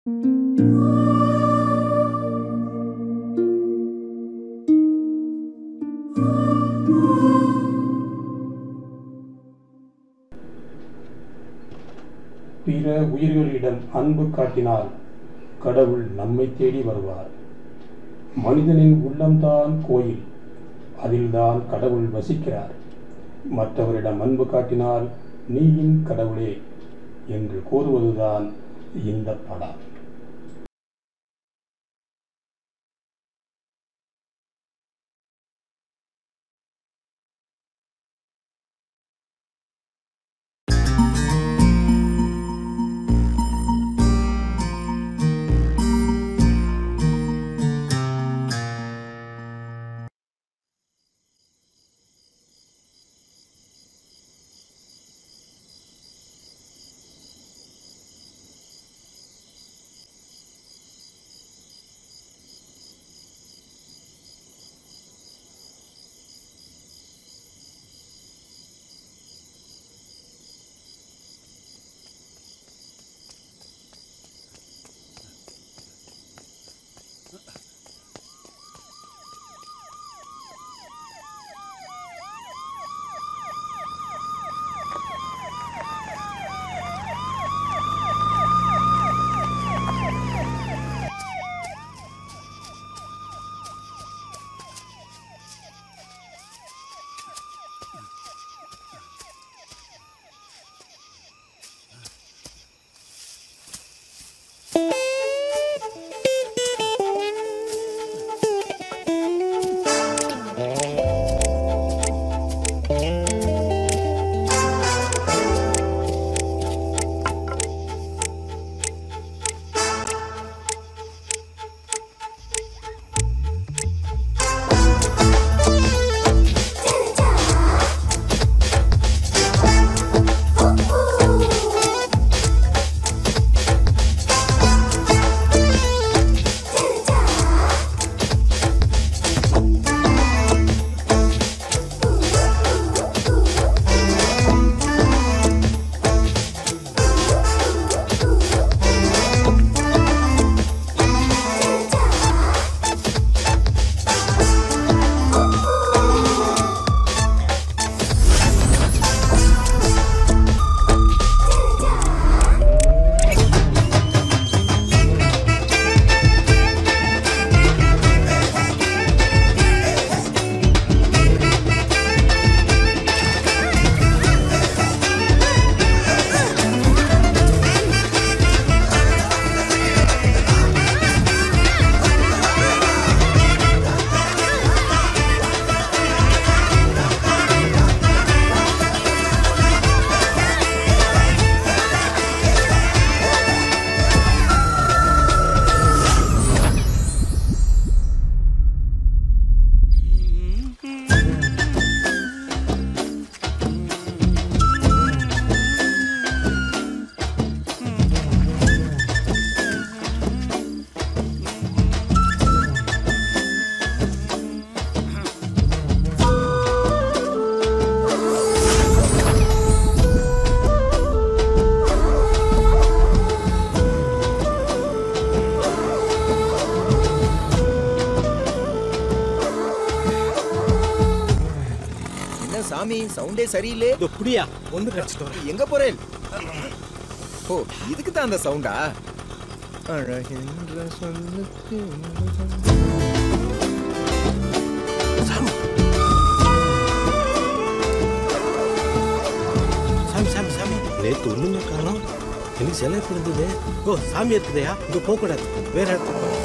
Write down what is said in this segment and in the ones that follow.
பிற உயிர்களிடம் அன்பு காட்டினால் கடவுள் நம்மை தேடி வருவார் மனிதனின் உள்ளம்தான் கோயில் அதில்தான் கடவுள் வசிக்கிறார் மற்றவரிடம் அன்பு காட்டினால் நீயின் கடவுளே என்று கூறுவதுதான் இந்த படம் என்ன சாமி சவுண்டே சரியில்லை இதோ புடியா ஒன்று கிடச்சிட்டு வரேன் எங்க போறேன் ஓ இதுக்கு தான் அந்த சவுண்டா அழகென்ற சொல்லுக்கு சாமி சாமி சாமி சாமி நேற்று ஒண்ணுமே காணோம் எனக்கு சிலை எப்படி இருந்தது ஓ சாமி இருக்குதையா இங்க போக கூடாது வேற இடத்துக்கு போ.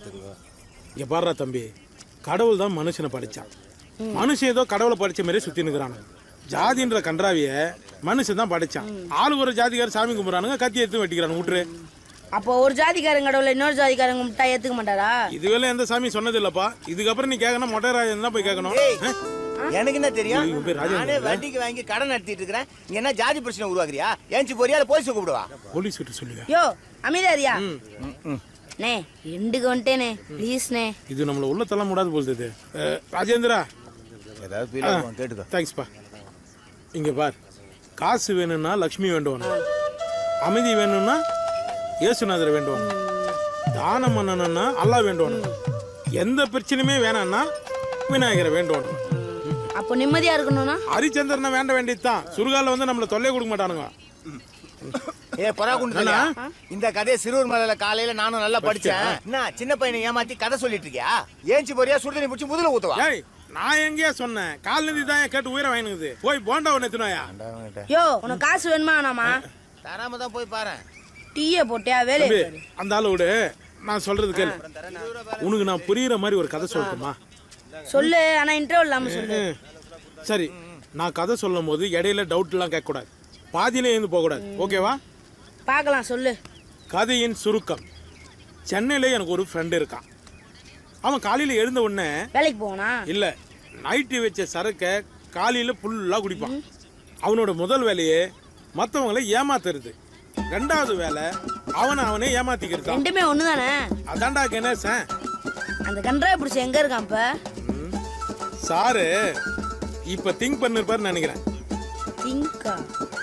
பார்த்துக்கோ இங்க பாடுறா தம்பி கடவுள் தான் மனுஷனை படைச்சான் மனுஷன் ஏதோ கடவுளை படிச்ச மாதிரியே சுத்தி நிக்கிறானு ஜாதின்ற கன்றாவிய மனுஷன் தான் படைச்சான் ஆளு ஒரு ஜாதிக்கார சாமி கும்பிடுறானுங்க கத்தி எடுத்து வெட்டிக்கிறானு விட்டுரு அப்போ ஒரு ஜாதிக்காரங்க கடவுளை இன்னொரு ஜாதிக்காரங்க கும்பிட்டா ஏத்துக்க மாட்டாரா இதுவெல்லாம் எந்த சாமி சொன்னது இல்லப்பா இதுக்கப்புறம் நீ கேட்கணும் மொட்டை ராஜன் தான் போய் கேட்கணும் ஏய், ஆ? எனக்கு என்ன தெரியும் இவன் பேர் ராஜேந்திரன் நானே வட்டிக்கு வாங்கி கடன் நடத்திட்டு இருக்கிறேன் நீ என்ன ஜாதி பிரச்சனை உருவாக்குறியா ஏஞ்சி போறியா இல்ல போலீஸ் கூப்பிடுவா போலீஸ் கிட்ட சொல்லுங்க யோ அமைதியாரியா நே எண்டுக்கு வந்துட்டேனே ப்ளீஸ்ண்ணே இது நம்மள உள்ள தள்ள முடியாது போகுது ராஜேந்திரா ஏதாவது ஃபீல் ஆகும் கேட்டுக்கோ தேங்க்ஸ்ப்பா இங்க பார் காசு வேணும்னா லக்ஷ்மி வேண்டும் அமைதி வேணும்னா இயேசுநாதர் வேண்டும் தானம் பண்ணணும்னா அல்லாஹ் வேண்டும் எந்த பிரச்சனையுமே வேணாம்னா விநாயகரை வேண்டும் அப்போ நிம்மதியா இருக்கணும்னா ஹரிச்சந்திரனை வேண்ட வேண்டியதுதான் சுருகால வந்து நம்மள தொல்லை கொடுக்க மாட்டானுங்க ஏ பராகுண்டு என்னண்ணா? இந்த கதையை சிறுவர் மலையில காலையில நானும் நல்லா படிச்சேன் என்ன சின்ன பையனை ஏமாத்தி கதை சொல்லிட்டு இருக்கியா ஏஞ்சி போறியா சுடுதண்ணி பிடிச்சி முதல்ல ஊத்துவா ஏய் நான் எங்கேயா சொன்னேன் கால் நிதி தான் கேட்டு உயிரை வாங்கினுக்குது போய் போண்டா ஒன்று எத்துனாயா யோ உனக்கு காசு வேணுமா வேணாமா தராம தான் போய் பாரு டீயை போட்டியா வேலையை தம்பி பாரு. அந்த ஆளை விடு நான் சொல்றது கேளு உனக்கு நான் புரியுற மாதிரி ஒரு கதை சொல்லட்டுமா சொல்லு ஆனா இன்டர்வல் இல்லாம சொல்லு ம். சரி நான் கதை சொல்லும் போது இடையில டவுட்லாம் கேட்கக்கூடாது பாதியிலே இருந்து போகக்கூடாது ஓகேவா பார்க்கலாம் சொல்லு கதையின் சுருக்கம் சென்னையில எனக்கு ஒரு ஃப்ரெண்டு இருக்கான் அவன் காலையில் எழுந்த உடனே வேலைக்கு போவனா இல்லை நைட்டு வச்ச சரக்கை காலையில் ஃபுல்லாக குடிப்பான் அவனோட முதல் வேலையே மற்றவங்கள ஏமாத்துறது ரெண்டாவது வேலை அவனை அவனே ஏமாத்திக்கிறது தான் ரெண்டுமே ஒண்ணு தானே அதான்டா கணேசன் அந்த கன்றாய் பிடிச்சி எங்க இருக்கான் இப்ப சாரு இப்போ திங்க் பண்ணிருப்பாருன்னு நினைக்கிறேன் திங்கா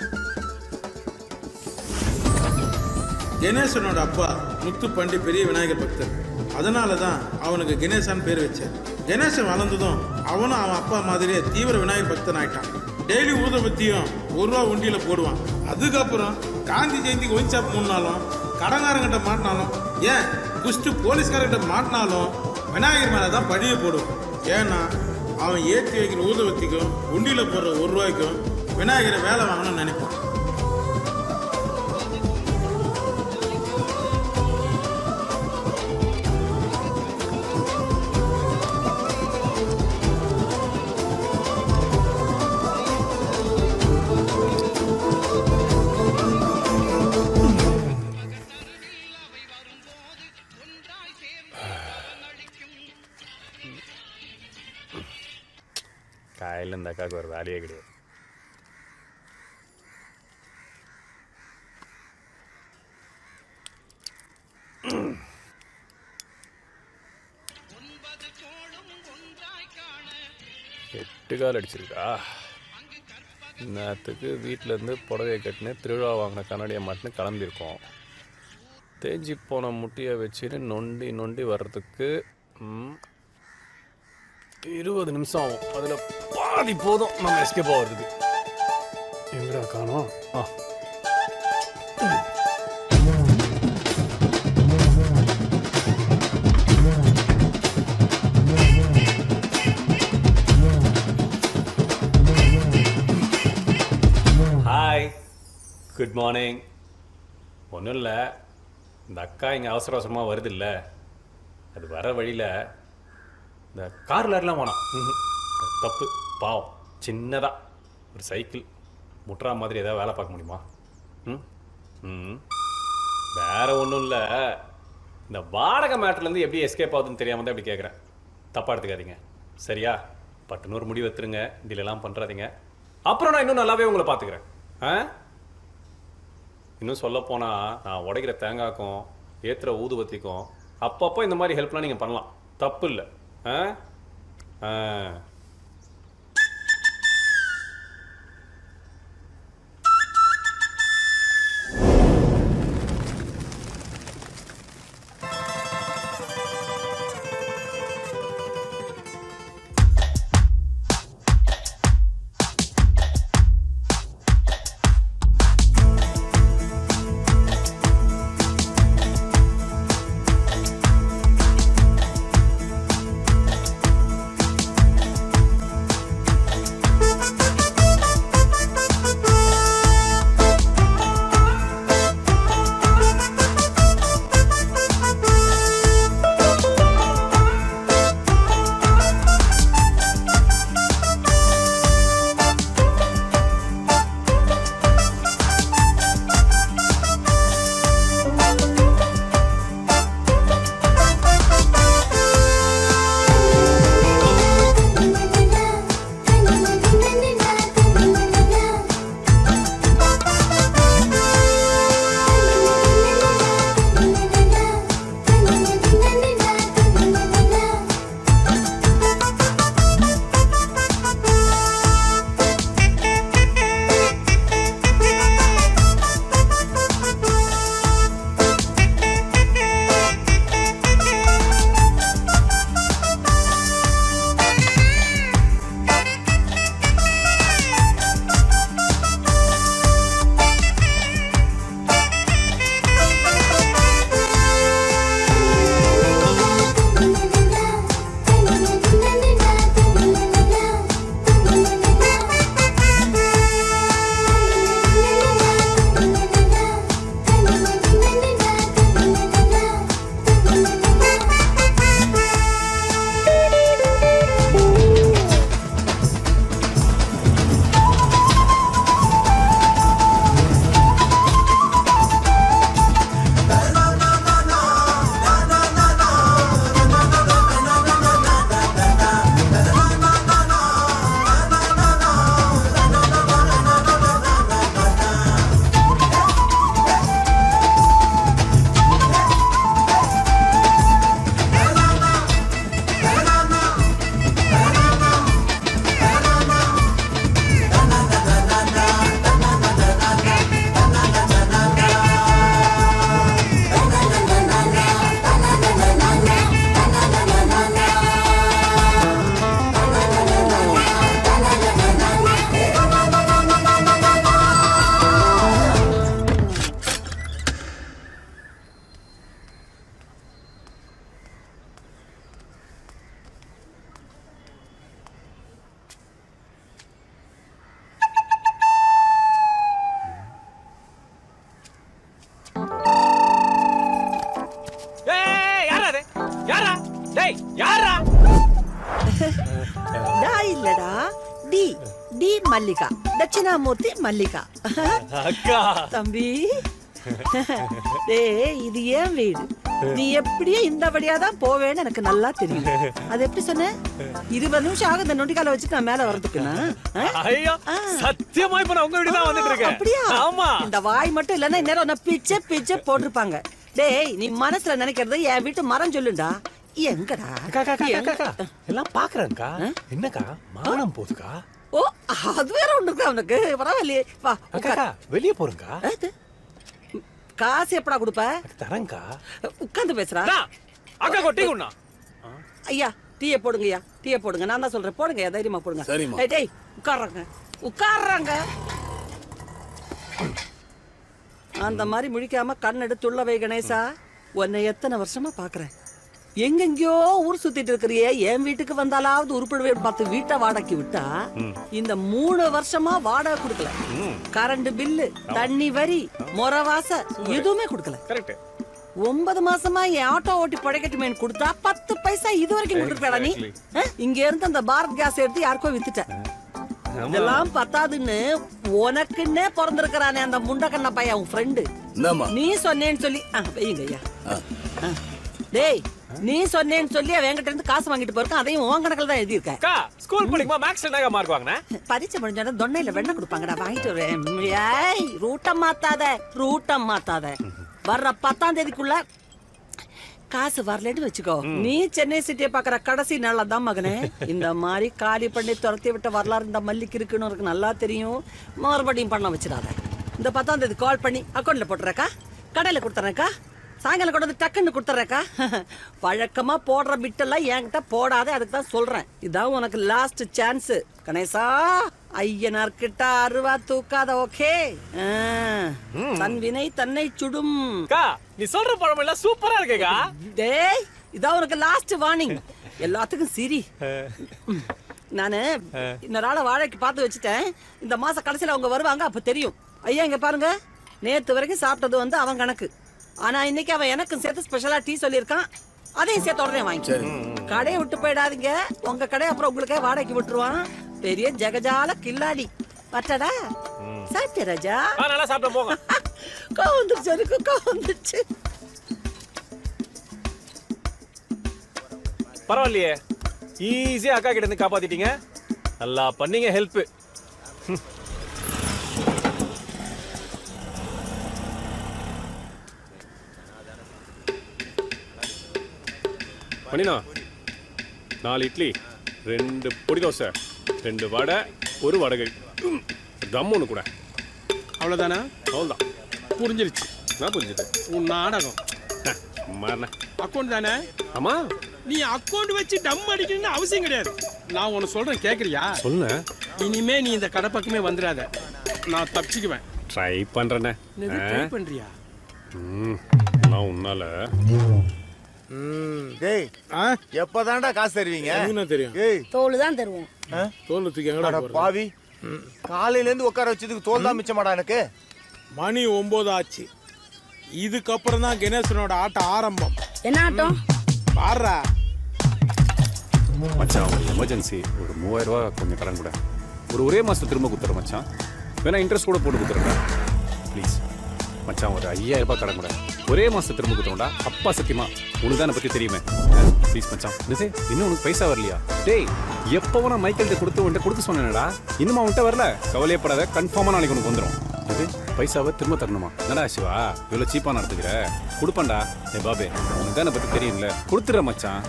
கணேசனோட அப்பா முத்து பண்டி பெரிய விநாயகர் பக்தர் அதனால தான் அவனுக்கு கணேசன் பேர் வச்சேன் கணேசன் வளர்ந்ததும் அவனும் அவன் அப்பா மாதிரியே தீவிர விநாயகர் பக்தன் ஆயிட்டான் டெய்லி ஊதுபத்தியும் ஒரு ரூபா உண்டியில போடுவான் அதுக்கப்புறம் காந்தி ஜெயந்திக்கு ஒயின் ஷாப் மூணாலும் கடங்காரங்கிட்ட மாட்டினாலும் ஏன் குஷ்டு போலீஸ்காரங்கிட்ட மாட்டினாலும் விநாயகர் மேலே தான் பழிய போடுவான் ஏன்னா அவன் ஏற்றி வைக்கிற ஊதுபத்திக்கும் உண்டியில போடுற ஒரு ரூபாய்க்கும் விநாயகரை வேலை வாங்கணும்னு நினைப்பான் காலையில் இந்த அக்காவுக்கு ஒரு வேலையே கிடையாது எட்டு கால் அடிச்சிருக்கா நேற்றுக்கு வீட்டிலேருந்து புடவையை கட்டினு திருவிழா வாங்கின கண்ணாடியை மாட்டினு கிளம்பியிருக்கோம் தேஞ்சி போன முட்டியை வச்சுன்னு நொண்டி நொண்டி வர்றதுக்கு ம், இருபது நிமிஷம் ஆகும் அதில் பாதி போதும் நம்ம எஸ்கேப் ஆகிறதுக்கு எங்கடா காணோம் ஆ ஹாய் குட் மார்னிங் ஒன்றும் இல்லை இந்த அக்கா இங்கே அவசர அவசரமாக வருது இல்லை அது வர வழியில் இந்த கார்ல எல்லாம் வேணாம் ம்ஹும். தப்பு பாவம் சின்னதா ஒரு சைக்கிள் முட்ரா மாதிரி ஏதாவது வேலை பார்க்க முடியுமா ம் ம் வேற ஒன்றும் இல்லை இந்த வாடகை மேட்டர்லேருந்து எப்படி எஸ்கேப் ஆகுதுன்னு தெரியாமல் தான் இப்படி கேட்குறேன் தப்பாக எடுத்துக்காதீங்க சரியா பட்டுன்னு ஒரு முடிவு எடுத்துருங்க டீலெல்லாம் பண்ணுறாதீங்க அப்புறம் நான் இன்னும் நல்லாவே உங்களை பார்த்துக்கிறேன் ஆ இன்னும் சொல்ல போனால் நான் உடைக்கிற தேங்காய்க்கும் ஏற்றுற ஊதுபத்திக்கும் அப்பப்போ இந்த மாதிரி ஹெல்ப்லாம் நீங்கள் பண்ணலாம் தப்பு இல்லை ஆ ஆ டேய் யாரா டா இல்லடா டி டி மல்லிகா தட்சிணாமூர்த்தி மல்லிகா அக்கா தம்பி டேய் இது ஏன் வீடு நீ எப்படியே இந்த வழியா தான் போவேன்னு எனக்கு நல்லா தெரியும் அது எப்படி சொன்ன இருபது நிமிஷம் ஆகும் இந்த நொண்டிக்கால வச்சுட்டு நான் மேல வரதுக்குன்னா ஆ? ஐயோ சத்தியமா இப்ப நான் உங்க வீடு தான் வந்துட்டு இருக்கேன் அப்படியா ஆமா இந்த வாய் மட்டும் இல்லன்னா இந்நேரம் உன்னை பிச்சை பிச்சை போட்டிருப்பாங்க டேய் நீ மனசுல நினைக்கிறது என் வீட்டு மரம் சொல்லுண்டா எங்கடா அக்கா அக்கா, அக்கா எங்க- அக்கா அக்கா எல்லாம் பாக்குறேன்க்கா என்னக்கா மானம் போதுக்கா ஓ அது வேற ஒண்ணு இருக்கா அவனுக்கு பரவாயில்லையே வா அக்கா உட்கார். அக்கா வெளிய போறேன்க்கா அது, காசு எப்படா கொடுப்ப தரேன்க்கா உட்கார்ந்து பேசுறா அண்ணா, அக்கா கொட்டி குண்ணா ஐயா டீயை போடுங்கய்யா டீயை போடுங்க நான் தான் சொல்றேன் போடுங்க தைரியமா போடுங்க சரிம்மா. ஏய், டேய் உட்கார்றாங்க உட்கார்றாங்க அந்த மாதிரி முழிக்காம கண் எடுத்து உள்ள வை கணேசா உன்னை எத்தனை வருஷமா பாக்குறேன் எங்கெங்கயோ ஊர் சுத்திட்டு இருக்கிறியே என் வீட்டுக்கு வந்தாலாவது உருப்படுவே பார்த்து வீட்டை வாடகைக்கு விட்டா இந்த மூணு வருஷமா வாடகை கொடுக்கல கரண்ட் பில்லு தண்ணி வரி முறவாச எதுவுமே கொடுக்கல கரெக்ட் ஒன்பது மாசமா என் ஆட்டோ ஓட்டி பழைக்கட்டுமேனு கொடுத்தா பத்து பைசா இது வரைக்கும் கொடுத்துருக்கா நீ ஆ? இங்க இருந்து அந்த பாரத் கேஸ் எடுத்து யாருக்கோ வித்துட்ட இதெல்லாம் பத்தாதுன்னு உனக்குன்னே பிறந்திருக்கிறானே அந்த முண்டக்கண்ண பையன் உன் ஃப்ரெண்டு என்னம்மா நீ சொன்னேன்னு சொல்லி ஆ, வையுங்க ஐயா ஆ. டேய் நீ சொன்னேன்னு சொல்லி அவன் என்கிட்ட இருந்து காசு வாங்கிட்டு போயிருக்கான் அதையும் உன் கணக்கில் தான் எழுதியிருக்க அக்கா ஸ்கூல் படிக்கும்போது மேக்ஸ்ல என்ன மார்க் வாங்கினேன் பரீட்சை முடிஞ்சோட தொன்னையில வெண்ணெய் கொடுப்பாங்கடா வாங்கிட்டு வரேன் ஏய் ரூட்டம் மாத்தாத ரூட்டம் மாத்தாத வர்ற பத்தாம் தேதிக்குள்ள காசு வரலன்னு வச்சுக்கோ நீ சென்னை சிட்டியை பாக்குற கடைசி நாள்ல தான் மகனே இந்த மாதிரி காலி பண்ணி துரத்தி விட்ட வரலாறு இந்த மல்லிக்கு இருக்குன்னு உனக்கு நல்லா தெரியும் மறுபடியும் பண்ண வச்சிடாத இந்த பத்தாம் தேதி கால் பண்ணி அக்கௌண்ட்ல போட்டுறக்கா கடையில கொடுத்துறேக்கா சாயங்காலம் கொண்டு வந்து டக்குன்னு கொடுத்துறேக்கா வழக்கமா போடுற பிட்டெல்லாம் என்கிட்ட போடாத அதுக்கு தான் சொல்றேன் இதான் உனக்கு லாஸ்ட் சான்ஸ் கணேசா ஐயனார் கிட்ட அருவா தூக்காத ஓகே தன் வினை தன்னை சுடும் அக்கா நீ சொல்ற பழம் எல்லாம் சூப்பரா இருக்கேக்கா டேய் இதான் உனக்கு லாஸ்ட் வார்னிங் எல்லாத்துக்கும் சிரி நானு இன்னொரு ஆளை வாழைக்கு பார்த்து வச்சுட்டேன் இந்த மாச கடைசியில அவங்க வருவாங்க அப்ப தெரியும் ஐயா இங்க பாருங்க நேத்து வரைக்கும் சாப்பிட்டது வந்து அவன் கணக்கு ஆனா இன்னைக்கு அவன் எனக்கும் சேர்த்து ஸ்பெஷலா டீ சொல்லியிருக்கான் அதையும் சேர்த்து உடனே வாங்கி கடையை விட்டு போயிடாதீங்க உங்க கடை அப்புறம் உங்களுக்கே வாடகைக்கு விட்டுருவான் பெரிய ஜெகஜால கில்லாடி பட்டடா சாப்பிட்டியா ராஜா ஆ நல்லா சாப்பிட்டு போங்க கோவம் வந்துருச்சு எனக்கு கோவம் வந்துருச்சு பரவாயில்லையே ஈஸியா அக்கா கிட்ட இருந்து காப்பாத்திட்டீங்க நல்லா பண்ணீங்க ஹெல்ப் பண்ணினா நாலு இட்லி ரெண்டு பொடி தோசை ரெண்டு வடை ஒரு வடகை தம் ஒன்று கூட அவ்வளோதானா அவ்வளோதான் புரிஞ்சிருச்சு நான் புரிஞ்சுது உன் நாடகம் மாறின அக்கௌண்ட் தானே ஆமா நீ அக்கௌண்ட் வச்சு டம் அடிக்கணும்னு அவசியம் கிடையாது நான் உன்னை சொல்றேன் கேக்குறியா சொல்ல இனிமே நீ இந்த கடை பக்கமே வந்துடாத நான் தப்பிச்சுக்குவேன் ட்ரை பண்றேனே என்னது ட்ரை பண்றியா ம் நான் உன்னால டேய் ஆ எப்பதான்டா காசு தருவீங்க என்ன தெரியும் ஏய் தோல் தான் தருவோம் தோல் தூக்கி எங்கடா அட போறது? பாவி காலையில இருந்து உட்கார வச்சதுக்கு தோல் தான் மிச்சமாடா எனக்கு மணி ஒன்பது ஆச்சு இதுக்கப்புறம் தான் கணேசனோட ஆட்டம் ஆரம்பம் என்ன ஆட்டம் பாடுறா மச்சான் ஒரு எமர்ஜென்சி ஒரு மூவாயிரம் ரூபா கொஞ்சம் கடன் கூட ஒரு ஒரே மாசம் திரும்ப கொடுத்துறேன் மச்சான் வேணா இன்ட்ரெஸ்ட் கூட போட்டு கொடுத்துறேன் ப்ளீஸ் மச்சான் ஒரு ஐயாயிரம் ரூபாய் கடன் கூட ஒரே மாசம் திரும்ப கொடுத்துருவோம்டா அப்பா சத்தியமா உனக்கு தான் பத்தி தெரியுமே ப்ளீஸ் மச்சான் நிசே இன்னும் உனக்கு பைசா வரலையா டேய் எப்போ நான் மைக்கேல்கிட்ட கொடுத்து உன்கிட்ட கொடுக்க சொன்னேனடா இன்னும் உன்கிட்ட வரல கவலையப்படாத கன்ஃபார்மா நாளைக்கு உனக்கு வந்துடும் இது பைசாவை திரும்ப தரணுமா என்னடா சிவா இவ்வளோ சீப்பாக நடத்துக்கிற கொடுப்பேன்டா ஏ பாபே உனக்கு தான் பத்தி தெரியும்ல கொடுத்துட்ற மச்சான்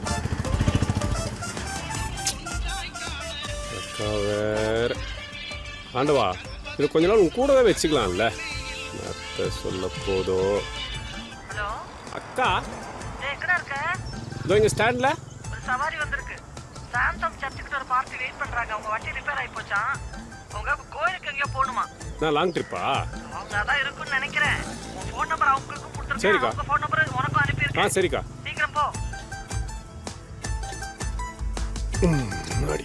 அக்கா வேற ஆண்டவா இது கொஞ்ச நாள் உன் கூடவே வச்சுக்கலாம்ல அத்தை சொல்ல போதோ அக்கா எங்கடா இருக்க இதோ இங்க ஸ்டாண்ட்ல ஒரு சவாரி வந்திருக்கு சாந்தம் சர்ச்சுக்கிட்ட ஒரு பார்ட்டி வெயிட் பண்றாங்க அவங்க வண்டி ரிப்பேர் ஆகி போச்சான் அவங்க கோயிலுக்கு எங்கேயோ போகணுமா நான் லாங் ட்ரிப்பா அவங்க அதான் இருக்கும்னு நினைக்கிறேன் உன் ஃபோன் நம்பர் அவங்களுக்கும் கொடுத்துருக்கேன் சரிக்கா. அவங்க ஃபோன் நம்பர் உனக்கும் ஆ அனுப்பியிருக்கேன் சரிக்கா சீக்கிரம் போ முன்னாடி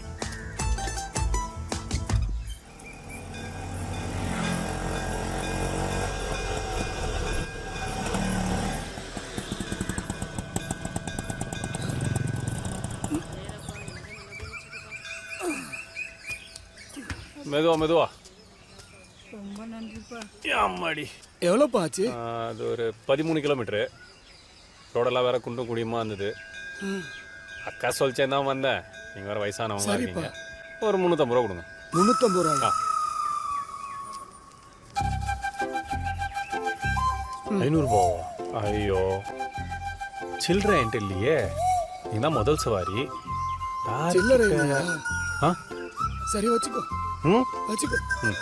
மெதுவா மெதுவா ரொம்ப நன்றிப்பா அம்மாடி எவ்வளோப்பா ஆச்சு ஆ, அது ஒரு பதிமூணு கிலோமீட்ரு ரோடெல்லாம் வேற குண்டும் குடியுமா இருந்தது அக்கா சொல்லிச்சேன் தான் வந்தேன் நீங்கள் வேற வயசானவங்க சரிப்பா. இருக்கீங்க ஒரு முந்நூற்றம்பது ரூபா கொடுங்க முந்நூற்றம்பது ரூபா ஐநூறுபாவா ஐயோ சில்லறை என்கிட்ட இல்லையே நீதான் முதல் சவாரி யார்கிட்ட- சில்லறை இல்லையா? ஆ சரி வச்சுக்கோ ம் வச்சுக்கோ ம்.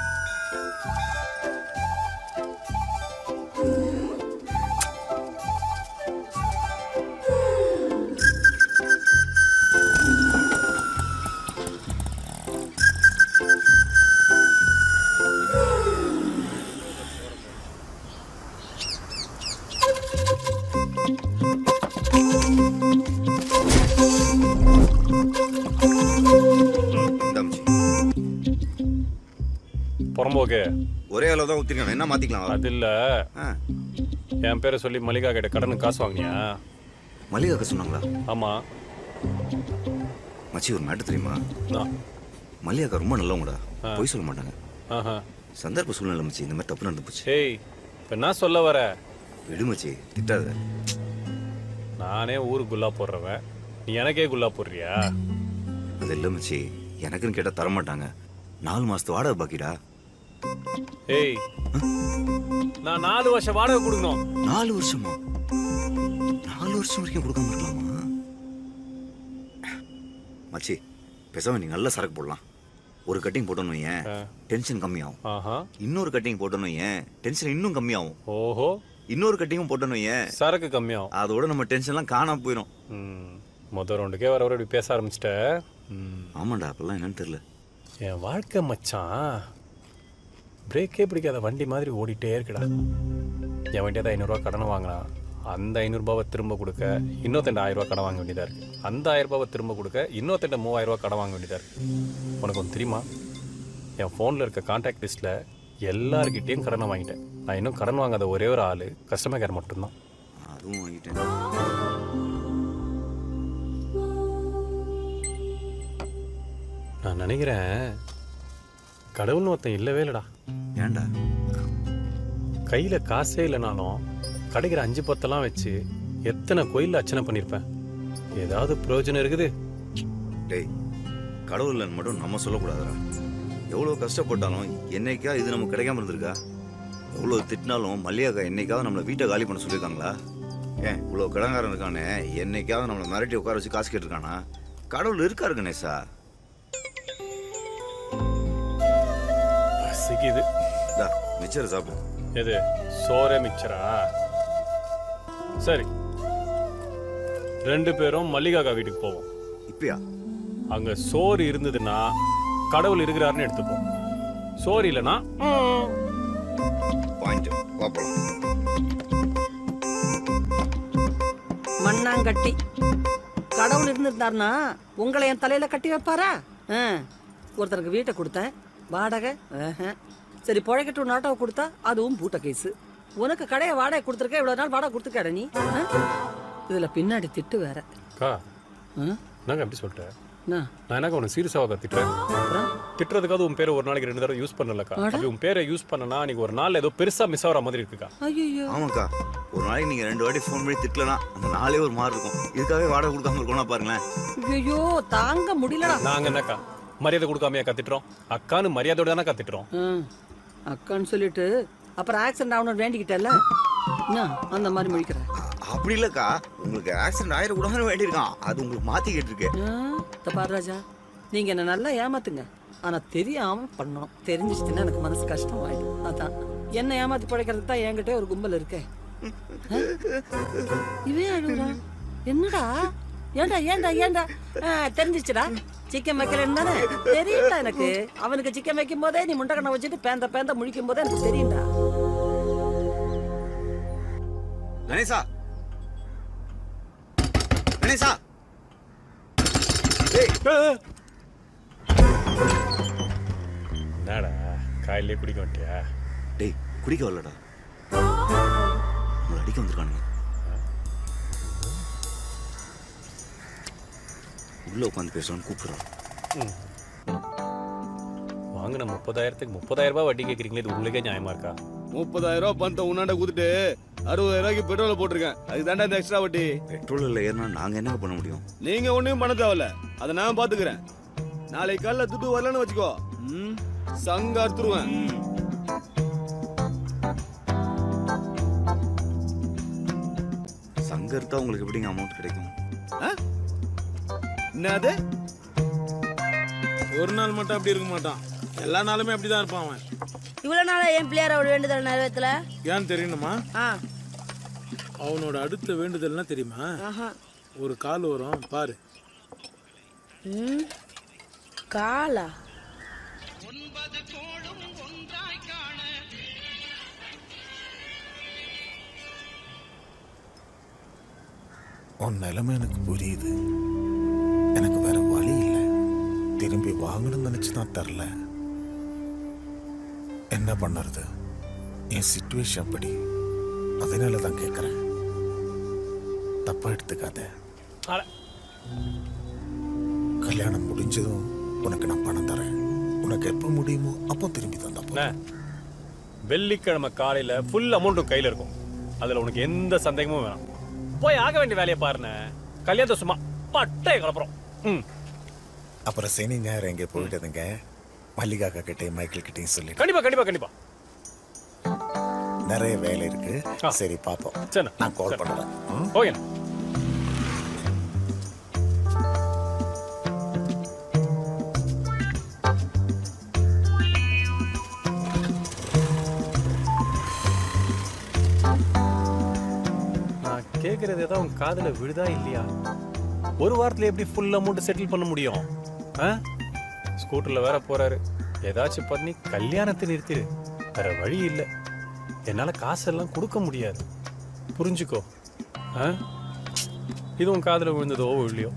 தம்பிச்சு புறம்போக்கு ஒரே அளவு தான் ஊத்திருக்கேன் என்ன மாத்திக்கலாம் அது இல்லை ஆ என் பேரை சொல்லி மல்லிகா கிட்ட கடனுக்கு காசு வாங்கினியா மல்லிகாக்க சொன்னாங்களா ஆமாம் மச்சி ஒரு மேட்டு தெரியுமா நான் மல்லிகாக்கா ரொம்ப நல்லவங்கடா பொய் சொல்ல மாட்டாங்க ஆஹா சந்தர்ப்ப சூழ்நிலை மச்சி இந்த மாதிரி தப்பு நடந்து போச்சு ஏய் இப்போ என்ன சொல்ல வர விடு மச்சி திட்டாத நானே ஊருக்கு குல்லா போடுறவன் நீ எனக்கே குல்லா போடுறியா அது இல்லை மச்சி எனக்குன்னு கேட்டால் தர மாட்டாங்க நாலு மாசத்து வாடகை பாக்கிடா ஏய் நான் நாலு வருஷம் வாடகை கொடுக்கணும் நாலு வருஷமா நாலு வருஷம் வரைக்கும் கொடுக்காம இருக்கலாமா மச்சி பேசாம நீ நல்ல சரக்கு போடலாம் ஒரு கட்டிங் போட்டோன்னு வையேன் டென்ஷன் கம்மியாகும் ஆஹா இன்னொரு கட்டிங் போட்டோன்னு வையேன் டென்ஷன் இன்னும் கம்மியாகும் ஓஹோ இன்னொரு கட்டிங்கும் போட்டோன்னு வையேன் சரக்கு கம்மியாகும் அதோட நம்ம டென்ஷன்லாம் காணாம போயிடும் ம் மொதல் ரவுண்டுக்கே வர வர இப்படி பேச ஆரம்பிச்சிட்ட ம் ஆமாண்டா அப்பெல்லாம் என்னன்னு தெரியல என் வாழ்க்கை மச்சான் பிரேக்கே பிடிக்காத வண்டி மாதிரி ஓடிட்டே இருக்குடா என் வண்டியை தான் ஐநூறுரூவா கடனை வாங்கினான் அந்த ஐநூறுரூபாவை திரும்ப கொடுக்க இன்னொருத்தண்ட ஆயிரம் ரூபாய் கடன் வாங்க வேண்டியதாக இருக்குது அந்த ஆயிரம் ரூபாவை திரும்ப கொடுக்க இன்னொருத்தண்ட மூவாயிரம் ரூபாய் கடன் வாங்க வேண்டியதாக இருக்குது உனக்கு ஒன்று தெரியுமா என் ஃபோனில் இருக்க கான்டாக்ட் லிஸ்ட்டில் எல்லார்கிட்டேயும் கடனை வாங்கிட்டேன் நான் இன்னும் கடன் வாங்காத ஒரே ஒரு ஆள் கஸ்டமர் கேர் மட்டும்தான் அதுவும் வாங்கிட்டேன் நான் நினைக்கிறேன் கடவுள்னு ஒருத்தன் இல்லவே இல்லைடா ஏன்டா கையில் காசே இல்லைனாலும் கிடைக்கிற அஞ்சு பத்தெல்லாம் வச்சு எத்தனை கோயிலில் அர்ச்சனை பண்ணியிருப்பேன் ஏதாவது பிரயோஜனம் இருக்குது டேய் கடவுள் இல்லைன்னு மட்டும் நம்ம சொல்லக்கூடாதுடா எவ்வளோ கஷ்டப்பட்டாலும் என்னைக்கா இது நமக்கு கிடைக்காம இருந்திருக்கா எவ்வளோ திட்டினாலும் மல்லிகாக்கா என்னைக்காவது நம்மளை வீட்டை காலி பண்ண சொல்லியிருக்காங்களா ஏன் இவ்வளோ கடங்காரன் இருக்கானே என்னைக்காவது நம்மளை மிரட்டி உட்கார வச்சு காசு கேட்டிருக்கானா கடவுள் இருக்காரு கணேசா பசிக்குது டா மிச்சர் சாப்பிடு எது சோறே மிச்சரா சரி ரெண்டு பேரும் மல்லிகாக்கா வீட்டுக்கு போவோம் இப்பயா அங்க சோறு இருந்ததுன்னா கடவுள் இருக்கிறாருன்னு எடுத்துப்போம் சோறு இல்லைன்னா பாயிண்ட் பார்ப்போம் மண்ணாங்கட்டி கடவுள் இருந்திருந்தாருன்னா உங்களை என் தலையில கட்டி வைப்பாரா ஆ, ஒருத்தருக்கு வீட்டை கொடுத்தேன் வாடகை ஆஹா. சரி புழைக்கட்டும் நாட்டாவை கொடுத்தா அதுவும் பூட்ட கேஸு உனக்கு கடையை வாடகை கொடுத்துருக்க இவ்வளவு நாள் வாடகை கொடுத்துருக்காட நீ ஆ? இதுல பின்னாடி திட்டு வேற அக்கா ஆ? நாங்க எப்படி சொல்லிட்டேன் என்ன? நான் என்னக்கா உனக்கு சீரியஸாக திட்டுறேன் திட்டுறதுக்காவது உன் பேரை ஒரு நாளைக்கு ரெண்டு தடவை யூஸ் பண்ணலக்கா அட. அப்படி உன் பேரை யூஸ் பண்ணனா நீங்க ஒரு நாள் ஏதோ பெருசா மிஸ் ஆகிற மாதிரி இருக்குக்கா ஐயோ ஆமாக்கா ஒரு நாளைக்கு நீங்க ரெண்டு வாட்டி ஃபோன் பண்ணி திட்டலனா அந்த நாளே ஒரு மாதிரி இருக்கும் இதுக்காகவே வாடகை கொடுக்காம இருக்கணும் பாருங்களேன் ஐயோ தாங்க முடியலடா நாங்க என்னக்கா மரியாதை கொடுக்காமையா கத்திட்டுறோம் அக்கான்னு மரியாதையோட தானே கத்திட்டுறோம் ஆ, அக்கான்னு சொல்லிட்டு அப்புறம் ஆக்சிடென்ட் ஆகணும்னு வேண்டிக்கிட்டல என்ன அந்த மாதிரி முழிக்கிறேன் அப்படி இல்லக்கா உங்களுக்கு ஆக்சிடென்ட் ஆயிடக்கூடாதுன்னு வேண்டியிருக்கான் அது உங்களுக்கு மாத்தி கேட்டிருக்கு ஆ, இந்த பாரு ராஜா நீங்க என்ன நல்லா ஏமாத்துங்க ஆனா தெரியாம பண்ணணும் தெரிஞ்சிச்சுன்னா எனக்கு மனசு கஷ்டம் ஆயிடும் அதான் என்ன ஏமாத்தி படைக்கிறதுக்கு தான் என்கிட்ட ஒரு கும்பல் இருக்கே ஆ? இவன் அழுகுறான் என்னடா ஏன்டா ஏன்டா ஏன்டா ஆ, தெரிஞ்சிச்சுடா சிக்கன் வைக்கலன்னு தானே தெரியும்டா எனக்கு அவனுக்கு சிக்கன் வைக்கும் போதே நீ முண்டக்கண்ணை வச்சுட்டு பேந்த பேந்த முழிக்கும் போதே எனக்கு தெரியும்டா கணேசா கணேசா ஏய் என்னடா காயிலே குடிக்க மாட்டியா டேய் குடிக்க வரலடா நம்மளை அடிக்க வந்திருக்கானுங்க உள்ள உட்காந்து பேசணும்னு கூப்பிடுறான் வாங்கின முப்பதாயிரத்துக்கு முப்பதாயிரம் ரூபாய் வட்டி கேட்குறீங்களே இது உங்களுக்கே நியாயமா இருக்கா முப்பதாயிரம் ரூபாய் பணத்தை உன்னாண்ட கொடுத்துட்டு அறுபதாயிரம் ரூபாய்க்கு பெட்ரோல போட்டிருக்கேன் அதுக்கு தாண்டா இந்த எக்ஸ்ட்ரா வட்டி பெட்ரோல் இல்லை ஏறினா நாங்கள் என்ன பண்ண முடியும் நீங்க ஒண்ணும் பண்ண தேவையில்ல அதை நான் பாத்துக்கிறேன் நாளைக்கு காலைல துட்டு வரலன்னு வச்சுக்கோ ம், சங்க அறுத்துருவேன் சங்கர் தான் உங்களுக்கு எப்படிங்க அமௌண்ட் கிடைக்கும் என்னது ஒரு நாள் மட்டும் அப்படி இருக்க மாட்டான் எல்லா நாளுமே அப்படிதான் இருப்பான் அவன் இவ்வளவு நாளா என் பிள்ளையார் அவள் வேண்டுதல் நிறைவேற்றல ஏன் தெரியணுமா ஆ அவனோட அடுத்த வேண்டுதல்னா தெரியுமா ஆஹா ஒரு கால் வரும் பாரு ம் காலா உன் நிலைமை எனக்கு புரியுது எனக்கு வேற வழி இல்லை திரும்பி வாங்கணும்னு நினைச்சு தான் தரல என்ன பண்ணுறது என் சுச்சுவேஷன் அப்படி அதனால தான் கேட்குறேன் தப்பா எடுத்துக்காத அட, கல்யாணம் முடிஞ்சதும் உனக்கு நான் பணம் தரேன் உனக்கு எப்போ முடியுமோ அப்போ திரும்பி தந்தா அண்ணே, வெள்ளிக்கிழமை காலையில ஃபுல் அமௌண்ட்டும் கையில இருக்கும் அதுல உனக்கு எந்த சந்தேகமும் வேணாம் போய் ஆக வேண்டிய வேலையை பாருண்ணே கல்யாணத்தை சும்மா பட்டை கலப்புறோம் ம் அப்புறம் சனி ஞாயிறு எங்கே போயிட்டதுங்க மல்லிகா அக்கா கிட்டையும் மைக்கேல் கிட்டையும் சொல்லிட்டு கண்டிப்பா கண்டிப்பா கண்டிப்பா நிறைய வேலை இருக்கு சரி பார்ப்போம் சரி நான் கால் பண்ணுறேன் ஓகே நான் கேட்கறது ஏதோ உன் காதுல விழுதா இல்லையா ஒரு வாரத்துல எப்படி ஃபுல் அமௌண்ட் செட்டில் பண்ண முடியும் ஆ ஸ்கூட்டர்ல வேற போறாரு ஏதாச்சும் பண்ணி கல்யாணத்தை நிறுத்திடு வேற வழி இல்லை என்னால காசெல்லாம் கொடுக்க முடியாது புரிஞ்சுக்கோ ஆ இது உன் காதுல விழுந்ததோ இல்லையோ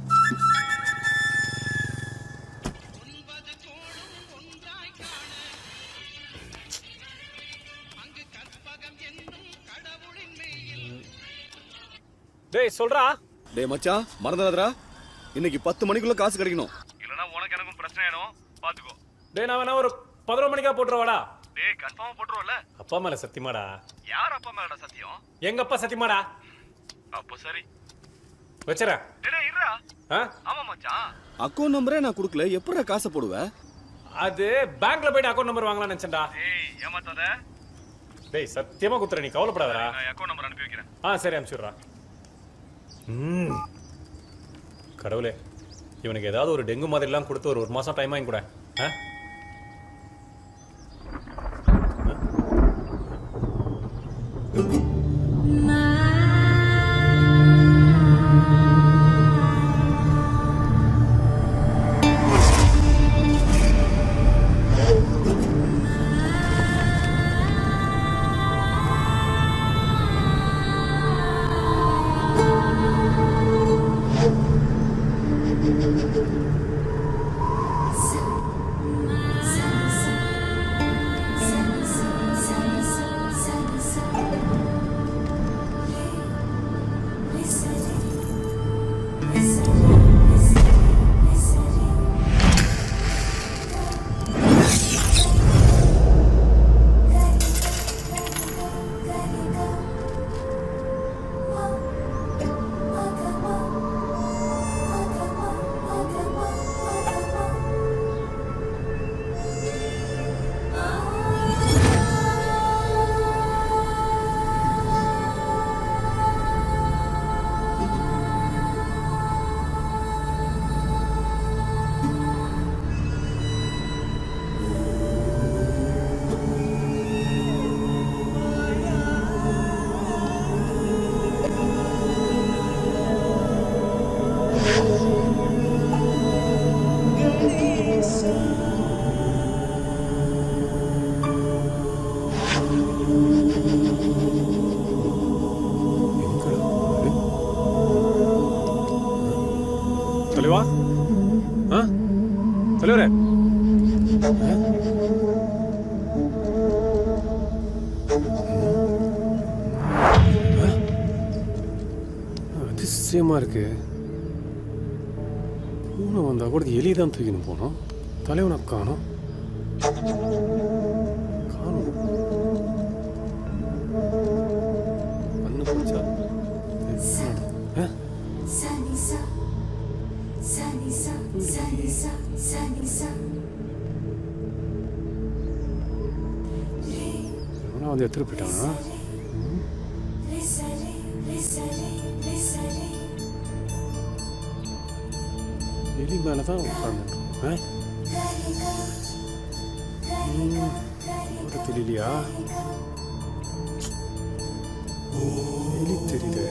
டேய் சொல்றா டேய் மச்சான் மறந்துடாதடா இன்னைக்கு பத்து மணிக்குள்ள காசு கிடைக்கணும் இல்லனா உனக்கு எனக்கும் பிரச்சனை ஆயிடும் பாத்துக்கோ டேய் நான் வேணா ஒரு பதினொரு மணிக்கா போட்டுருவாடா டேய் கன்ஃபார்மா போட்டுருவல அப்பா மேல சத்தியமாடா யார் அப்பா மேலடா சத்தியம் எங்க அப்பா சத்தியமாடா அப்போ சரி வச்சுறேன் டேய் டேய், இருடா ஆ ஆமா மச்சான் அக்கௌண்ட் நம்பரே நான் கொடுக்கல எப்படிடா காசை போடுவ அது பேங்க்ல போயிட்டு அக்கௌண்ட் நம்பர் வாங்கலாம் நினைச்சேன்டா டேய் ஏமாத்தாத டேய் சத்தியமா குத்துற நீ கவலைப்படாதடா நான் அக்கௌண்ட் நம்பர் அனுப்பி வைக்கிறேன் ஆ சரி அனுப்பிச்சுடுறா ம் கடவுளே இவனுக்கு ஏதாவது ஒரு டெங்கு மாதிரிலாம் கொடுத்து ஒரு ஒரு மாசம் டைம் வாங்கி கூட ஆ தலைவா ஆ தலைவரே அதிசயமா இருக்கு பூனை வந்தா கூட எலி தான் தூக்கின்னு போனோம் தலைவனை காணோம் கண்ணு போச்சா ஆ? இவனா வந்து எடுத்துட்டு போயிட்டானா எலி மேல தான் உட்காந்துட்டோம் ஒரு தெரியலையா எலி தெரியுது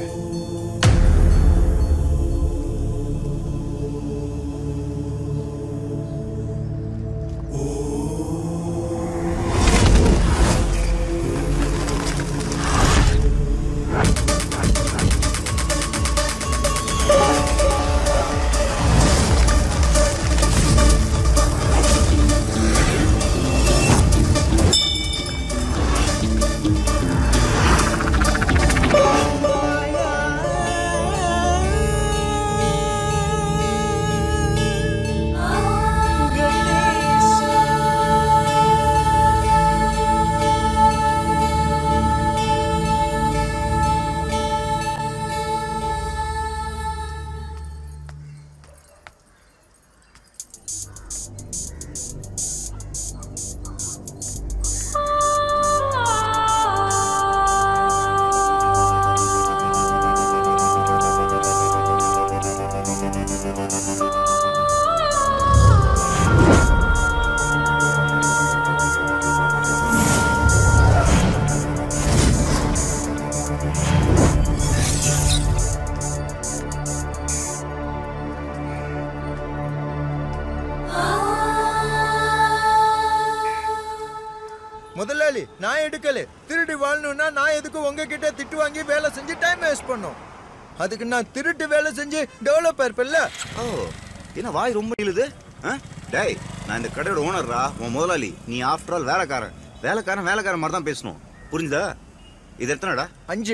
முதலாளி நான் எடுக்கல திருடி வாழணும்னா நான் எதுக்கு உங்ககிட்ட திட்டு வாங்கி வேலை செஞ்சு டைம் வேஸ்ட் பண்ணும் அதுக்கு நான் திருட்டு வேலை செஞ்சு டெவலப் ஆயிருப்பேன்ல ஓ என்ன வாய் ரொம்ப இழுது ஆ? டேய் நான் இந்த கடையோட ஓனர்ரா உன் முதலாளி நீ ஆஃப்டர் ஆல் வேலைக்காரன் வேலைக்காரன் வேலைக்காரன் மாதிரி தான் பேசணும் புரிஞ்சுதா இது எத்தனைடா அஞ்சு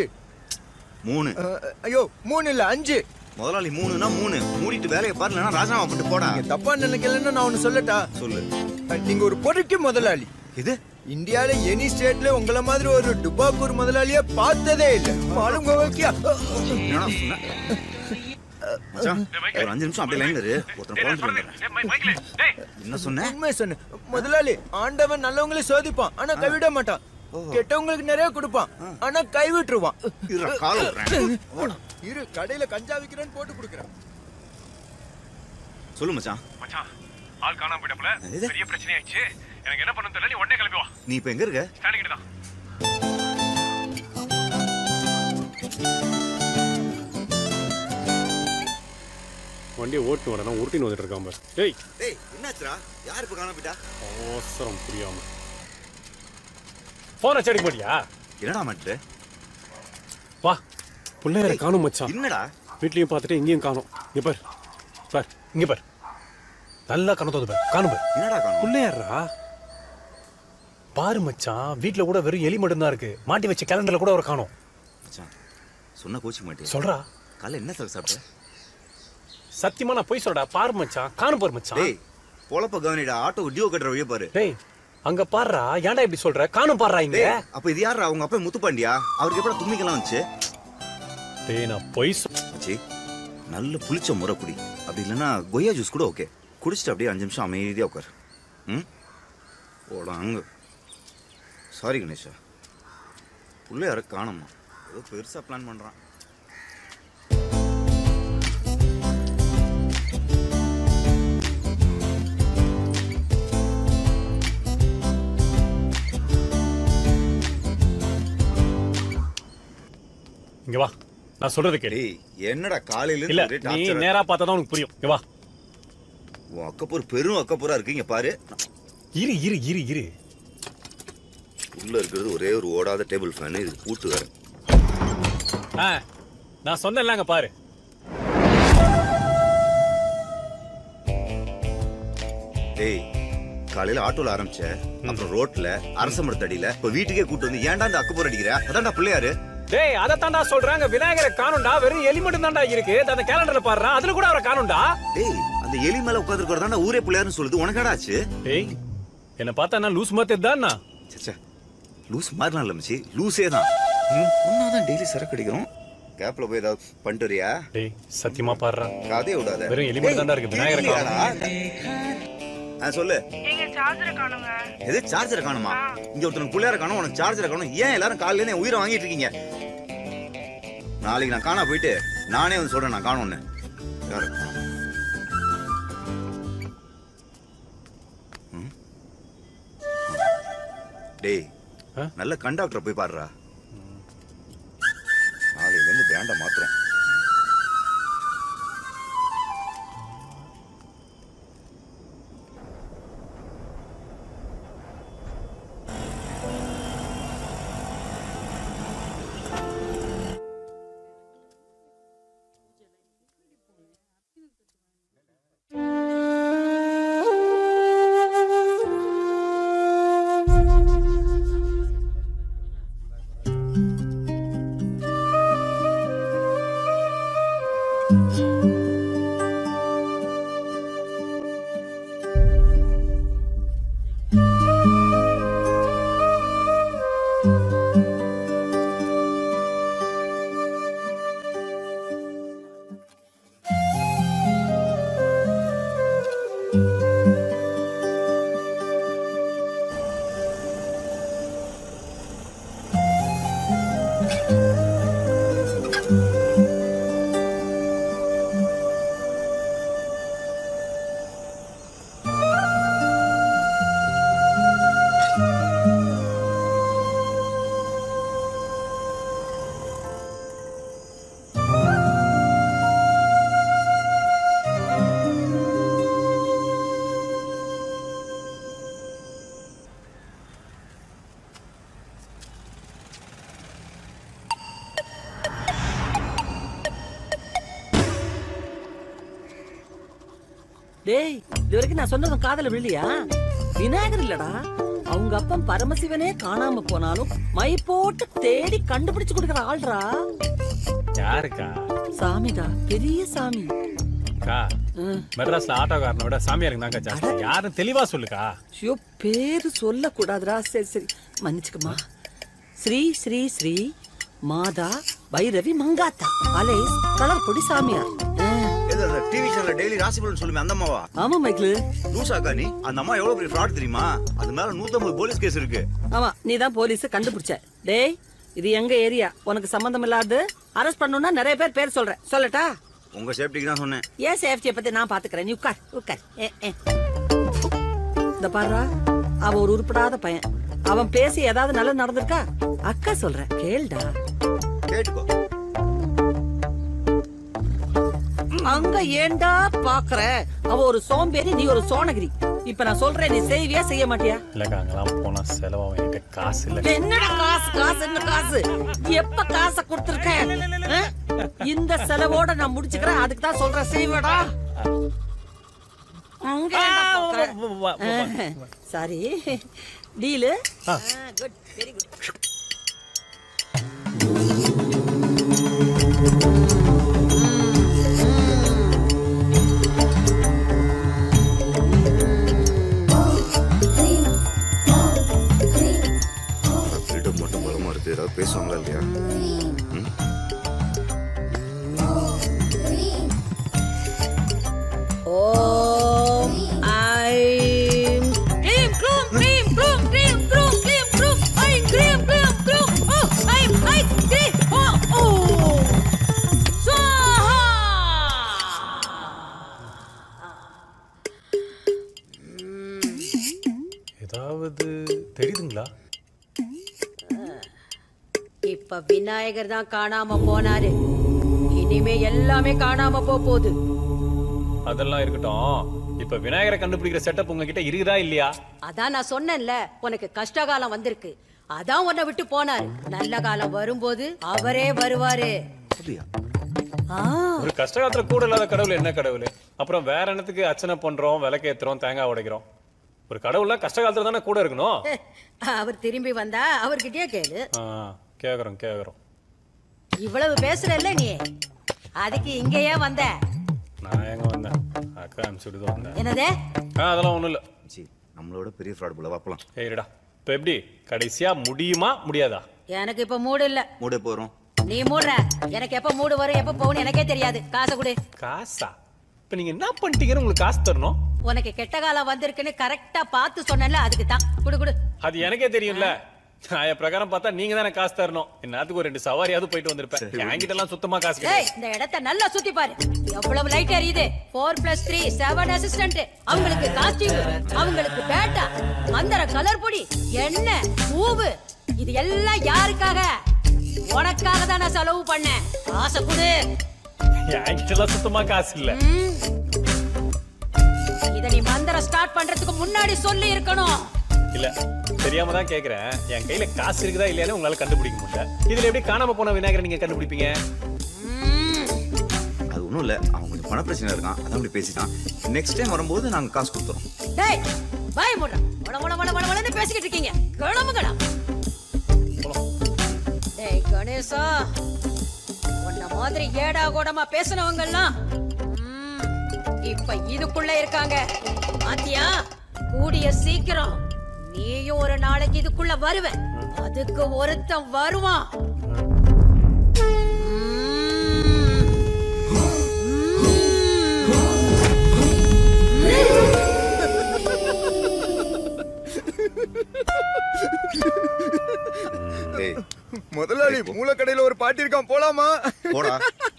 மூணு அஹ், ஐயோ மூணு இல்ல அஞ்சு முதலாளி மூணுனா மூணு மூடிட்டு வேலையை பாரு இல்லைன்னா ராஜினாமா பண்ணிட்டு போடா தப்பா நினைக்கலன்னு நான் ஒண்ணு சொல்லட்டா சொல்லு அஹ், நீங்க ஒரு பொறுக்கி முதலாளி இது இந்தியால எனி ஸ்டேட்ல உங்கள மாதிரி ஒரு டுபாக்கூர் முதலாளிய பார்த்ததே இல்ல மாலுங்க ஓகே என்னடா சொன்ன மச்சான், ஒரு அஞ்சு நிமிஷம் அப்படியே லைன்ல இரு ஒருத்தன் குழந்தை வந்துடுறேன் என்ன சொன்ன உண்மை சொன்ன முதலாளி ஆண்டவன் நல்லவங்களே சோதிப்பான் ஆனா கைவிட மாட்டான் கெட்டவங்களுக்கு நிறைய கொடுப்பான் ஆனா கை விட்டுருவான் இருடா, காலை விடுறேன். இரு கடையில கஞ்சா விக்கிறேன்னு போட்டு கொடுக்குறேன் சொல்லு மச்சான் மச்சான் ஆள் காணாம போயிட்டப்பல இது? பெரிய பிரச்சனை ஆயிடுச்சு எனக்கு என்ன பண்ணணும் தெரியல நீ உடனே கிளம்பி வா நீ இப்ப எங்க இருக்க ஸ்டாண்டிங் தான் வண்டியை ஓட்டு வரேன் உருட்டின்னு வந்துட்டு இருக்கான் பாரு டேய் டேய் என்னாச்சுடா யார் இப்ப காணாம போயிட்டா அவசரம் புரியாம போன செடிக்க மாட்டியா என்னடா மட்டு வா பிள்ளையார காணும் மச்சான் என்னடா வீட்லயும் பார்த்துட்டு இங்கேயும் காணும் இங்க பார் பார் இங்க பார் நல்லா கணத்தோது பார் காணும் பார் என்னடா காணும் பிள்ளையாரா பாரு மச்சான் வீட்ல கூட வெறும் எலி மட்டும் தான் இருக்கு மாட்டி வச்ச கேலண்டர்ல கூட ஒரு காணும் மச்சான் சொன்ன கோச்சிக்க மாட்டேன் சொல்றா காலைல என்ன சார் சாப்பிட்ட சத்தியமா நான் போய் சொல்றா பாரு மச்சான் காணும் பாரு மச்சான் டேய் பொழப்ப கவனிடா ஆட்டோ டியோ கட்டுற வழியே பாரு டேய் அங்க பாருடா ஏன்டா இப்படி சொல்ற காணும் பாருடா இங்க டேய் அப்ப இது யாரா அவங்க அப்பா முத்துப்பாண்டியா அவருக்கு எப்படா தும்மிக்கலாம் வந்துச்சு டேய் நான் பொய் சொ- மச்சி நல்ல புளிச்ச முறை குடி அப்படி இல்லைன்னா கொய்யா ஜூஸ் கூட ஓகே குடிச்சிட்டு அப்படியே அஞ்சு நிமிஷம் அமைதியா உட்கார் ம் ஓடாங்க சாரி கணேஷா உள்ள யார காணோமா ஏதோ பெருசா பிளான் பண்றான் இங்க வா நான் சொல்றது கேளு என்னடா காலையில இல்ல இருந்து ஒரே நீ torture ஆ நேரா பார்த்தா தான் உனக்கு புரியும் இங்க வா உன் அக்கப்பூர் பெரும் அக்கப்பூரா இருக்கு இங்க பாரு இரு இரு இரு இரு உள்ள இருக்கிறது ஒரே ஒரு ஓடாத டேபிள் ஃபேன் இது பூட்டு வேற ஆ நான் சொன்னேன்ல அங்க பாரு டேய் காலையில ஆட்டோல ஆரம்பிச்ச அப்புறம் ரோட்ல அரச மரத்தடியில இப்ப வீட்டுக்கே கூட்டு வந்து ஏன்டா இந்த அக்கப்பூர் அடிக்கிற அதான்டா பிள்ளையாரு டேய் அதத்தான்டா சொல்றாங்க விநாயகரை காணும்டா வெறும் எலி மட்டும் தான்டா இருக்கு அந்த கேலண்டர்ல பாடுறா அதுல கூட அவரை காணும்டா டேய் அந்த எலி மேல உட்காந்துருக்கிறதாண்டா ஊரே பிள்ளையாருன்னு சொல்லுது உனக்கடா ஆச்சு டேய் என்ன பார்த்தா என்ன லூஸ் மாதிரி தானா சச்சா லூஸ் மாதிரிலாம் இல்லை மச்சி லூஸே தான் ஒன்றா தான் டெய்லி சரக்கு அடிக்கிறோம் கேப்பில் போய் ஏதாவது பண்ணிட்டு வரியா டேய் சத்தியமா பாடுறா கதையை விடாத வெறும் எலி மட்டும் தான்டா இருக்கு விநாயகரை தெரியலையாடா? ஆ சொல்லு எங்க சார்ஜரை காணுங்க எது சார்ஜரை காணுமா இங்க ஒருத்தனுக்கு பிள்ளையார காணும் உனக்கு சார்ஜரை காணும் ஏன் எல்லாரும் காலையில இருந்து என் உயிரை வாங்கிட்டு இருக்கீங்க நாளைக்கு நான் காணா போயிட்டு நானே வந்து சொல்றேன் நான் காணும்னு யாரு காணோம்? ம்? டேய் நல்ல கண்டாக்டரை போய் பாடுறா நாளையில இருந்து பிராண்ட மாத்துறோம் டேய் இது வரைக்கும் நான் சொன்னதும் காதல விழலையா விநாயகர் இல்லடா அவங்க அப்பன் பரமசிவனே காணாம போனாலும் மை போட்டு தேடி கண்டுபிடிச்சு கொடுக்குற ஆள்ரா யாருக்கா சாமிடா பெரிய சாமி அக்கா மெட்ராஸ்ல ஆட்டோக்காரனை விட சாமியாருக்கு தான்க்கா ஜாஸ்தி யாரும் தெளிவா சொல்லுக்கா ஐயோ பேரு சொல்ல கூடாதுடா சரி சரி மன்னிச்சுக்கம்மா ஸ்ரீ ஸ்ரீ ஸ்ரீ மாதா பைரவி மங்காத்தா அலேஸ் கலர் பொடி சாமியார் ஆ, எது அந்த டிவி சேனல்ல டெய்லி ராசி பலன் சொல்லுமே அந்த அம்மாவா ஆமா மைக்கிள் லூசாக்கா நீ அந்த அம்மா எவ்வளவு பெரிய ஃப்ராட் தெரியுமா அது மேல 150 போலீஸ் கேஸ் இருக்கு ஆமா நீ தான் போலீஸ் கண்டுபிடிச்ச டேய் இது எங்க ஏரியா உனக்கு சம்பந்தம் இல்லாது அரெஸ்ட் பண்ணணும்னா நிறைய பேர் பேர் சொல்றேன் சொல்லட்டா உங்க சேஃப்டிக்கு தான் சொன்னேன் ஏன் சேஃப்டியை பத்தி நான் பாத்துக்கிறேன் நீ உட்கார் உட்கார் ஏ, ஏ. இந்த பாருடா அவன் ஒரு உருப்படாத பையன் அவன் பேசி ஏதாவது நல்லது நடந்திருக்கா அக்கா சொல்றேன் கேளுடா கேட்டுக்கோ அங்க ஏன்டா பாக்குற அவ ஒரு சோம்பேறி நீ ஒரு சோனகிரி இப்ப நான் சொல்றேன் நீ செய்வியா செய்ய மாட்டியா இல்லக்கா அங்கெல்லாம் போனா செலவாகும் என்கிட்ட காசு இல்ல என்னடா காசு காசு என்ன காசு எப்ப காசை கொடுத்திருக்க ஆ? இந்த செலவோட நான் முடிச்சுக்கிறேன் அதுக்கு தான் சொல்றேன் செய்வடா அங்க ஏன்டா பாக்குற? Sorry deal good very good freedom மட்டும் பலமா இருக்கு ஏதாவது பேசுவாங்களா இல்லையா ம்? ஓம் ஐம் க்ளீம் க்ளூம் க்ளீம் க்ளூம் க்ளீம் க்ளூம் க்ளீம் க்ளூம் ஐம் க்ளீம் க்ளீம் க்ளூம் ஓ ஐம் ஐ க்ளீம் ஓ ஓ சுவாஹா ஏதாவது தெரியுதுங்களா இப்ப விநாயகர் தான் காணாம போனாரு இனிமே எல்லாமே காணாம போக போகுது அதெல்லாம் இருக்கட்டும் இப்ப விநாயகரை கண்டுபிடிக்கிற செட்டப் உங்ககிட்ட இருக்குதா இல்லையா அதான் நான் சொன்னேன்ல உனக்கு கஷ்டகாலம் வந்திருக்கு அதான் உன்னை விட்டு போனாரு நல்ல காலம் வரும்போது அவரே வருவாரு ஆ, ஒரு கஷ்டகாலத்துல கூட இல்லாத கடவுள் என்ன கடவுள் அப்புறம் வேற என்னத்துக்கு அர்ச்சனை பண்றோம் விளக்கேத்துறோம் தேங்காய் உடைக்கிறோம் ஒரு கடவுள்லாம் கஷ்டகாலத்துல தானே கூட இருக்கணும் அவர் திரும்பி வந்தா அவர்கிட்டயே கேளு ஆ, கேக்குறோம் கேக்குறோம் இவ்வளவு பேசுறல்ல நீ அதுக்கு இங்கேயே வந்த நான் எங்க வந்தேன் அக்கா அனுப்பிச்சுட்டு தான் வந்தேன் என்னதே ஆ அதெல்லாம் ஒண்ணும் இல்ல நம்மளோட பெரிய ஃப்ராட் போல வாப்பலாம் ஏறிடா இப்போ எப்படி கடைசியா முடியுமா முடியாதா எனக்கு இப்ப மூடு இல்ல மூட போகிறோம் நீ மூடுற எனக்கு எப்ப மூடு வரும் எப்ப போகணும் எனக்கே தெரியாது காசை கொடு காசா இப்போ நீங்க என்ன பண்ணிட்டீங்கன்னு உங்களுக்கு காசு தரணும் உனக்கு கெட்ட காலம் வந்திருக்குன்னு கரெக்டா பார்த்து சொன்னேன்ல அதுக்கு தான் குடு குடு அது எனக்கே தெரியும்ல நான் என் பிரகாரம் பார்த்தா நீங்க தானே காசு தரணும் என்னத்துக்கு ஒரு ரெண்டு சவாரியாவது போயிட்டு வந்திருப்பேன் என்கிட்ட எல்லாம் சுத்தமா காசு ஏய் கிடையாது இந்த இடத்த நல்லா சுத்தி பாரு எவ்வளவு லைட் எரியுது four plus three seven assistant அவங்களுக்கு காஸ்டியூம் அவங்களுக்கு பேட்டா மந்திர கலர் பொடி எண்ணெய் பூவு இது எல்லாம் யாருக்காக உனக்காக தான் நான் செலவு பண்ணேன் ஆசை கொடு என்கிட்ட எல்லாம் சுத்தமா காசு இல்ல ம். இத நீ மந்திரம் ஸ்டார்ட் பண்றதுக்கு முன்னாடி சொல்லி இருக்கணும் இல்ல தெரியாம தான் கேக்குறேன் என் கையில காசு இருக்குதா இல்லையானு உங்களால கண்டுபிடிக்க முடியல இதுல எப்படி காணாம போன விநாயகரை நீங்க கண்டுபிடிப்பீங்க அது ஒன்றும் இல்லை அவன் கொஞ்சம் பண பிரச்சனை இருக்கான் அதான் அப்படி பேசிட்டான் நெக்ஸ்ட் டைம் வரும்போது நாங்கள் காசு கொடுத்துறோம் டேய் பாய் மூடுறா வள வள வள வள வளன்னு பேசிக்கிட்டு இருக்கீங்க கிளம்புங்கடா டேய் கணேசா உன்ன மாதிரி ஏடா கூடமா பேசினவங்க எல்லாம் ம், இப்ப இதுக்குள்ள இருக்காங்க பாத்தியா கூடிய சீக்கிரம் நீயும் ஒரு நாளைக்கு இதுக்குள்ள வருவ அதுக்கு ஒருத்தன் வருவான் டேய் முதலாளி மூலக்கடையில ஒரு பாட்டி இருக்கான் போலாமா போடா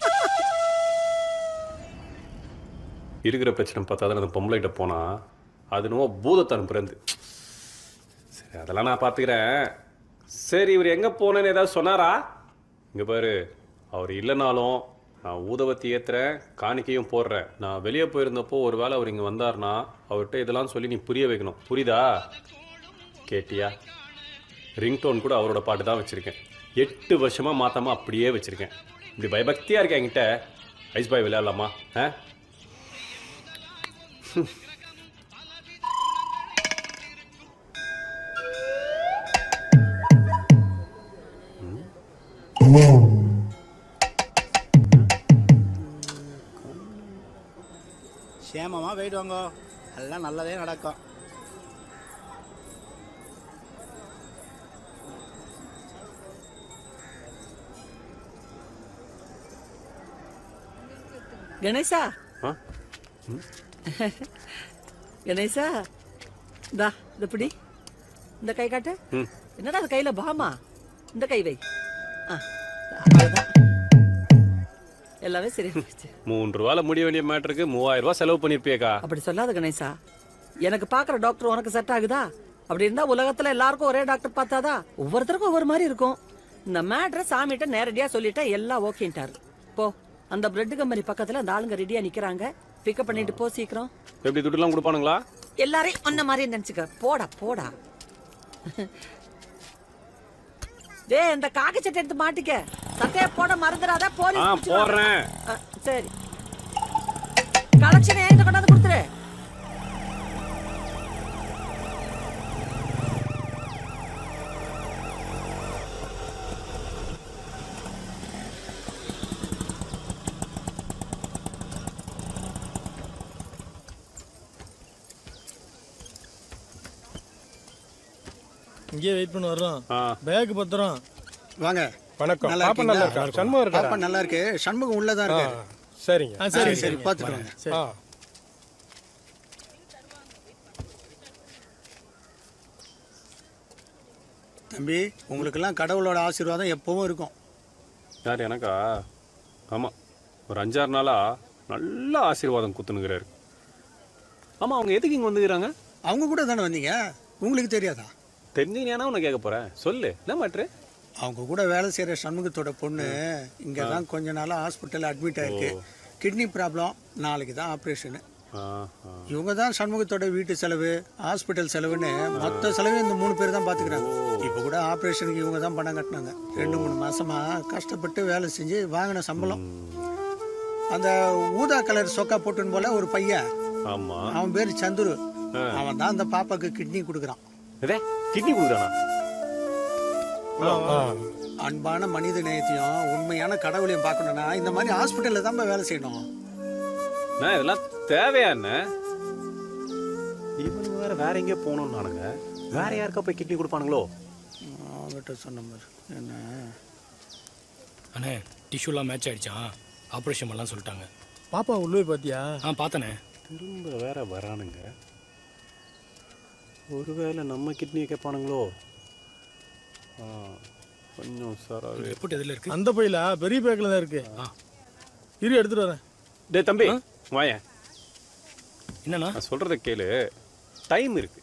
இருக்கிற பிரச்சனை பார்த்தா தான் அந்த பொம்பளைகிட்ட போனா அது என்னவோ பூதத்தை அனுப்புறது சரி அதெல்லாம் நான் பார்த்துக்கிறேன் சரி இவர் எங்கே போனேன்னு ஏதாவது சொன்னாரா இங்கே பாரு அவர் இல்லைனாலும் நான் ஊதவத்தி ஏற்றுறேன் காணிக்கையும் போடுறேன் நான் வெளியே போயிருந்தப்போ ஒரு வேளை அவர் இங்கே வந்தார்னா அவர்கிட்ட இதெல்லாம் சொல்லி நீ புரிய வைக்கணும் புரியுதா கேட்டியா ரிங்டோன் கூட அவரோட பாட்டு தான் வச்சுருக்கேன் எட்டு வருஷமாக மாற்றாமல் அப்படியே வச்சுருக்கேன் இப்படி பயபக்தியாக இருக்கேன் என்கிட்ட ஐஸ் பாய் விளையாடலாமா ஆ சேமமா போயிட்டு வாங்க எல்லாம் நல்லதே நடக்கும் கணேசா ஆ? கணேசா தா இந்த பிடி இந்த கை காட்டு ம். என்னடா அது கையில பாமா இந்த கை வை ஆ, அவ்வளவுதான். எல்லாமே சரி போச்சு மூன்று ரூபால முடிய வேண்டிய மேட்டருக்கு மூவாயிரம் ரூபாய் செலவு பண்ணிருப்பியக்கா அப்படி சொல்லாத கணேசா எனக்கு பாக்குற டாக்டர் உனக்கு செட் ஆகுதா அப்படி இருந்தா உலகத்துல எல்லாருக்கும் ஒரே டாக்டர் பார்த்தாதா ஒவ்வொருத்தருக்கும் ஒவ்வொரு மாதிரி இருக்கும் இந்த மேட்ரை சாமிகிட்ட நேரடியா சொல்லிட்டா எல்லாம் ஓகேன்ட்டாரு போ அந்த பிரெட் கம்பெனி பக்கத்துல அந்த ஆளுங்க ரெடியா நிக்கிறாங்க பிக்கப் பண்ணிட்டு போ சீக்கிரம் எப்படி துட்டுலாம் கொடுப்பானுங்களா எல்லாரையும் ஒன்ன மாதிரி நினைச்சுக்க போடா போடா டேய் இந்த காக்கி சட்டை எடுத்து மாட்டிக்க சட்டைய போட மறந்துடாத ஆ போலீஸ் பிடிச்சிருவாங்க. போடுறேன் ஆ, சரி கலெக்ஷன் என்கிட்ட கொண்டாந்து கொடுத்துரு இங்கே வெயிட் பண்ணி வர்றோம் பேக் பத்திரம் வாங்க வணக்கம். நல்லா பாப்பா நல்லா இருக்கீங்களா? இருக்காரா? சண்முகம் இருக்காரா? பாப்பா நல்லா இருக்கு சண்முகம் உள்ளதான் இருக்காரு ஆ, சரிங்க ஆ, சரி சரி பார்த்துட்டு வாங்க ஆ. தம்பி உங்களுக்கெல்லாம் கடவுளோட ஆசீர்வாதம் எப்பவும் இருக்கும் யார் எனக்கா ஆமாம் ஒரு அஞ்சாறு நாளா நல்ல ஆசீர்வாதம் குத்துனுங்கிறாரு ஆமாம் அவங்க எதுக்கு இங்கே வந்துக்கிறாங்க அவங்க கூட தானே வந்தீங்க உங்களுக்கு தெரியாதா தெரிஞ்சீங்கன்னா உன்னை கேட்க போகிறேன் சொல்லு என்ன மேட்ரு அவங்க கூட வேலை செய்கிற சண்முகத்தோட பொண்ணு இங்கே தான் கொஞ்ச நாளாக ஹாஸ்பிட்டலில் அட்மிட் ஆயிருக்கு கிட்னி ப்ராப்ளம் நாளைக்கு தான் ஆப்ரேஷனு இவங்க தான் சண்முகத்தோட வீட்டு செலவு ஹாஸ்பிட்டல் செலவுன்னு மொத்த செலவு இந்த மூணு பேர் தான் பார்த்துக்கிறாங்க இப்போ கூட ஆப்ரேஷனுக்கு இவங்க தான் பணம் கட்டினாங்க ரெண்டு மூணு மாசமா கஷ்டப்பட்டு வேலை செஞ்சு வாங்கின சம்பளம் அந்த ஊதா கலர் சொக்கா போட்டுன்னு போல ஒரு பையன் ஆமாம் அவன் பேர் சந்துரு அவன் தான் அந்த பாப்பாக்கு கிட்னி கொடுக்குறான் இதே கிட்னி கொடுக்குறானா அன்பான மனித நேயத்தையும் உண்மையான கடவுளையும் பார்க்கணும்னா இந்த மாதிரி ஹாஸ்பிட்டல்ல தான் போய் வேலை செய்யணும் நான் இதெல்லாம் தேவையா என்ன இவனுங்க வேற வேற வேற எங்கேயோ போகணும்னு நானுங்க வேற யாருக்கா போய் கிட்னி கொடுப்பானுங்களோ அவர்கிட்ட சொன்ன மாதிரி என்ன அண்ணே டிஷ்யூலாம் மேட்ச் ஆயிடுச்சான் ஆப்ரேஷன் பண்ணலாம் சொல்லிட்டாங்க பாப்பா உள்ளே பாத்தியா ஆ பார்த்தனே திரும்ப வேற வரானுங்க ஒருவேளை நம்ம கிட்னியை கேட்பானுங்களோ ஆ, கொஞ்சம் சாராவே ரிப்போர்ட் எதில் இருக்கு அந்த பையில பெரிய பேக்கில் தான் இருக்கு இரு எடுத்துட்டு வரேன் டேய் தம்பி வாயேன் என்னண்ணா நான் சொல்றத கேளு டைம் இருக்கு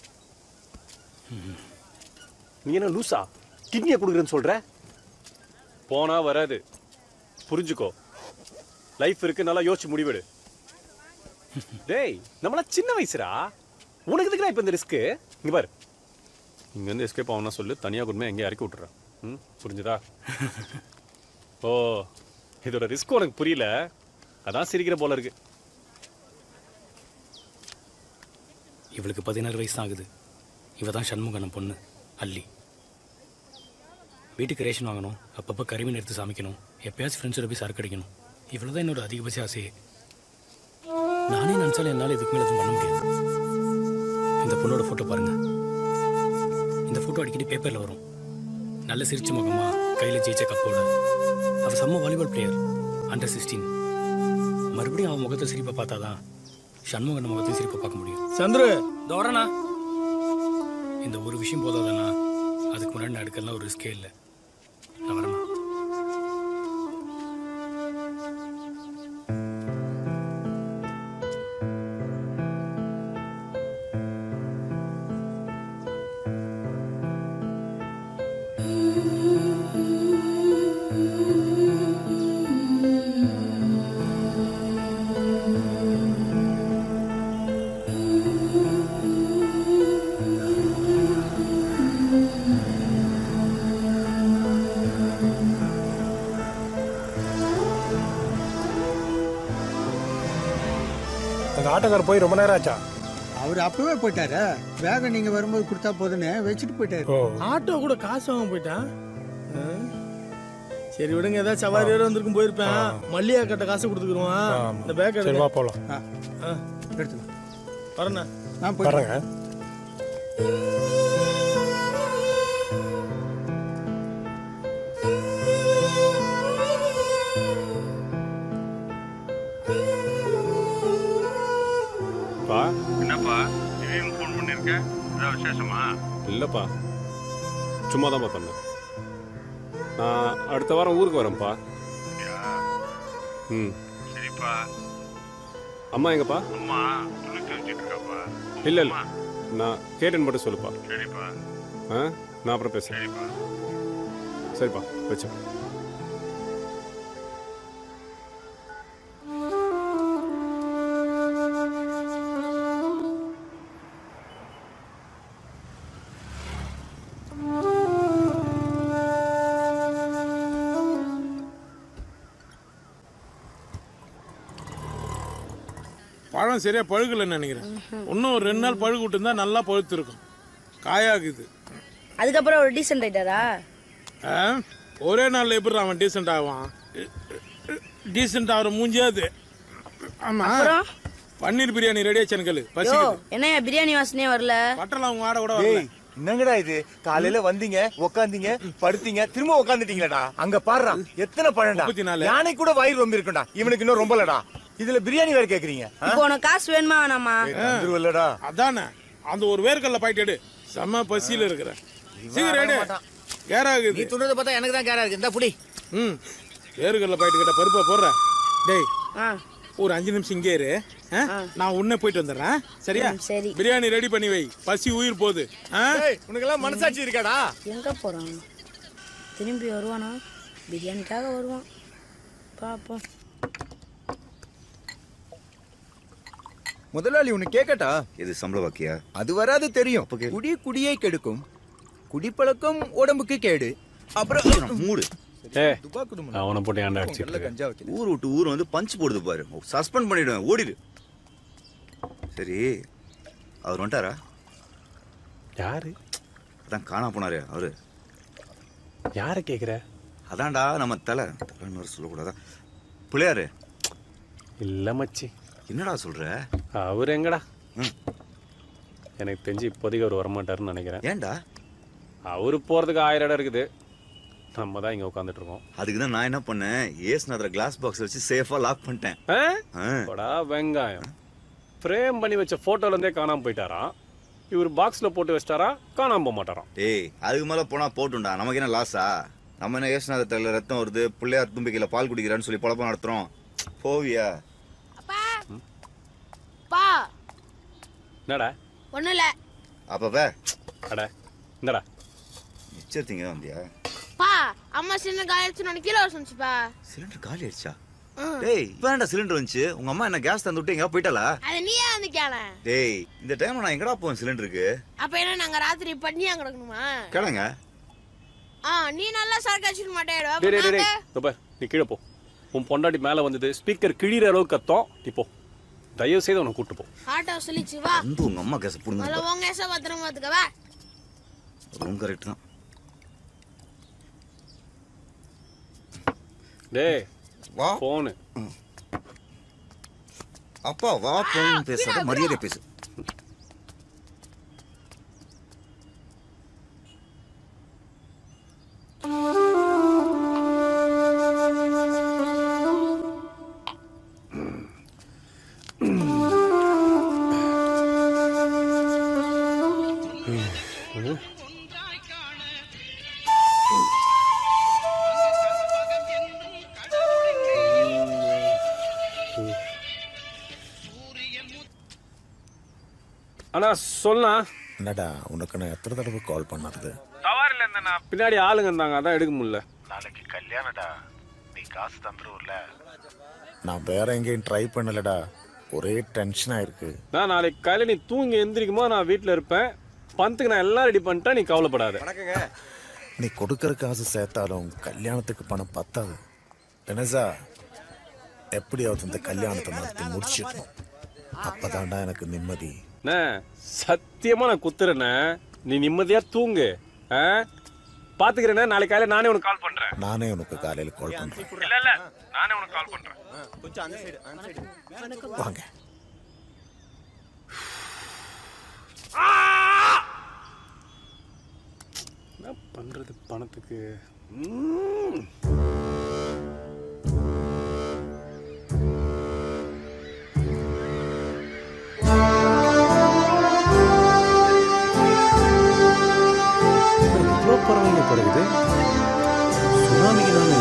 நீ என்ன லூசா கிட்னியை கொடுக்குறேன்னு சொல்ற போனா வராது புரிஞ்சுக்கோ லைஃப் இருக்கு நல்லா யோசிச்சு முடிவெடு டேய் நம்மளா சின்ன வயசுடா உனக்கு எதுக்குடா இப்போ இந்த ரிஸ்க்கு இங்க பாரு இங்க வந்து எஸ்கேப் ஆகணும்னா சொல்லு தனியா கொண்டு எங்கேயும் இறக்கி விட்டுறேன் ம் புரிஞ்சுதா ஓ இதோட ரிஸ்க் உனக்கு புரியல அதான் சிரிக்கிற போல இருக்கு இவளுக்கு பதினாறு வயசு தான் ஆகுது இவ தான் சண்முகனம் பொண்ணு அல்லி வீட்டுக்கு ரேஷன் வாங்கணும் அப்பப்போ கறிமீன் எடுத்து சமைக்கணும் எப்பயாச்சும் ஃப்ரெண்ட்ஸோட போய் சரக்கு அடிக்கணும் இவ்வளோ தான் என்னோட அதிகபட்ச ஆசையே நானே நினச்சாலும் என்னால் இதுக்கு மேலே எதுவும் பண்ண முடியாது இந்த பொண்ணோட ஃபோட்டோ பாருங்க இந்த ஃபோட்டோ அடிக்கடி பேப்பரில் வரும் நல்ல சிரிச்ச முகமா கையில் ஜெயிச்ச கப்போட அவள் செம்ம வாலிபால் பிளேயர் அண்டர் சிக்ஸ்டீன் மறுபடியும் அவன் முகத்தை சிரிப்பை பார்த்தாதான் சண்முகன் முகத்தையும் சிரிப்பை பார்க்க முடியும் சந்துரு தோரணா இந்த ஒரு விஷயம் போதாதானா அதுக்கு முன்னாடி நான் எடுக்கலாம் ஒரு ரிஸ்கே இல்லை நான் வரேண்ணா அந்த ஆட்டோக்கார் போய் ரொம்ப நேரம் ஆச்சா அவர் அப்பவே போயிட்டாரு பேகை நீங்க வரும்போது கொடுத்தா போதுன்னு வச்சுட்டு போயிட்டாரு ஆட்டோ கூட காசு வாங்க போயிட்டான் ஆ? சரி விடுங்க ஏதாவது சவாரி வேற வந்திருக்கும் போயிருப்பேன் மல்லிகா கட்ட காசு கொடுத்துக்குருவான் ஆமா. இந்த பேக் சரி, வா, போலாம். எடுத்துக்கலாம் வரேண்ணா நான் வரேங்க பா என்னப்பா திடீர்னு ஃபோன் பண்ணிருக்க ஏதாவது விசேஷமா இல்லைப்பா சும்மா தான்ப்பா பண்ணேன் நான் அடுத்த வாரம் ஊருக்கு வரேன்ப்பா ம் சரிப்பா அம்மா எங்கப்பா அம்மா துணி துவைச்சிட்டு இருக்காப்பா இல்லை இல்லை நான் கேட்டேன்னு மட்டும் சொல்லுப்பா சரிப்பா ஆ நான் அப்புறம் பேசுகிறேன் சரிப்பா வச்சேன் பழம் சரியா பழுகலைன்னு நினைக்கிறேன் இன்னும் ஒரு ரெண்டு நாள் பழுகு விட்டுருந்தா நல்லா பழுத்து இருக்கும் காயாகுது அதுக்கப்புறம் ஒரு டீசென்ட் ஆயிட்டாரா ஆ? ஒரே நாள்ல எப்படி அவன் டீசென்ட் ஆவான் டீசென்ட் ஆகிற மூஞ்சியாது ஆமா பன்னீர் பிரியாணி ரெடி ஆச்சு எனக்கு யோ பசிக்குது என்னையா பிரியாணி வாசனையே வரல பட்டெல்லாம் உங்க ஆட கூட வரல டேய் என்னங்கடா இது காலையில வந்தீங்க உக்காந்தீங்க படுத்தீங்க திரும்ப உக்காந்துட்டீங்களடா அங்க பாருடா எத்தனை பழம்டா யானை கூட வயிறு ரொம்ப இருக்கும்டா இவனுக்கு இன்னும் ரொம்பலடா இதுல பிரியாணி வேற கேக்குறீங்க ஆ? இப்போ உனக்கு காசு வேணுமா வேணாமா ஏய், தந்துருவல்லடா அதானே அந்த ஒரு வேர்க்கல்ல பாயிட்டு எடு செம்ம பசியில இருக்கிறேன் சீக்கிரம் எடு மாட்டான். கேராகுது நீ துண்டதை பார்த்தா எனக்கு தான் கேரா இருக்கு இந்த புடி ம் வேர்க்கல்ல பாயிட்டு கிட்ட பருப்பை போடுற டேய் ஒரு அஞ்சு நிமிஷம் இங்கே இரு ஆ? நான் உன்ன போயிட்டு வந்துடுறேன் சரியா ம், சரி. பிரியாணி ரெடி பண்ணி வை பசி உயிர் போகுது ஆ? உனக்கெல்லாம் மனசாட்சி இருக்காடா எங்க போறான் திரும்பி வருவானா பிரியாணிக்காக வருவான் பாப்போம் முதலாளி உன்னை கேட்கட்டா இது சம்பள வாக்கியா அது வராது தெரியும் குடி குடியை கெடுக்கும் குடிப்பழக்கம் உடம்புக்கு கேடு அப்புறம் மூடு ஏ அவனை போட்டு ஏன்டா அடிச்சிட்டு இருக்க? கஞ்சா வைக்குது ஊர் விட்டு ஊர் வந்து பஞ்ச் போடுது பாரு சஸ்பெண்ட் பண்ணிடுவேன் ஓடிடு சரி அவர் வந்துட்டாரா யாரு அதான் காணா போனாரு அவரு யாரை கேட்குற அதான்டா நம்ம தலை தலைன்னு வர சொல்லக்கூடாதா பிள்ளையாரு இல்லை மச்சி என்னடா சொல்ற அவர் எங்கடா எனக்கு தெரிஞ்சு இப்போதைக்கு அவர் வரமாட்டாருன்னு நினைக்கிறேன் ஏன்டா அவரு போகிறதுக்கு ஆயிரம் இடம் இருக்குது நம்ம தான் இங்கே உட்காந்துட்டு இருக்கோம் அதுக்கு தான் நான் என்ன பண்ணேன் ஏசுநாதர கிளாஸ் பாக்ஸ் வச்சு சேஃபா லாக் பண்ணிட்டேன் ஆ. போடா வெங்காயம் ஃப்ரேம் பண்ணி வச்ச ஃபோட்டோலேருந்தே காணாமல் போயிட்டாராம் இவர் பாக்ஸில் போட்டு வச்சிட்டாரா காணாமல் போக மாட்டாராம் டேய் அதுக்கு மேல போனா போட்டும்டா நமக்கு என்ன லாஸா நம்ம என்ன ஏசுநாதர் தலையில ரத்தம் வருது பிள்ளையார் தும்பிக்கையில பால் குடிக்கிறான்னு சொல்லி பொழப்பம் நடத்துறோம் போவியா பா என்னடா ஒண்ணும் இல்ல அப்பவே அட இந்தடா மிச்சர் திங்க வந்தியா பா அம்மா சின்ன காயிடுச்சு நான் கீழே வர சொன்னிச்சுப்பா சிலிண்டர் காலி ஆயிடுச்சா ம். டேய் இப்போ ஏன்டா சிலிண்டர் வந்துச்சு உங்க அம்மா என்ன கேஸ் தந்து விட்டு எங்க போயிட்டாளா அது நீயே வந்து கேள டேய் இந்த டைம்ல நான் எங்கடா போவேன் சிலிண்டருக்கு அப்ப என்ன நாங்க ராத்திரி பண்ணியா கிடக்கணுமா கேளுங்க ஆ நீ நல்லா சரக்கு அடிச்சுக்க மாட்டேடா டேய் டேய் டேய் இதோ பார், நீ கீழே போ உன் பொண்டாட்டி மேலே வந்தது ஸ்பீக்கர் கிழிகிற அளவுக்கு கத்தம் நீ போ தயவு செய்து உன்னை கூட்டு போ ஆட்டோ சொல்லிச்சு வா வந்து உங்க அம்மா கேஸ் முதல்ல புடுங்க உங்க ஏச பத்திரமா பாத்துக்க வா ரூம் கரெக்ட் தான் டேய் வா ஃபோனு அப்பா வா போன் பேசாத மரியாதை பேசு அண்ணா சொல்லா என்னடா உனக்கு நான் எத்தனை தடவை கால் பண்ணது தவறில்ல இருந்தேண்ணா பின்னாடி ஆளுங்க இருந்தாங்க அதான் எடுக்க முடியல நாளைக்கு கல்யாணடா நீ காசு தந்துருவல நான் வேற எங்கேயும் ட்ரை பண்ணலடா ஒரே டென்ஷனா இருக்கு நான் நாளைக்கு காலையில் நீ தூங்கி எந்திரிக்கும் போது நான் வீட்டில் இருப்பேன் பணத்துக்கு நான் எல்லாம் ரெடி பண்ணிட்டேன் நீ கவலைப்படாத நீ கொடுக்கற காசு சேர்த்தாலும் கல்யாணத்துக்கு பணம் பத்தாது என்னசா எப்படியாவது இந்த கல்யாணத்தை நடத்தி முடிச்சிடணும் அப்பதான்டா எனக்கு நிம்மதி அண்ணே சத்தியமா நான் குத்துறேண்ணே நீ நிம்மதியா தூங்கு ஆ பாத்துக்கிறேண்ணே நாளைக்கு காலையில் நானே உனக்கு கால் பண்றேன் நானே உனக்கு காலையில கால் பண்றேன் இல்ல இல்ல நானே உனக்கு கால் பண்றேன் கொஞ்சம் அந்த சைடு அந்த சைடு வாங்க என்ன பண்றது பணத்துக்கு ம். இவ்வளோ பரவாயில்ல பிறகுது சுனாமிக்கு தானே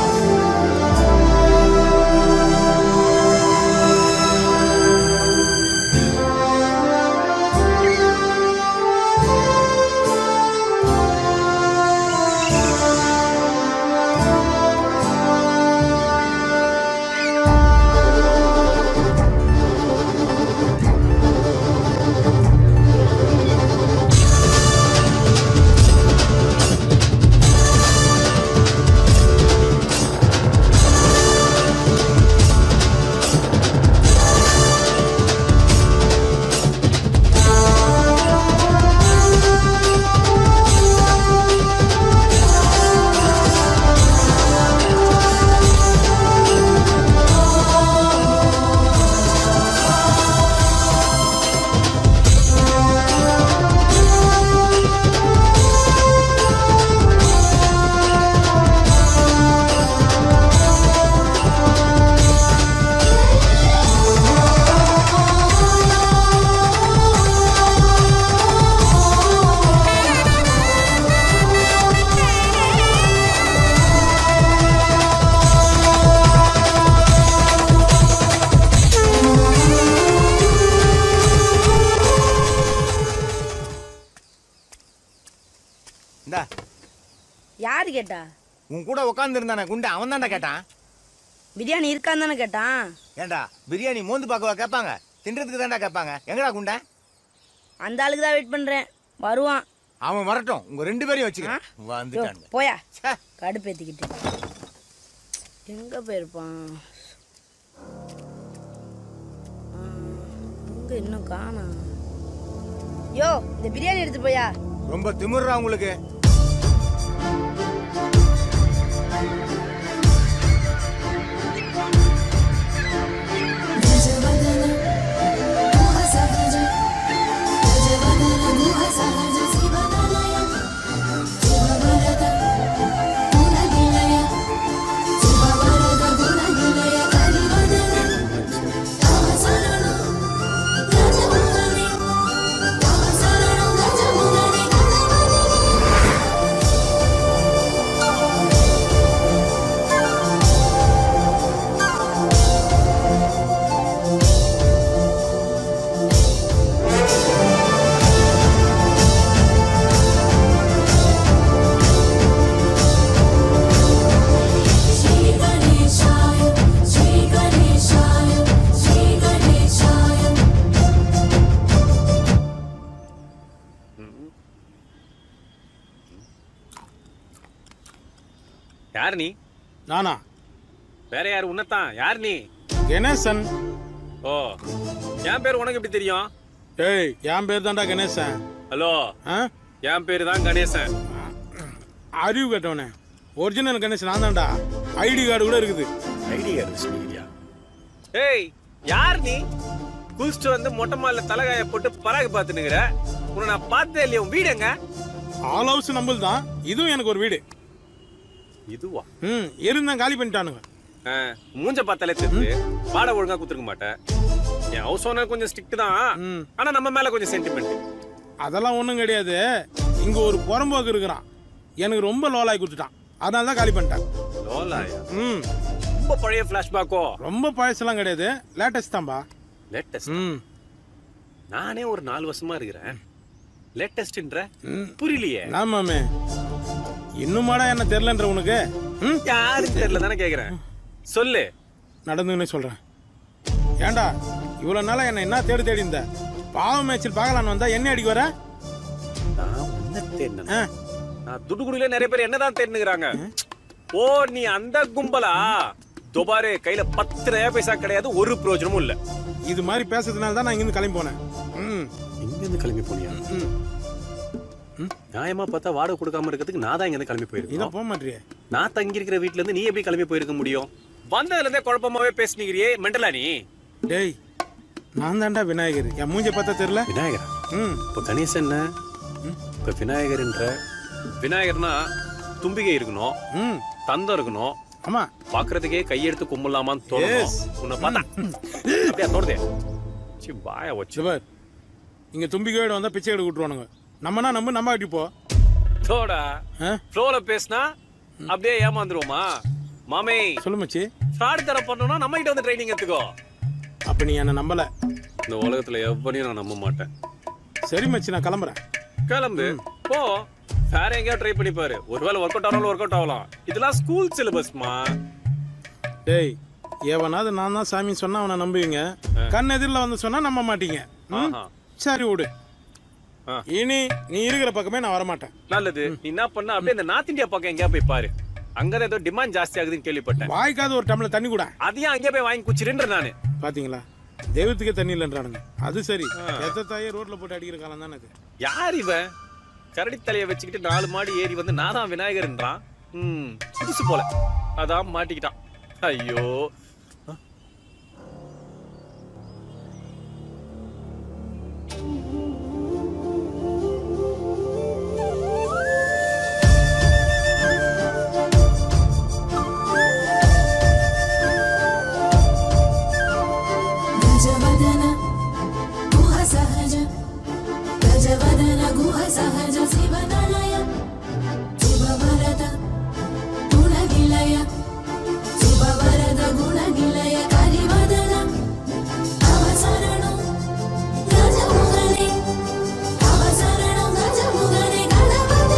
இந்தா யாரு கேட்டா உன் கூட உட்கார்ந்து இருந்தானே குண்டை அவன் தான்டா கேட்டான் பிரியாணி இருக்கான்னு தானே கேட்டான் ஏன்டா பிரியாணி மோந்து பார்க்கவா கேட்பாங்க தின்றதுக்கு தான்டா கேட்பாங்க எங்கடா குண்டை அந்த ஆளுக்கு தான் வெயிட் பண்றேன் வருவான் அவன் வரட்டும் உங்க ரெண்டு பேரையும் வச்சுக்க யோ, வந்துட்டானுங்க போயா கடுப்பேத்திக்கிட்டு எங்க போயிருப்பான் ஆ, எங்க இன்னும் காணா யோ இந்த பிரியாணி எடுத்து போயா ரொம்ப திமிர்றா உங்களுக்கு गजवदन मोहसहज गजवदन யார் நீ நானா வேற யார் உன்னதான் யார் நீ கணேசன் ஓ என் பேர் உனக்கு எப்படி தெரியும் ஏய் என் பேர் தான்டா கணேசன் ஹலோ என் பேர் தான் கணேசன் அறிவு கேட்டவனே ஒரிஜினல் கணேசன் நான் தான்டா ஐடி கார்டு கூட இருக்குது ஐடி கார்டு வச்சுருக்கியா ஏய் யார் நீ குளிச்சுட்டு வந்து மொட்டை மாலில் தலைகாய போட்டு பராகு பார்த்துனுங்கிற உன்னை நான் பார்த்தே இல்லையா உன் வீடு எங்க ஆல் ஹவுஸ் நம்மள் தான் இதுவும் எனக்கு ஒரு வீடு இதுவா ம் இருந்தான் காலி பண்ணிட்டானுங்க ஆ, மூஞ்ச பார்த்தாலே தெரியுது வாடகை ஒழுங்கா கொடுத்துருக்க மாட்டேன் என் ஹவுஸ் ஓனர் கொஞ்சம் ஸ்ட்ரிக்ட் தான் ஆனா நம்ம மேல கொஞ்சம் சென்டிமெண்ட் அதெல்லாம் ஒன்றும் கிடையாது இங்க ஒரு புறம்போக்கு இருக்கிறான் எனக்கு ரொம்ப லோலாய் கொடுத்துட்டான் அதனால தான் காலி பண்ணிட்டேன் லோலாயா ம் ரொம்ப பழைய ஃபிளாஷ்பேக்கோ ரொம்ப பழசெல்லாம் கிடையாது லேட்டஸ்ட் தான்பா லேட்டஸ்ட் ம் நானே ஒரு நாலு வருஷமா இருக்கிறேன் லேட்டஸ்ட்ன்ற புரியலையே ஆமாமே இன்னுமாடா என்ன தெரிலன்ற உனக்கு ம் யாரும் தெரியல தானே கேக்குறேன் சொல்லு நடந்துன்னு சொல்றேன் ஏன்டா இவ்வளவு நாளா என்ன என்ன தேடி தேடி இருந்த பாவம் மேய்ச்சல் பார்க்கலான்னு வந்தா என்ன அடிக்க வர நான் உன்னை தேடினேனா? நான் துடுகுடியில நிறைய பேர் என்னதான் தேடினுக்கிறாங்க ஓ நீ அந்த கும்பலா துபாரு கையில பத்து நயா பைசா கிடையாது ஒரு பிரயோஜனமும் இல்ல இது மாதிரி பேசுறதுனால தான் நான் இங்கிருந்து கிளம்பி போனேன் ம் இங்க இருந்து கிளம்பி போனியா நியாயமா பார்த்தா வாடகை கொடுக்காம இருக்கிறதுக்கு நான் தான் இங்க இருந்து கிளம்பி இதை போயிருக்கேன் போக மாட்டியே நான் தங்கி இருக்கிற வீட்ல இருந்து நீ எப்படி கிளம்பி போயிருக்க முடியும் வந்ததுல இருந்தே குழப்பமாவே பேசுனீங்கறியே மெண்டலா நீ டேய் நான் தான்டா விநாயகர் என் மூஞ்ச பார்த்தா தெரியல விநாயகரா ம் இப்ப கணேசன் என்ன இப்ப விநாயகர்ன்ற விநாயகர்னா தும்பிகை இருக்கணும் ம் தந்தம் இருக்கணும் ஆமா பாக்குறதுக்கே கையெடுத்து கும்பிடலாமான்னு தோணும் Yes. உன்னை பார்த்தா அப்படியா தோணுதே சி வாய வச்சு சிவர் இங்க தும்பிக்கையோட வந்தா பிச்சை எடுக்க விட்டுருவானுங்க நம்மனா நம்ம நம்ம அடி போ தோடா ஃப்ளோல பேசினா அப்படியே ஏமாந்துருவோமா மாமே சொல்லு மச்சி ஃப்ராட் தர பண்ணோம்னா நம்ம கிட்ட வந்து ட்ரைனிங் எடுத்துக்கோ அப்ப நீ என்ன நம்பல இந்த உலகத்துல எவனையும் நான் நம்ப மாட்டேன் சரி மச்சி நான் கிளம்புறேன் கிளம்பு போ வேற எங்கேயா ட்ரை பண்ணி பாரு ஒருவேளை ஒர்க் அவுட் ஆனாலும் ஒர்க் அவுட் ஆகலாம் இதெல்லாம் ஸ்கூல் சிலபஸ்மா டேய் எவனாவது நான் தான் சாமி சொன்னா அவனை நம்புவீங்க கண் எதிரில் வந்து சொன்னா நம்ப மாட்டீங்க ம்? ஆஹா. சரி விடு ஆ. இனி நீ இருக்கிற பக்கமே நான் வரமாட்டேன் நல்லது நீ என்ன பண்ண அப்படியே இந்த நார்த் இந்தியா பக்கம் எங்கேயா போய் பாரு அங்கதான் ஏதோ டிமாண்ட் ஜாஸ்தி ஆகுதுன்னு கேள்விப்பட்டேன் வாய்க்காவது ஒரு டம்ளர் தண்ணி கூட அதையும் அங்கேயே போய் வாங்கி குச்சிருன்ற நானு பாத்தீங்களா தெய்வத்துக்கே தண்ணி இல்லைன்றானுங்க அது சரி எத்த தாயே ரோட்ல போட்டு அடிக்கிற காலம் தானே அது யார் இவன் கரடி தலையை வச்சுக்கிட்டு நாலு மாடி ஏறி வந்து நான் தான் விநாயகர்ன்றான் ம் புதுசு போல அதான் மாட்டிக்கிட்டான் ஐயோ गजवदन गुह सहज गजवदन गुह सहज शिवनलय शुभवरद गुणनिलय शुभवरद गुणनिलय करिवदन अवसरणो गजमुगने अवसरणो गजमुगने गणपते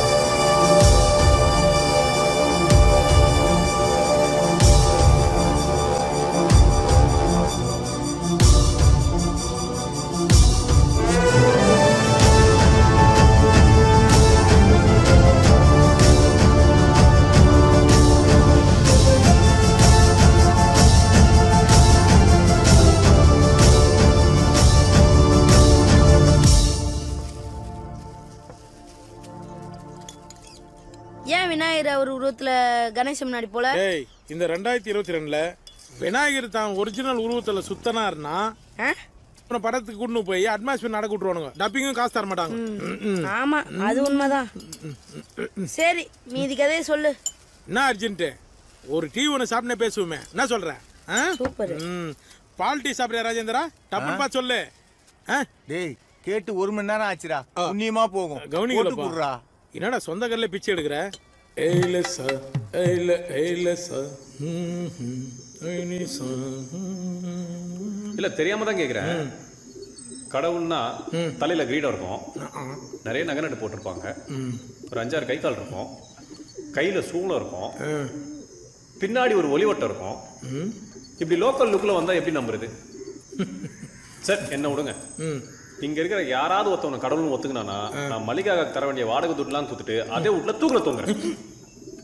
ஏன் விநாயகர் அவர் உருவத்துல கணேசன் முன்னாடி போல டேய் இந்த ரெண்டாயிரத்தி இருபத்தி ரெண்டுல விநாயகர் தான் ஒரிஜினல் உருவத்துல சுத்தனார்னா அப்புறம் படத்துக்கு கொண்டு போய் அட்மாஸ்பியர் நடக்க விட்டுருவானுங்க டப்பிங்கும் காசு தர மாட்டாங்க ம், ம். ஆமா அது உண்மைதான் சரி மீதி கதையை சொல்லு என்ன அர்ஜென்ட் ஒரு டீ ஒன்று சாப்பிட்டே பேசுவோமே என்ன சொல்ற சூப்பர் ம் பால் டீ சாப்பிட்றியா ராஜேந்திரா டப்புன்னு பார்த்து சொல்லு டேய் கேட்டு ஒரு மணி நேரம் ஆச்சுடா புண்ணியமா போகும் போட்டு கவனிக்கலப்பா குடுறா. என்னடா சொந்த கல்ல பிச்சை எடுக்கிற ஏய்ல ச ஏய்ல ஏய்ல ச ம், ம், ஏய்னி ச, ம். இல்ல தெரியாம தான் கேக்குறேன் கடவுள்னா தலையில கிரீடம் இருக்கும் நிறைய நகை நட்டு போட்டிருப்பாங்க ம். ஒரு அஞ்சாறு கை கால் இருக்கும் கையில சூளம் இருக்கும் பின்னாடி ஒரு ஒளிவட்டம் இருக்கும் இப்படி லோக்கல் லுக்ல வந்தா எப்படி நம்புறது சார் என்ன விடுங்க ம். இங்க இருக்கிற யாராவது ஒருத்தவங்க கடவுள்னு ஒத்துக்கினானா நான் மல்லிகாவுக்கு தர வேண்டிய வாடகை துட்டுலாம் கொடுத்துட்டு அதே வீட்டுல தூக்கல தூங்குறேன்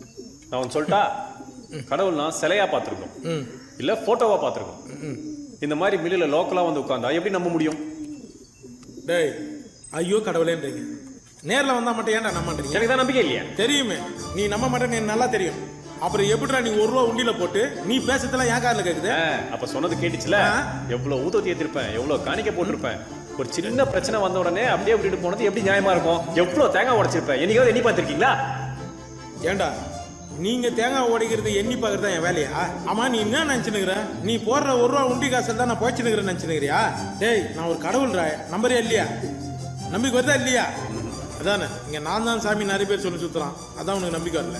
நான் ஒன்று சொல்லிட்டா கடவுள்னா சிலையா பார்த்துருக்கோம் ம் இல்ல போட்டோவா பார்த்துருக்கோம் ம் இந்த மாதிரி மில்லில் லோக்கலாக வந்து உட்காந்தா எப்படி நம்ப முடியும் டேய் ஐயோ கடவுளேன்றீங்க நேர்ல வந்தா மட்டும் ஏன்டா நம்ப மாட்டீங்க எனக்கு தான் நம்பிக்கை இல்லையா தெரியுமே நீ நம்ப மாட்டேன்னு எனக்கு நல்லா தெரியும் அப்புறம் எப்படிடா நீ ஒரு ரூபா உண்டியில போட்டு நீ பேசுறதெல்லாம் என் காதுல கேக்குது அப்ப சொன்னது கேட்டுச்சுல எவ்வளவு ஊதத்தி ஏத்திருப்பேன் எவ்வளவு காணிக்க போட்டிருப்பேன் ஒரு சின்ன பிரச்சனை வந்த உடனே அப்படியே விட்டுட்டு போனது எப்படி நியாயமா இருக்கும் எவ்வளவு தேங்காய் உடைச்சிருப்பேன் என்னைக்காவது எண்ணி பார்த்திருக்கீங்களா ஏண்டா நீங்க தேங்காய் உடைக்கிறது எண்ணி பார்க்கறது தான் என் வேலையா ஆமா நீ என்ன நினைச்சுனுக்குற நீ போடுற ஒரு ரூபா உண்டி காசில் தான் நான் போச்சுனுக்கிறேன் நினைச்சுனுக்கிறியா டேய் நான் ஒரு கடவுள்ரா நம்பரே இல்லையா நம்பிக்கை வருதா இல்லையா அதானே இங்க நான் தான் சாமி நிறைய பேர் சொல்லி சுத்துறான் அதான் உனக்கு நம்பிக்கை வரல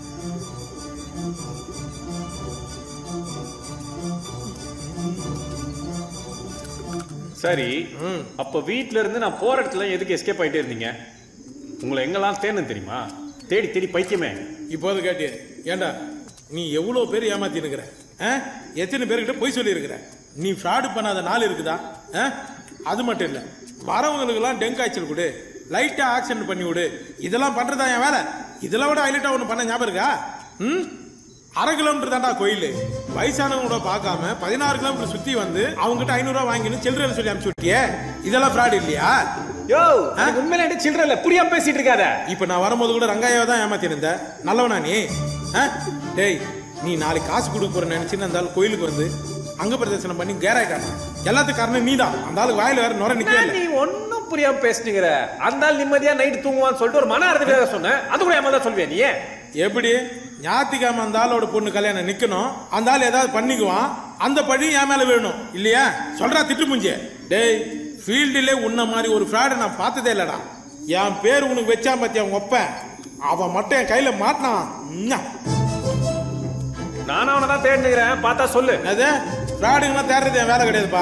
சரி அப்ப வீட்ல இருந்து நான் போற இடத்துல எதுக்கு எஸ்கேப் ஆயிட்டே இருந்தீங்க உங்களை எங்கெல்லாம் தேடணும் தெரியுமா தேடி தேடி பைத்தியமே இப்போது கேட்டியே ஏண்டா நீ எவ்வளோ பேர் ஏமாத்தினுக்கிற ஆ எத்தனை பேர்கிட்ட பொய் சொல்லியிருக்கிற நீ ஃப்ராடு பண்ணாத நாள் இருக்குதா ஆ அது மட்டும் இல்லை வரவங்களுக்கெல்லாம் டெங்கு காய்ச்சல் கொடு லைட்டாக ஆக்சிடென்ட் பண்ணி விடு இதெல்லாம் பண்ணுறதா என் வேலை இதெல்லாம் விட ஹைலைட்டாக ஒன்று பண்ண ஞாபகம் இருக்கா ம் அரை கிலோமீட்டர் தான்டா கோயில் வயசானவங்க கூட பார்க்காம பதினாறு கிலோமீட்டர் சுற்றி வந்து அவங்ககிட்ட ஐநூறுரூவா வாங்கின்னு சில்லறை சொல்லி அனுப்பிச்சு விட்டியே இதெல்லாம் ஃப்ராட் இல்லையா யோ உண்மையில என்கிட்ட சில்லறை இல்லை புரியாம பேசிட்டு இருக்காத இப்போ நான் வரும்போது கூட ரங்காயாவை தான் ஏமாத்திருந்த நல்லவனா நீ ஆ? டேய் நீ நாளைக்கு காசு கொடுக்க போற நினைச்சுன்னு அந்த ஆள் கோயிலுக்கு வந்து அங்க பிரதர்சனம் பண்ணி கேராய் காரணம் எல்லாத்துக்கும் காரணம் நீ தான் அந்த ஆளுக்கு வாயில வேற நுர நிக்கவே இல்லை நீ ஒன்னும் புரியாம பேசுனீங்கிற அந்த ஆள் நிம்மதியா நைட்டு தூங்குவான்னு சொல்லிட்டு ஒரு மன அறுதிக்காக சொன்னேன் அது கூட ஏமாதான் சொல்வியா நீ எப்படி ஞாத்திக்காம அந்த ஆளோட பொண்ணு கல்யாணம் நிக்கணும் அந்த ஆள் ஏதாவது பண்ணிக்குவான் அந்த பழி என் மேல விழணும் இல்லையா சொல்றா திட்டு முஞ்சே டேய் ஃபீல்டிலே உன்ன மாதிரி ஒரு ஃப்ராடை நான் பார்த்ததே இல்லடா என் பேர் உனக்கு வச்சா பத்தியா உங்க ஒப்பேன் அவன் மட்டும் என் கையில மாட்டினான் ம்ஞா. நானும் அவனை தான் தேடினுக்கிறேன் பார்த்தா சொல்லு அது ஃப்ராடுங்கெல்லாம் தேடுறது என் வேலை கிடையாதுப்பா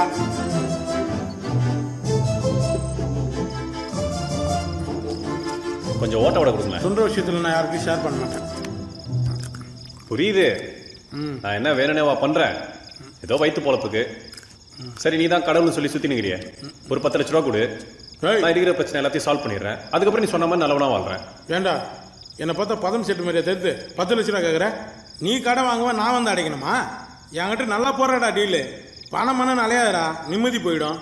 கொஞ்சம் ஓட்ட விட கொடுங்களேன் சொல்ற விஷயத்துல நான் யாருக்கும் ஷேர் பண்ண மாட்டேன் புரியுது நான் என்ன வேணும்னேவா பண்றேன் ஏதோ வயிற்று பொழப்புக்கு சரி நீ தான் கடவுள்னு சொல்லி சுத்தி நிக்கிறிய ஒரு பத்து லட்ச ரூபா கொடு நான் இருக்கிற பிரச்சனை எல்லாத்தையும் சால்வ் பண்ணிடுறேன் அதுக்கப்புறம் நீ சொன்ன மாதிரி நல்லவனா வாழ்றேன் ஏண்டா என்னை பார்த்தா பதம் செட்டு மாதிரியா தெரியுது பத்து லட்ச ரூபா கேட்குற நீ கடன் வாங்குவ நான் வந்து அடைக்கணுமா என்கிட்ட நல்லா போடுறடா டீலு பணம் மனம் அலையாதடா நிம்மதி போயிடும்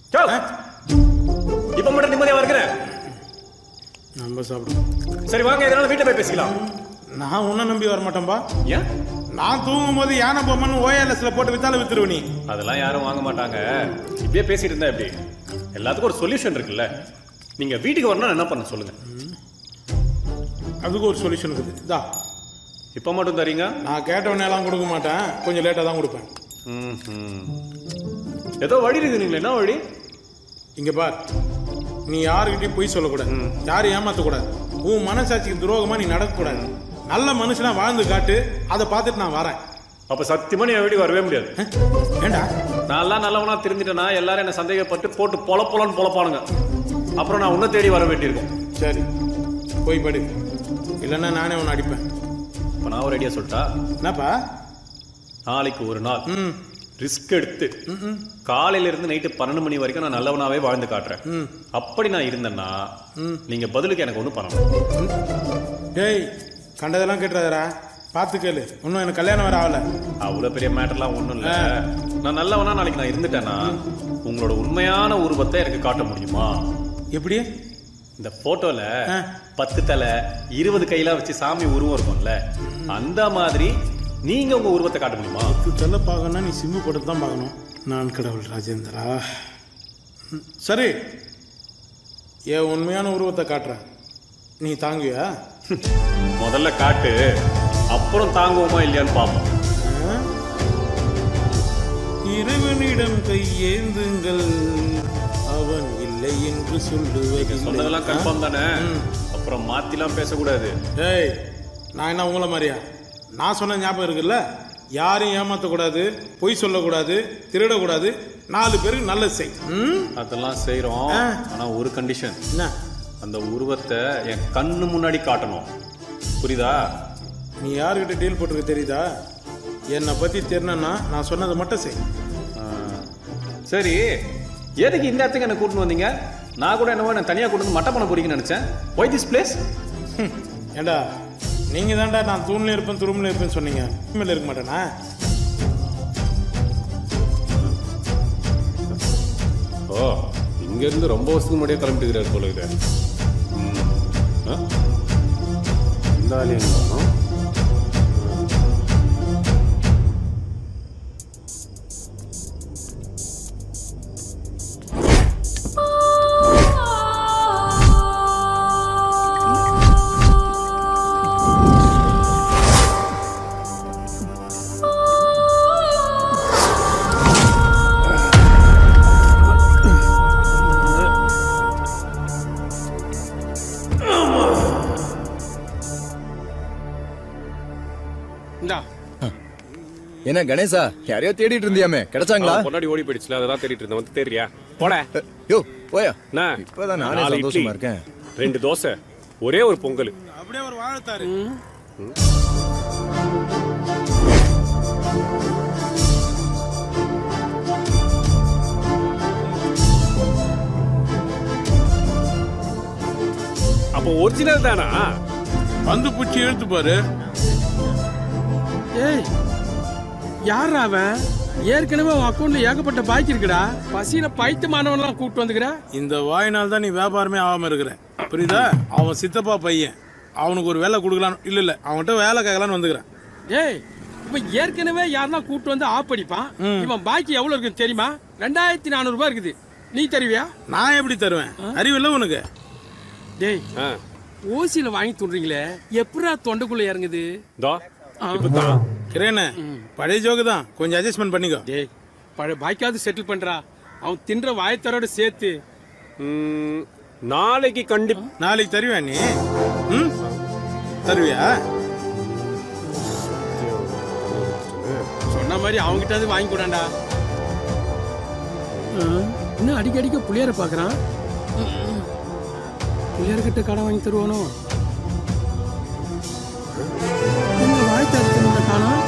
இப்ப மட்டும் நிம்மதியா இருக்கிறேன் நம்ம சாப்பிடுவோம் சரி வாங்க இதனால வீட்டை போய் பேசிக்கலாம் நான் உன்னை நம்பி வர மாட்டேன்பா ஏன் நான் தூங்கும் போது யானை பொம்மன் ஓஎல்எஸ்ல போட்டு வித்தாலும் வித்துருவ நீ அதெல்லாம் யாரும் வாங்க மாட்டாங்க இப்படியே பேசிட்டு இருந்தா எப்படி எல்லாத்துக்கும் ஒரு சொல்யூஷன் இருக்குல்ல நீங்க வீட்டுக்கு வரணும் என்ன பண்ண சொல்லுங்க அதுக்கு ஒரு சொல்யூஷன் இருக்குது இதா இப்ப மட்டும் தரீங்க நான் கேட்டவனே எல்லாம் கொடுக்க மாட்டேன் கொஞ்சம் லேட்டாக தான் கொடுப்பேன் ம்ஹும். ஏதோ வழி இருக்கு நீங்களே என்ன வழி இங்க பார் நீ யாருக்கிட்டையும் பொய் சொல்லக்கூடாது யாரும் ஏமாத்தக்கூடாது உன் மனசாட்சிக்கு துரோகமா நீ நடக்கக்கூடாது நல்ல மனுஷனா வாழ்ந்து காட்டு அதை பார்த்துட்டு நான் வரேன் அப்ப சத்தியமா நீ என் வீட்டுக்கு வரவே முடியாது ஏண்டா நான்லாம் நல்லவனா தெரிஞ்சிட்டேனா எல்லாரும் என்ன சந்தேகப்பட்டு போட்டு பொல பொலன்னு பொழப்பானுங்க அப்புறம் நான் உன்னை தேடி வர வேண்டியிருக்கும் சரி போய் படு இல்லைன்னா நானே உன்னை அடிப்பேன் இப்போ நான் ஒரு ஐடியா சொல்லிட்டா என்னப்பா நாளைக்கு ஒரு நாள் ரிஸ்க் எடுத்து காலையில இருந்து நைட்டு பன்னெண்டு மணி வரைக்கும் நான் நல்லவனாவே வாழ்ந்து காட்டுறேன் அப்படி நான் இருந்தேன்னா நீங்க பதிலுக்கு எனக்கு ஒன்றும் பண்ணணும் டேய் கண்டதெல்லாம் கேட்டுறாதரா பார்த்து கேளு இன்னும் எனக்கு கல்யாணம் வேற ஆகல அவ்வளவு பெரிய மேட்டர்லாம் ஒண்ணும் இல்ல நான் நல்லவனா நாளைக்கு நான் இருந்துட்டேன்னா உங்களோட உண்மையான உருவத்தை எனக்கு காட்ட முடியுமா எப்படி இந்த போட்டோல பத்து தலை இருபது கையெல்லாம் வச்சு சாமி உருவம் இருக்கும்ல அந்த மாதிரி நீங்க உங்க உருவத்தை காட்ட முடியுமா சொல்ல பார்க்கணும்னா நீ சிம்மு போட்டு தான் பார்க்கணும் நான் கடவுள் ராஜேந்திரா ம், சரி என் உண்மையான உருவத்தை காட்டுறேன் நீ தாங்குவியா முதல்ல காட்டு அப்புறம் தாங்குவோமா இல்லையான்னு பார்ப்போம் இறைவனிடம் கையேந்துங்கள் அவன் இல்லை என்று சொல்லுவது சொன்னதெல்லாம் கன்ஃபார்ம் தானே அப்புறம் மாத்திலாம் பேசக்கூடாது டேய் நான் என்ன உங்களை மாதிரியா நான் சொன்ன ஞாபகம் இருக்குல்ல யாரையும் ஏமாத்தக்கூடாது பொய் சொல்லக்கூடாது திருடக்கூடாது நாலு பேருக்கு நல்லது செய் ம்? அதெல்லாம் செய்றோம் ஆனா ஒரு கண்டிஷன் என்ன அந்த உருவத்தை என் கண்ணு முன்னாடி காட்டணும் புரியுதா நீ யாருக்கிட்ட டீல் போட்டிருக்க தெரியுதா என்னை பத்தி தெரியணும்னா நான் சொன்னதை மட்டும் செய் ஆ, சரி எதுக்கு இந்த இடத்துக்கு என்ன கூட்டின்னு வந்தீங்க நான் கூட என்னவோ நான் தனியாக கூட்டு வந்து மட்டை பண்ண போறீங்கன்னு நினைச்சேன் ஒய் திஸ் பிளேஸ் ஏண்டா நீங்க தான்டா நான் தூண்ல இருப்பேன் துரும்புல இருப்பேன் சொன்னீங்க மேல இருக்க மாட்டேனா ஓ இங்க இருந்து ரொம்ப வருஷத்துக்கு முன்னாடியே கிளம்பிட்டுக்கிறாரு போல இது ம். ஆ? இந்த ஆளு எங்க காணோம்? இந்தா என்ன கணேசா யாரையோ தேடிட்டு இருந்தியாமே கிடைச்சாங்களா அவன் பொண்டாடி ஓடி போயிடுச்சுல அதெல்லாம் தேடிட்டு இருந்தேன் வந்து தெரியா போட யோ போயா என்ன இப்பதான் நானே நாலு சந்தோஷமா இட்லி, இருக்கேன். ரெண்டு தோசை ஒரே ஒரு பொங்கல் அப்படியே ஒரு வாழைத்தாரு அப்போ ஒரிஜினல் தானா வந்து பூச்சி இழுத்து பாரு ஏய் யார் அவன் ஏற்கனவே உன் அக்கௌண்ட்ல ஏகப்பட்ட பாக்கி இருக்குடா பசியில பைத்தியமானவன்லாம் கூப்பிட்டு வந்துக்கிற இந்த வாயினால் தான் நீ வியாபாரமே ஆகாம இருக்கிற புரியுதா அவன் சித்தப்பா பையன் அவனுக்கு ஒரு வேலை கொடுக்கலான்னு இல்ல இல்ல அவன்கிட்ட வேலை கேட்கலான்னு வந்துக்கிறேன் ஏய் இவன் ஏற்கனவே யாருன்னா கூப்பிட்டு வந்து ஆப் அடிப்பான் இவன் பாக்கி எவ்வளவு இருக்குன்னு தெரியுமா ரெண்டாயிரத்தி நானூறு ரூபாய் இருக்குது நீ தருவியா நான் எப்படி தருவேன் அறிவில்ல உனக்கு டேய் ஓசியில வாங்கி துண்றீங்களே எப்படா தொண்டைக்குள்ள இறங்குது தோ இப்பதான் கிரேனு பழைய ஜோக்கு தான் கொஞ்சம் அட்ஜஸ்ட்மெண்ட் பண்ணிக்கோ டேய் பழைய பாய்க்காவது செட்டில் பண்றா அவன் தின்ற வாயத்தரோட சேர்த்து நாளைக்கு கண்டி நாளைக்கு தருவியா நீ ம் தருவியா சொன்ன மாதிரி அவங்கிட்ட இருந்து வாங்கி கூடாண்டா இன்னும் அடிக்கடிக்க புளியரை பாக்குறான் புளியர்கிட்ட கடை வாங்கி தருவானோ எங்க வாழ்த்து காணோம்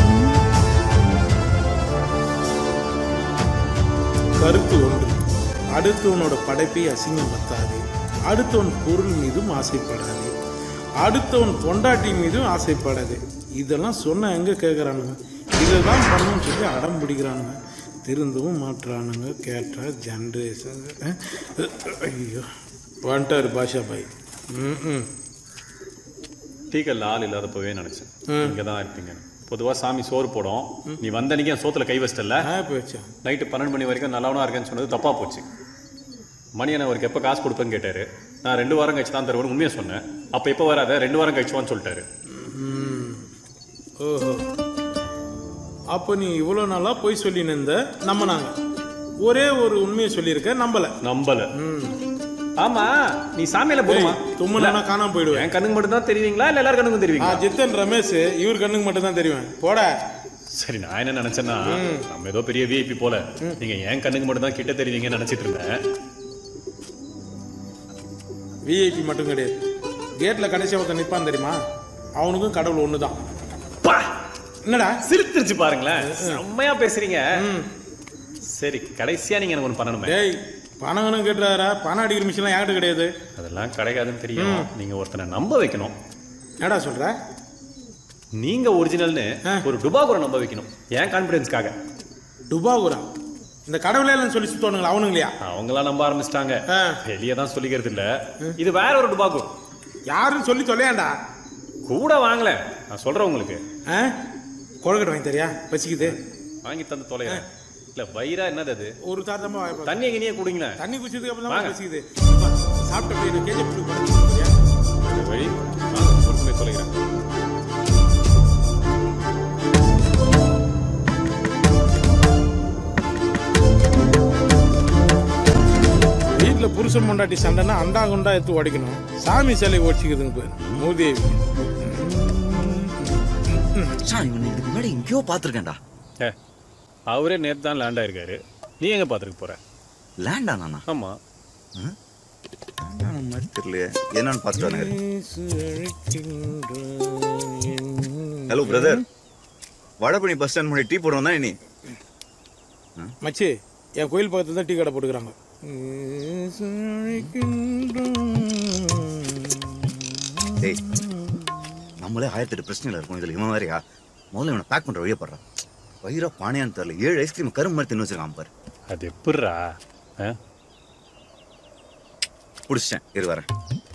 கருத்து ஒன்று அடுத்தவனோட படைப்பை அசிங்கம் பத்தாது அடுத்தவன் பொருள் மீதும் ஆசைப்படாது அடுத்தவன் பொண்டாட்டி மீதும் ஆசைப்படாது இதெல்லாம் சொன்ன எங்க கேட்குறானுங்க இதை தான் பண்ணணும்னு சொல்லி அடம் பிடிக்கிறானுங்க திருந்தவும் மாட்டுறானுங்க கேட்டா ஜென்ரேஷன் ஐயோ வந்துட்டாரு பாஷா பாய் ம் டீக்கல்ல ஆள் இல்லாதப்பவே நினைச்சேன் ம். இங்க தான் இருப்பீங்க பொதுவா சாமி சோறு போடும் நீ வந்த அன்னைக்கு என் சோத்துல கை வச்சிட்டல போச்சு நைட்டு பன்னெண்டு மணி வரைக்கும் நல்லவனா இருக்கேன்னு சொன்னது தப்பா போச்சு மணி என்ன அவருக்கு எப்போ காசு கொடுப்பேன்னு கேட்டாரு நான் ரெண்டு வாரம் கழிச்சு தான் தருவேன் உண்மையை சொன்னேன் அப்போ எப்போ வராத ரெண்டு வாரம் கழிச்சுவான்னு சொல்லிட்டாரு ம். ஓஹோ அப்போ நீ இவ்வளோ நாளாக போய் சொல்லின்னு இருந்த நம்பினாங்க ஒரே ஒரு உண்மையை சொல்லியிருக்க நம்பல நம்பல ஆமா நீ சாமியில போடுமா தும்முனா காணாம போயிடுவேன் என் கண்ணுக்கு மட்டும் தான் தெரியுவீங்களா இல்ல எல்லாரும் கண்ணுக்கும் ஆ தெரியுவீங்களா ஜித்தன் ரமேஷ் இவர் கண்ணுக்கு மட்டும் தான் தெரியும் போட சரி நான் என்ன நினைச்சேன்னா நம்ம ஏதோ பெரிய விஐபி போல நீங்க என் கண்ணுக்கு மட்டும் தான் கிட்ட தெரியுவீங்கன்னு நினைச்சிட்டு இருந்தேன் விஐபி மட்டும் கிடையாது கேட்ல கடைசியா ஒருத்தன் நிப்பான் தெரியுமா அவனுக்கும் கடவுள் ஒன்று தான் என்னடா சிரித்துருச்சு பாருங்களேன் செம்மையா பேசுறீங்க சரி கடைசியா நீங்க எனக்கு ஒன்று பண்ணணுமே டேய் பணம் கேட்டுறாரா பணம் அடிக்கிற மிஷின்லாம் யார்கிட்ட கிடையாது அதெல்லாம் கிடைக்காதுன்னு தெரியும் நீங்க ஒருத்தனை நம்ப வைக்கணும் என்னடா சொல்ற நீங்க ஒரிஜினல்னு ஒரு டுபாகுரை நம்ப வைக்கணும் ஏன் கான்பிடன்ஸ்க்காக டுபாகுரா இந்த கடவுளே இல்லைன்னு சொல்லி சுத்தணுங்களா அவனுங்களையா அவங்களாம் நம்ப ஆரம்பிச்சிட்டாங்க வெளியே தான் சொல்லிக்கிறது இல்ல இது வேற ஒரு டுபாகூர் யாருன்னு சொல்லி தொலையாண்டா கூட வாங்கல நான் சொல்றேன் உங்களுக்கு கொழுக்கட்டை வாங்கி தரியா பசிக்குது வாங்கி தந்து தொலைகிறேன் இல்ல வயிறா என்னது அது ஒரு தாரதமா வாய்ப்பு தண்ணி எங்கேயே குடிங்களேன் தண்ணி குடிச்சதுக்கு அப்புறம் தான் வாங்க. பசிக்குது சாப்பிட்ட போய் கேஜி வழி வாங்க பொறுமையை தொலைகிறேன் வீட்டுல புருஷன் பொண்டாட்டி சண்டைன்னா அண்டா குண்டா எடுத்து உடைக்கணும் சாமி சிலை ஓடிச்சுக்குதுங்க பேர் மூதேவி இதுக்கு முன்னாடி எங்கேயோ பார்த்துருக்கேன்டா ஏ அவரே நேத்து தான் லேண்ட் ஆயிருக்காரு நீ எங்க பாத்துருக்க போற லேண்டா நானா ஆமா மாதிரி தெரியலையே என்னன்னு பார்த்துட்டு hello brother Vadapalani bus stand முன்னாடி டீ போடுவோம் தான் இனி மச்சி என் கோயில் பக்கத்துல தான் டீ கடை போட்டுக்கிறாங்க டேய் நம்மளே ஆயிரத்தி எட்டு பிரச்சனைகள் இருக்கும் இதுல இவன் வேறையா முதல்ல இவனை பேக் பண்ற வழியை போடுறான் வயிறா பானையான்னு தெரியல ஏழு ஐஸ்கிரீம் கரும்பு மாதிரி தின்னு வச்சிருக்கான் பாரு அது எப்படிரா பிடிச்சிட்டேன் இரு வரேன்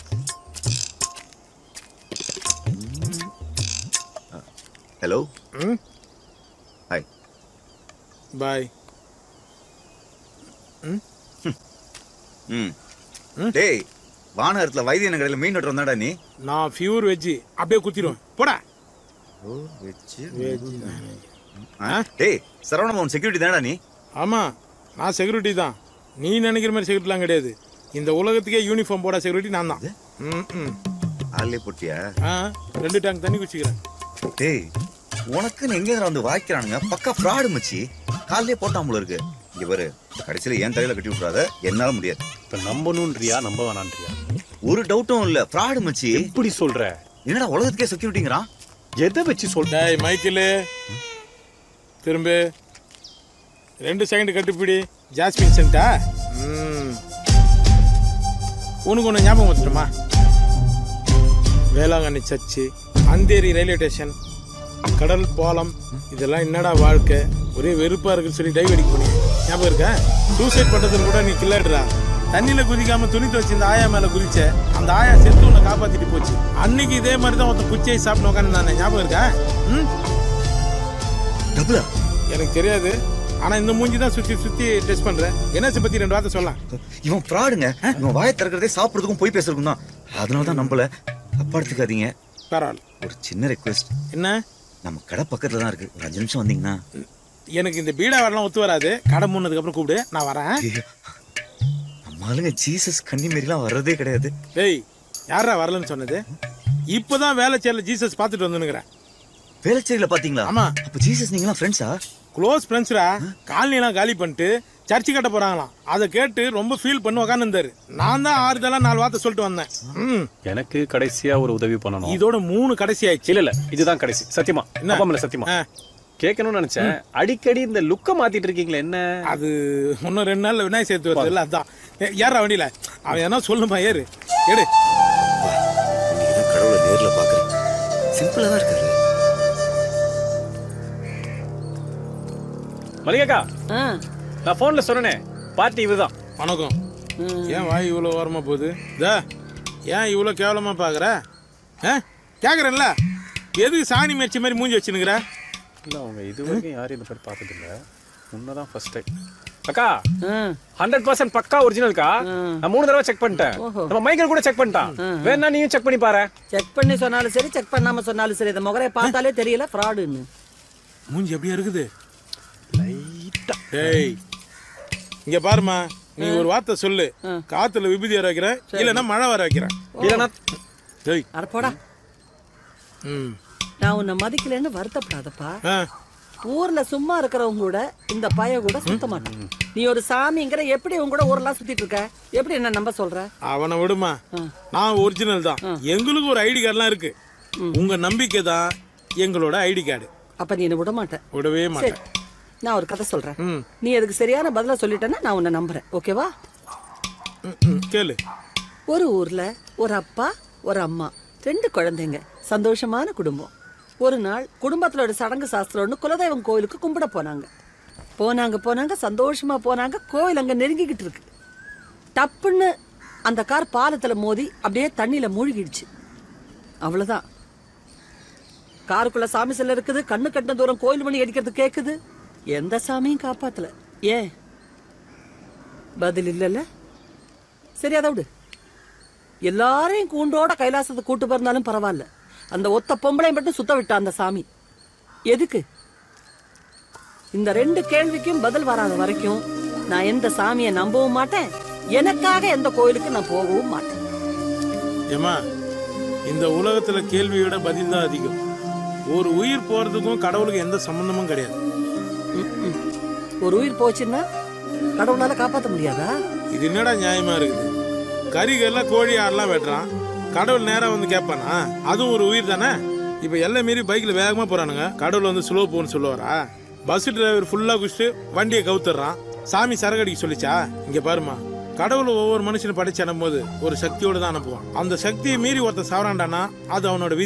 ஹலோ ம் ஹாய் பாய் ம் டேய் வானகரத்துல வைத்தியன கடையில் மீன் வெட்டுறோம் தான்டா நீ நான் பியூர் வெஜ்ஜி அப்படியே குத்திடுவேன் போடா ஓ வெஜ்ஜு வெஜ் டேய் சரவணபவன் செக்யூரிட்டி தான்டா நீ ஆமா நான் செக்யூரிட்டி தான் நீ நினைக்கிற மாதிரி செக்யூரிட்டிலாம் கிடையாது இந்த உலகத்துக்கே யூனிஃபார்ம் போட செக்யூரிட்டி நான் தான் ம் ம் ஆளே போட்டியா ஆ ரெண்டு டேங்க் தண்ணி குடிச்சிக்கிறேன் டேய் உனக்குன்னு எங்க வந்து வாய்க்கிறானுங்க பக்கா ஃப்ராடு மச்சி காலையிலே போட்டாம்புல இருக்கு இங்க பாரு கடைசியில என் தலையில கட்டி விட்றாத என்னால முடியாது இப்ப நம்பணும்ன்றியா நம்ப வேணான்றியா ஒரு டவுட்டும் இல்ல ஃப்ராடு மச்சி எப்படி சொல்ற என்னடா உலகத்துக்கே செக்யூரிட்டிங்கிறான் எதை வச்சு சொல் டேய் மைக்கிள் திரும்ப ரெண்டு செகண்ட் கட்டுப்பிடி ஜாஸ்மின் சென்டா ம் உனக்கு ஒன்று ஞாபகம் வந்துட்டுமா Velankanni church Andheri railway station கடல் பாலம் இதெல்லாம் என்னடா வாழ்க்கை ஒரே வெறுப்பா இருக்குன்னு சொல்லி டைவ் அடிக்க போனீங்க ஞாபகம் இருக்கா சூசைட் பண்றதுன்னு கூட நீ கில்லாடுறா தண்ணியில குதிக்காம துணி துவச்சு இந்த ஆயா மேல குதிச்ச அந்த ஆயா செத்து உன்னை காப்பாத்திட்டு போச்சு அன்னைக்கு இதே மாதிரி தான் ஒருத்தன் குச்சியை சாப்பிட்டு உட்காந்து நான் ஞாபகம் இருக்கா ம் எனக்கு தெரியாது ஆனா இந்த மூஞ்சி தான் சுத்தி சுத்தி டெஸ்ட் பண்றேன் என்ன பத்தி ரெண்டு வார்த்தை சொல்லலாம் இவன் ஃப்ராடுங்க இவன் வாயை திறக்கிறதே சாப்பிடுறதுக்கும் போய் பேசுறதுக்கும் தான் அதனால தான் நம்பல தப்பா எடுத்துக்காதீங்க பரவாயில்ல ஒரு சின்ன ரெக்வெஸ்ட் என்ன நம்ம கடை பக்கத்துல தான் இருக்கு ஒரு அஞ்சு நிமிஷம் வந்தீங்கன்னா எனக்கு இந்த பீடா வரலாம் ஒத்து வராது கடை மூணதுக்கு அப்புறம் கூப்பிடு நான் வரேன் நம்ம ஆளுங்க ஜீசஸ் கன்னி மாரிலாம் வர்றதே கிடையாது டேய் யாரா வரலன்னு சொன்னது இப்போதான் வேலை சேரில் ஜீசஸ் பார்த்துட்டு வந்துனுங்கிறேன் வேலைச்சேரியில பாத்தீங்களா ஆமா அப்ப ஜீசஸ் நீங்களாம் ஃப்ரெண்ட்ஸா க்ளோஸ் ஃப்ரெண்ட்ஸ்ரா காலனிலாம் காலி பண்ணிட்டு சர்ச்சு கட்ட போறாங்களாம் அதை கேட்டு ரொம்ப ஃபீல் பண்ணி உக்காந்துருந்தாரு நான் தான் ஆறுதலா நாலு வார்த்தை சொல்லிட்டு வந்தேன் ம் எனக்கு கடைசியா ஒரு உதவி பண்ணணும் இதோட மூணு கடைசி ஆயிடுச்சு இல்ல இல்ல இதுதான் கடைசி சத்தியமா என்ன? அப்பா மேல சத்தியமா கேட்கணும்னு நினைச்சேன் அடிக்கடி இந்த லுக்க மாத்திட்டு இருக்கீங்களே என்ன அது இன்னும் ரெண்டு நாள்ல விநாயகர் சேர்த்து வருது இல்ல அதான் ஏ, ஏறுடா வண்டியில அவன் என்ன சொல்லுமா ஏறு எடு நீங்க கடவுளை நேர்ல பாக்குறேன் சிம்பிளா தான் இருக்காரு மல்லிகாக்கா நான் போன்ல சொன்னனே பார்ட்டி இதுதான் வணக்கம் ஏன் வாய் இவ்வளோ ஓரமா போகுது தா ஏன் இவ்வளோ கேவலமா பாக்குற ஆ கேக்குறேன்ல எதுக்கு சாணி மெரிச்ச மாதிரி மூஞ்சி வச்சுனுக்குற இல்ல அவங்க இது வரைக்கும் யாரும் இந்த மாதிரி பார்த்தது இல்ல உன்னதான் ஃபர்ஸ்ட் டைம் அக்கா ஹண்ட்ரட் பர்சன்ட் பக்கா ஒரிஜினல்க்கா நான் மூணு தடவை செக் பண்ணிட்டேன் நம்ம மைக்கேல் கூட செக் பண்ணிட்டான் வேணா நீயும் செக் பண்ணி பாரு செக் பண்ணி சொன்னாலும் சரி செக் பண்ணாம சொன்னாலும் சரி இந்த முகரைய பார்த்தாலே தெரியல ஃப்ராடுன்னு மூஞ்சி எப்படியா இருக்குது டேய் இங்க பாருமா நீ ஒரு வார்த்தை சொல்லு காத்துல விபூதி வர வைக்கிறேன் இல்லைன்னா மழை வர வைக்கிறேன் இல்லைன்னா டேய் அட போடா ம் நான் உன்னை மதிக்கலைன்னு வருத்தப்படாதப்பா ஆ ஊர்ல சும்மா இருக்கிறவங்க கூட இந்த பய கூட சுத்த மாட்டேன் நீ ஒரு சாமிங்கிற எப்படி உன் கூட ஊரெல்லாம் சுத்திட்டு இருக்க எப்படி என்ன நம்ப சொல்ற அவனை விடுமா நான் ஒரிஜினல் தான் எங்களுக்கு ஒரு ஐடி கார்டுலாம் இருக்கு உங்க நம்பிக்கை தான் எங்களோட ஐடி கார்டு அப்ப நீ என்ன விட மாட்டேன் விடவே சரி மாட்டேன் நான் ஒரு கதை சொல்றேன் ம். நீ அதுக்கு சரியான பதில சொல்லிட்டேன்னா நான் உன்னை நம்புறேன் ஓகேவா ம், ம், கேளு ஒரு ஊர்ல ஒரு அப்பா ஒரு அம்மா ரெண்டு குழந்தைங்க சந்தோஷமான குடும்பம் ஒரு நாள் குடும்பத்துல ஒரு சடங்கு சாஸ்திரம்னு குலதெய்வம் கோயிலுக்கு கும்பிட போனாங்க போனாங்க போனாங்க சந்தோஷமா போனாங்க கோயில் அங்க நெருங்கிக்கிட்டு இருக்கு டப்புன்னு அந்த கார் பாலத்துல மோதி அப்படியே தண்ணியில மூழ்கிடுச்சு அவ்வளவுதான் காருக்குள்ள சாமி சிலை இருக்குது கண்ணு கட்டின தூரம் கோயில் மணி அடிக்கிறது கேக்குது எந்த சாமியும் காப்பாத்தல ஏன் பதில் இல்லைல்ல சரி அதை விடு எல்லாரையும் கூண்டோட கைலாசத்தை கூட்டு போயிருந்தாலும் பரவாயில்ல அந்த ஒத்த பொம்பளை மட்டும் சுத்த விட்டா அந்த சாமி எதுக்கு இந்த ரெண்டு கேள்விக்கும் பதில் வராத வரைக்கும் நான் எந்த சாமியை நம்பவும் மாட்டேன் எனக்காக எந்த கோயிலுக்கு நான் போகவும் மாட்டேன் ஏமா இந்த உலகத்துல கேள்வியோட பதில் தான் அதிகம் ஒரு உயிர் போறதுக்கும் கடவுளுக்கு எந்த சம்பந்தமும் கிடையாது ஒரு உயிர் போச்சுன்னா கடவுளால காப்பாத்த முடியாதா இது என்னடா நியாயமா இருக்குது கறிகள்லாம் கோழி ஆடெல்லாம் வெட்டுறான் கடவுள் நேரா வந்து கேட்பானா அதுவும் ஒரு உயிர் தானே இப்போ எல்லாம் மீறி பைக்கில் வேகமாக போறானுங்க கடவுள் வந்து ஸ்லோ போன்னு சொல்லுவாரா பஸ் டிரைவர் ஃபுல்லாக குடிச்சிட்டு வண்டியை கவுத்துறான் சாமி சரகடிக்க சொல்லிச்சா இங்க பாருமா கடவுள் ஒவ்வொரு மனுஷனை படைச்சு அனுப்பும்போது ஒரு சக்தியோட தான் அனுப்புவான் அந்த சக்தியை மீறி ஒருத்தன் சாவறான்டானா அது அவனோட விதி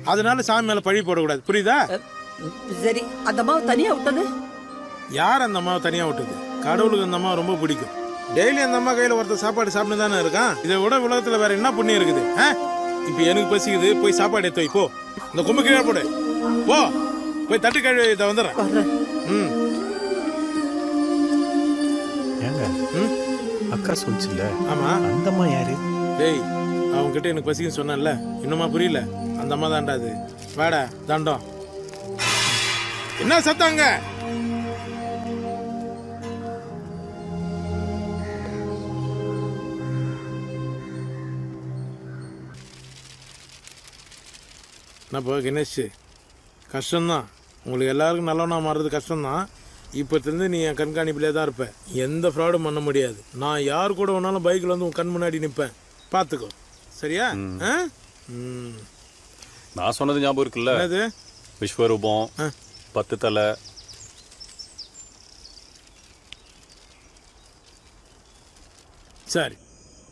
அதனால சாமி மேல பழி போடக்கூடாது புரியுதா சரி அந்த அம்மாவை தனியா விட்டது யார் அந்த அம்மாவை தனியா விட்டது கடவுளுக்கு அந்த அம்மா ரொம்ப பிடிக்கும் டெய்லி அந்த அம்மா கையில ஒருத்தர் சாப்பாடு சாப்பிட்டு தானே இருக்கான் இதை விட உலகத்துல வேற என்ன புண்ணியம் இருக்குது ஆ? இப்ப எனக்கு பசிக்குது போய் சாப்பாடு எடுத்து வை போ இந்த கொம்பு கீழே போடு போ போய் தட்டு கழுவி இதை வந்துடுறேன் ம் ஏங்க அக்கா சொல்லுச்சுல்ல ஆமா அந்த அம்மா யாரு டேய் அவங்க கிட்ட எனக்கு பசிக்குன்னு சொன்னேன்ல இன்னுமா புரியல அந்த அம்மா தான்டா அது வாடா தண்டம் என்ன சத்தாங்க என்னப்பா கணேஷ் கஷ்டம்தான் உங்களுக்கு எல்லாருக்கும் நல்லவனா மாறுறது கஷ்டம்தான் இப்போத்துலேருந்து நீ என் கண்காணிப்பிலே தான் இருப்ப எந்த ஃப்ராடும் பண்ண முடியாது நான் யார் கூட வேணாலும் பைக்கில் வந்து உன் கண் முன்னாடி நிற்பேன் பார்த்துக்கோ சரியா ஆ ம் நான் சொன்னது ஞாபகம் இருக்குல்ல என்னது? விஸ்வரூபம் பத்து தலை சரி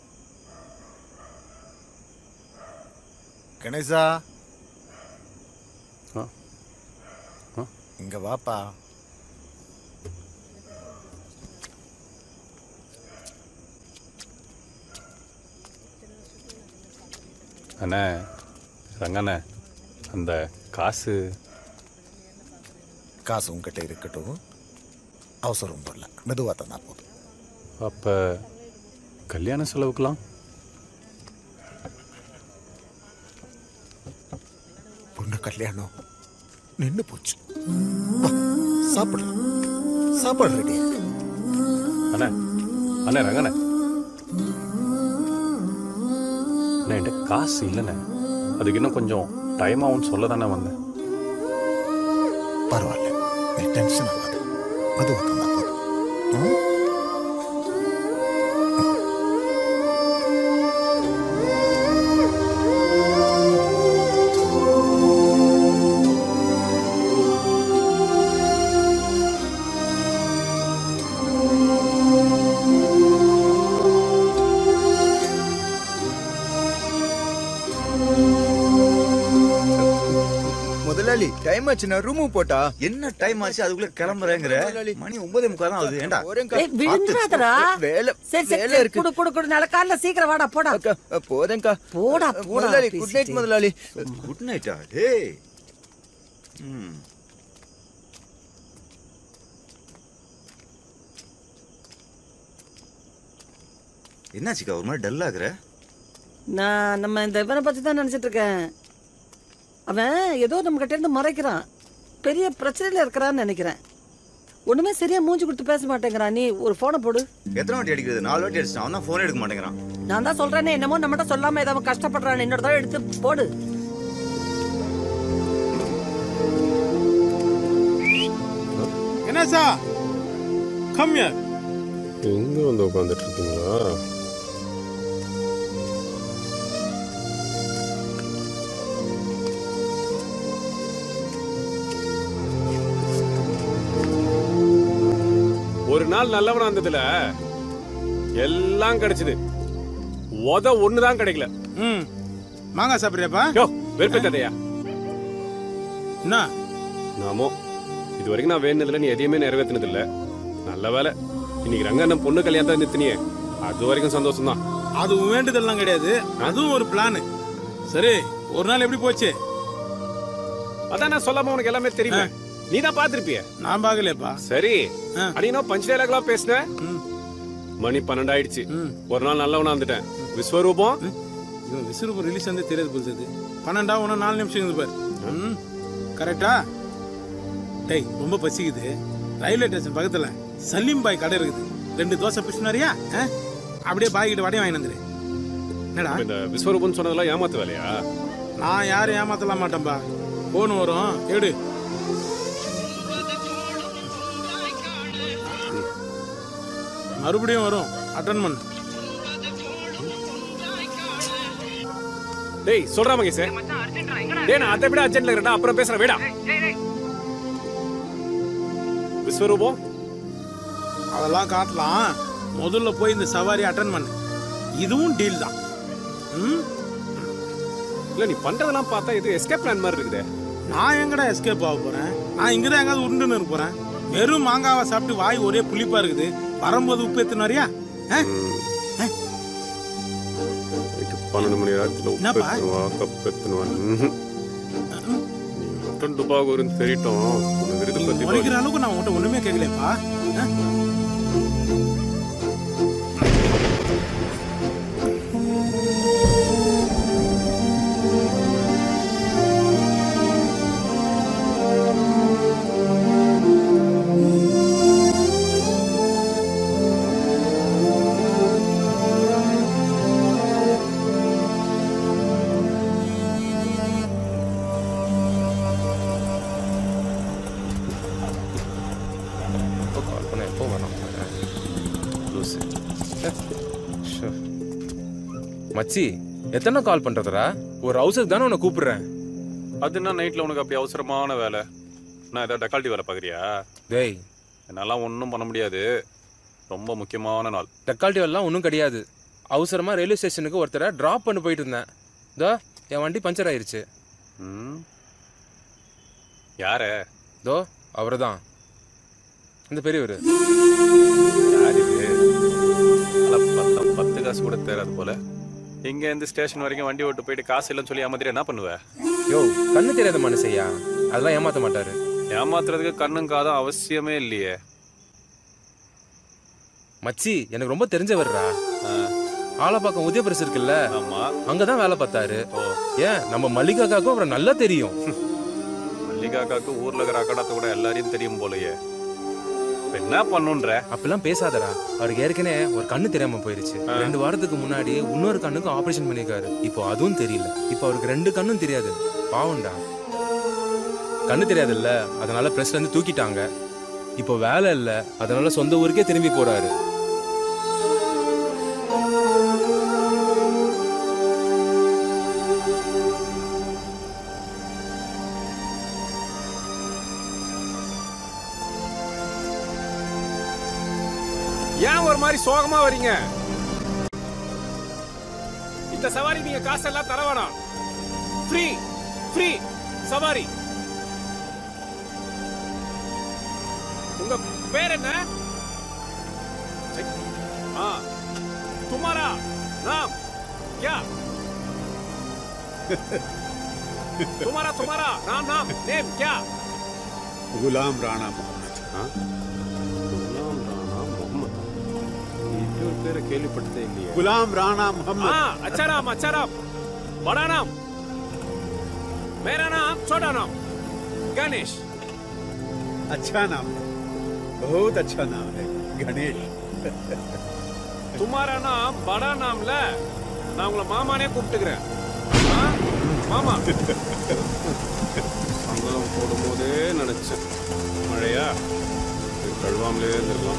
கணேசா ஆ? ஆ? இங்க வாப்பா அண்ணே ரங்கண்ணே அந்த காசு காசு உங்ககிட்ட இருக்கட்டும் அவசரம் வரல மெதுவாக தந்தா போதும் அப்போ கல்யாண செலவுக்கெல்லாம் பொண்ணு கல்யாணம் நின்று போச்சு வா, சாப்பிடலாம் சாப்பாடு ரெடி அண்ணே அண்ணே ரங்கண்ணே அண்ணே என்கிட்ட காசு இல்லைண்ணே அதுக்கு இன்னும் கொஞ்சம் டைம் ஆகும்னு சொல்ல தானே வந்தேன் பரவாயில்ல நீ டென்ஷன் ஆகாது மெதுவாக தந்தா போதும் ம்? முதலாளி டைம் ஆச்சு நான் ரூமு போட்டா என்ன டைம் ஆச்சு அதுக்குள்ள கிளம்புறேங்கிற மணி ஒன்பதே முக்கால் தான் ஆகுது ஏண்டா ஏய், விழுந்துடாதடா. வேலை சரி சரி வேலை சரி இருக்கு குடு குடு குடு நாளை காலைல சீக்கிரம் வாடா போடா போதேங்க்கா போடா போடா முதலாளி குட் நைட் முதலாளி குட் நைட்டா டேய் ம் என்னாச்சுக்கா ஒரு மாதிரி டல் ஆகுற நான் நம்ம இந்த இவனை பத்தி தான் நினைச்சிட்டு இருக்கேன் அவன் ஏதோ நம்ம கிட்ட இருந்து மறைக்கிறான் பெரிய பிரச்சனையில இருக்கிறான்னு நினைக்கிறேன் ஒண்ணுமே சரியா மூஞ்சி கொடுத்து பேச மாட்டேங்கிறான் நீ ஒரு போனை போடு எத்தனை வாட்டி அடிக்கிறது நாலு வாட்டி அடிச்சிட்டான் அவன் தான் ஃபோன் எடுக்க மாட்டேங்கிறான் நான் தான் சொல்றேனே என்னமோ நம்மகிட்ட சொல்லாம ஏதாவது கஷ்டப்படுறான் என்னோட தடவை எடுத்து போடு கணேசா கம்மியா எங்கே வந்து உட்காந்துட்டு இருக்கீங்களா ஒரு நாள் நல்லவனா இருந்ததுல எல்லாம் கிடைச்சது உத ஒண்ணுதான் கிடைக்கல ம் மாங்காய் சாப்பிட்றியாப்பா யோ வெறுப்பேத்தாதையா என்ன நாமோ இது வரைக்கும் நான் வேணுனதுல நீ எதையுமே நிறைவேற்றினது இல்ல நல்ல வேலை இன்னைக்கு ரங்கண்ணன் பொண்ணு கல்யாணத்தை நிறுத்தினியே அது வரைக்கும் சந்தோஷம் தான் அது உன் வேண்டுதல்லாம் கிடையாது அதுவும் ஒரு பிளான் சரி ஒரு நாள் எப்படி போச்சு அதான் நான் சொல்லாம உனக்கு எல்லாமே தெரியுமே நீ தான் பாத்திருப்பிய நான் பார்க்கலையப்பா சரி அடினோ பஞ்ச் டைலாக்லாம் பேசின மணி பன்னெண்டு ஆயிடுச்சு ஒரு நாள் நல்லவனா வந்துட்டேன் விஸ்வரூபம் இவன் விசுறுப்பு ரிலீஸ் வந்து தெரியாது புரிஞ்சது பன்னெண்டா ஒன்று நாலு நிமிஷம் இருந்து பாரு ம் கரெக்டா டேய் ரொம்ப பசிக்குது ரயில்வே ஸ்டேஷன் பக்கத்துல சலீம் பாய் கடை இருக்குது ரெண்டு தோசை பிடிச்சினாரியா அப்படியே பாய் கிட்ட வடையும் வாங்கி வந்துரு என்னடா இந்த விஸ்வரூபம் சொன்னதெல்லாம் ஏமாத்து வேலையா நான் யாரும் ஏமாத்தலாம் மாட்டேன்பா போன் வரும் எடு மறுபடியும் வரும் அட்டன் பண்ணு டேய் சொல்றா மகேஷ் டேய் நான் அதை விட அர்ஜென்ட்ல இருக்கடா அப்புறம் பேசுறேன் வேடா விஸ்வரூபம் அதெல்லாம் காட்டலாம் முதல்ல போய் இந்த சவாரி அட்டன் பண்ணு இதுவும் டீல் தான் ம் இல்ல நீ பண்றதெல்லாம் பார்த்தா இது எஸ்கேப் பிளான் மாதிரி இருக்குதே நான் எங்கடா எஸ்கேப் ஆக போறேன் நான் இங்கதான் எங்காவது உருண்டுன்னு இருக்க போறேன் வெறும் மாங்காவை சாப்பிட்டு வாய் ஒரே புளிப்பா இருக்குது வரும்போது உப்பு எத்தனை வரியா பன்னெண்டு மணி நேரத்தில் என்னப்பா? உப்பு கப் எத்தனுவா நீ மட்டும் டுபாகூர்னு தெரியட்டும் உனக்கு விருது பத்தி உழைக்கிற அளவுக்கு நான் உன்கிட்ட ஒண்ணுமே கேட்கலப்பா எப்போ கால் பண்ண எப்போ வரோம் லூசு ச்சே. ஷோ. மச்சி எத்தனை கால் பண்றதுடா ஒரு அவசரம் தானே உன்னை கூப்பிடுறேன் அது என்ன நைட்ல உனக்கு அப்படி அவசரமான வேலை நான் ஏதாவது டக்கால்ட்டி வேலை பார்க்குறியா டேய் என்னாலாம் ஒன்றும் பண்ண முடியாது ரொம்ப முக்கியமான நாள் டக்கால்ட்டி எல்லாம் ஒன்றும் கிடையாது அவசரமா ரயில்வே ஸ்டேஷனுக்கு ஒருத்தரை டிராப் பண்ணி போயிட்டு இருந்தேன் இதோ என் வண்டி பஞ்சர் ஆயிருச்சு ம் யாரு தோ அவரு தான் இந்த பெரியவர் யார் இது அல, பத்தம் பத்து காசு கூட தேராது போல இங்க இருந்து ஸ்டேஷன் வரைக்கும் வண்டி ஓட்டு போயிட்டு காசு இல்லைன்னு சொல்லி ஏமாத்திட்டு என்ன பண்ணுவ யோ கண்ணு தெரியாத மனுஷையா அதெல்லாம் ஏமாத்த மாட்டாரு ஏமாத்துறதுக்கு கண்ணும் காதும் அவசியமே இல்லையே மச்சி எனக்கு ரொம்ப தெரிஞ்சவர்ரா ஆலப்பாக்கம் உதயபிரஸ் இருக்குல்ல ஆமா அங்கதான் வேலை பார்த்தாரு ஏன் நம்ம மல்லிகாக்காக்கும் அவரை நல்லா தெரியும் மல்லிகாக்காக்கு ஊர்ல இருக்கிற அக்கடாத்த கூட எல்லாரையும் தெரியும் போலயே இப்ப என்ன பண்ணுன்ற அப்பெல்லாம் பேசாதடா அவருக்கு ஏற்கனவே ஒரு கண்ணு தெரியாம போயிருச்சு ரெண்டு வாரத்துக்கு முன்னாடி இன்னொரு கண்ணுக்கு ஆபரேஷன் பண்ணிருக்காரு இப்போ அதுவும் தெரியல இப்போ அவருக்கு ரெண்டு கண்ணும் தெரியாது பாவம்டா கண்ணு தெரியாதுல்ல அதனால பிரஸ்ல இருந்து தூக்கிட்டாங்க இப்போ வேலை இல்ல அதனால சொந்த ஊருக்கே திரும்பி போறாரு ஏன் ஒரு மாதிரி சோகமா வரீங்க இந்த சவாரி நீங்க காசெல்லாம் தர வேணாம் ஃப்ரீ ஃப்ரீ சவாரி உங்க பேர் என்ன ஐ, ஆ तुम्हारा नाम क्या तुम्हारा तुम्हारा नाम नाम नेम क्या गुलाम राणा मोहम्मद गुलाम राणा मोहम्मद ये பேரை கேள்விப்பட்டதே இல்லையே गुलाम राणा मोहम्मद हाँ अच्छा नाम अच्छा नाम बड़ा नाम मेरा नाम छोटा नाम गणेश अच्छा नाम है बहुत अच्छा नाम है गणेश तुम्हारा नाम बड़ा नामல நான் உங்களை மாமானே கூப்பிட்டுக்கிறேன் ஆ? மாமா சங்கலம் போடும்போதே நினைச்சேன் மழையா இது கழுவாமலே இருந்திருக்கலாம்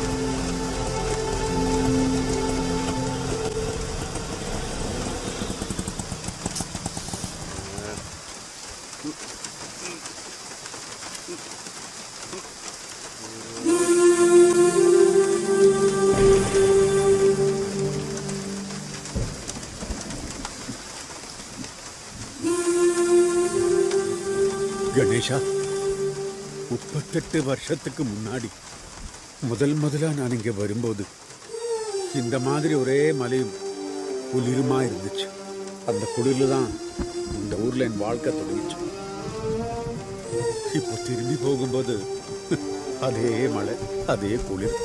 கணேஷா முப்பத்தெட்டு வருஷத்துக்கு முன்னாடி முதல் முதலா நான் இங்க வரும்போது இந்த மாதிரி ஒரே மலையும் குளிருமா இருந்துச்சு அந்த குளிர்ல தான் இந்த ஊர்ல என் வாழ்க்கை தொடங்கிச்சு இப்போ திரும்பி போகும்போது அதே மழை அதே குளிர்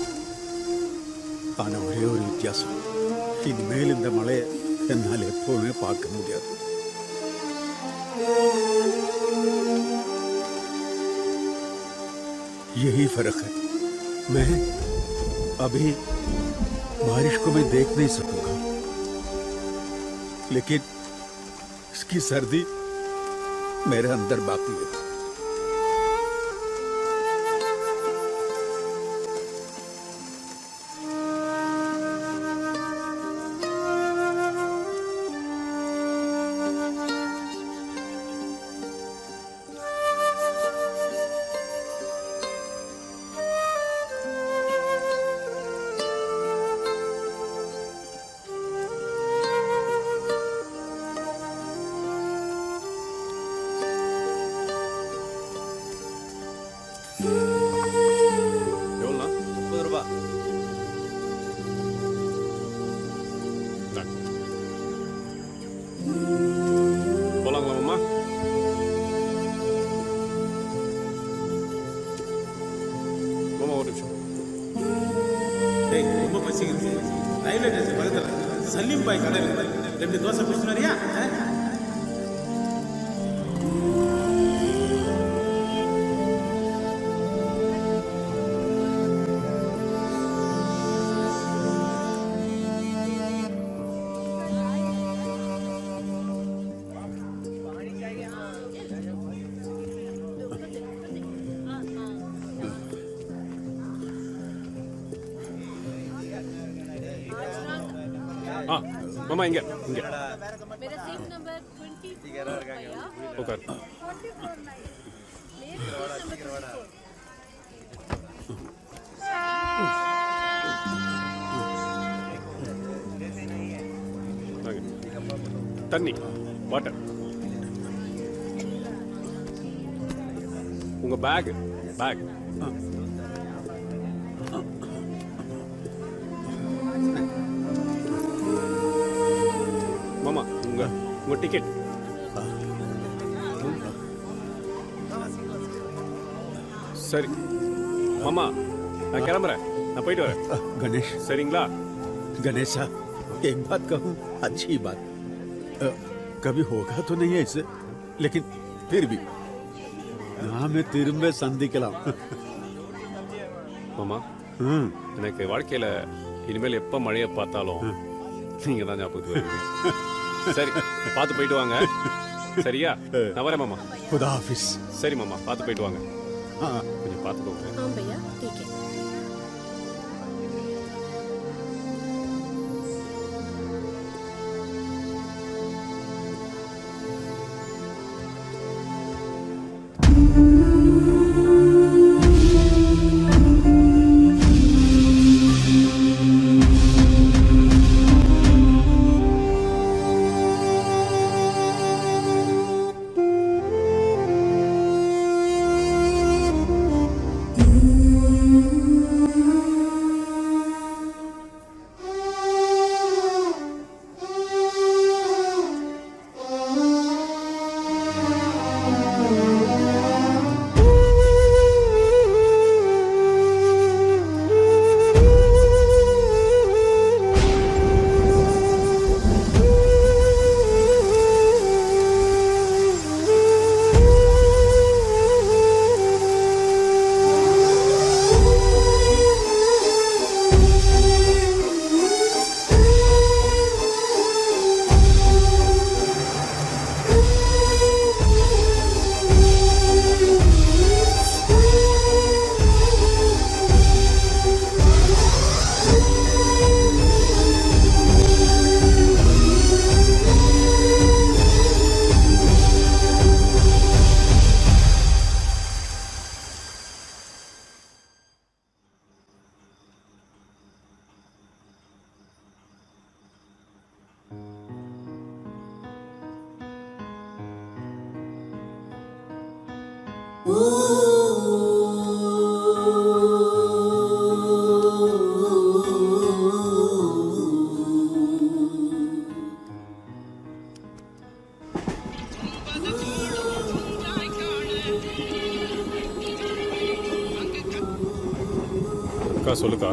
ஆனா ஒரே ஒரு வித்தியாசம் இனிமேல் இந்த மழையை என்னால் எப்பவுமே பார்க்க முடியாது यही फर्क है मैं अभी बारिश को मैं देख नहीं सकूंगा लेकिन इसकी सर्दी मेरे अंदर बाकी है ரயில்வே ஸ்டேஷன் பக்கத்துல சலீம் பாய் கடை இருக்கு ரெண்டு தோசை பிடிச்சு வரியா ஆ? ஆ மாமா இங்க இங்க உட்கார் வாங்க. தண்ணி வாட்டர் உங்க பேக் பேக் மாமா உங்க உங்க டிக்கெட் சரி மாமா நான் கிளம்புறேன் நான் போயிட்டு வரேன் गणेश சரிங்களா गणेशा एक बात कहूँ अच्छी बात अ, कभी होगा तो नहीं है ऐसे लेकिन फिर भी நாம திரும்ப சந்திக்கலாம் மாமா ம். எனக்கு வாழ்க்கையில இனிமேல் எப்ப மழையை பார்த்தாலும் நீங்க தான் ஞாபகத்துக்கு வருவீங்க சரி பார்த்து போயிட்டு வாங்க சரியா நான் வரேன் மாமா खुदा हाफिज சரி மாமா பார்த்து போயிட்டு வாங்க हाँ கொஞ்சம் பார்த்துக்கோங்க हाँ भैया ठीक है அக்கா சொல்லுக்கா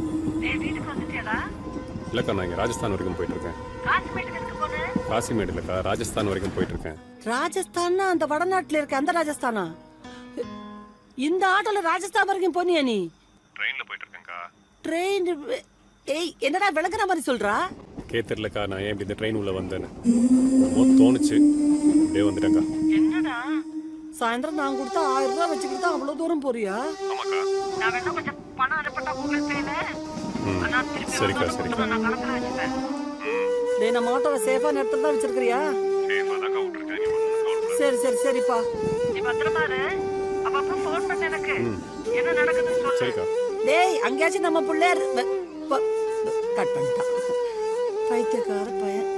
இல்லக்கா நான் இங்கே ராஜஸ்தான் வரைக்கும் போயிட்டு இருக்கேன் காசிமேடு இல்லக்கா ராஜஸ்தான் வரைக்கும் போயிட்டு இருக்கேன் ராஜஸ்தான்னா அந்த வடநாட்டுல இருக்க அந்த ராஜஸ்தானா இந்த ஆட்டோல ராஜஸ்தான் வரைக்கும் போனியா நீ ட்ரெயின்ல போயிட்டு இருக்கேன்க்கா ட்ரெயின் ஏய் என்னடா விளக்குற மாதிரி சொல்றா கே தெரியலக்கா நான் ஏன் இப்படி இந்த ட்ரெயின் உள்ள வந்தேன்னு என்னமோ தோணுச்சு அப்படியே வந்துட்டேன்க்கா என்னடா சாயந்தரம் நான் கொடுத்தா ஆயிரம் ரூபாய் வச்சுக்கிட்டு தான் அவ்வளவு தூரம் போறியா ஆமாக்கா நான் வேணா கொஞ்சம் பணம் அனுப்பட்டா கூகுள் பேல ம் சரிக்கா சரிக்கா நான் கணக்குல வச்சுப்பேன் டேய் நம்ம ஆட்டோவை சேஃபா நேரத்துல தான் வச்சிருக்கிறியா சரி சரி சரிப்பா நீ பத்திரமா இரு அப்பப்ப ஃபோன் பண்ண எனக்கு என்ன நடக்குதுன்னு சொல்லு சரிக்கா டேய் அங்கேயாச்சும் நம்ம பிள்ளையார் கட் பண்ணிட்டான் பைத்தியக்கார பையன்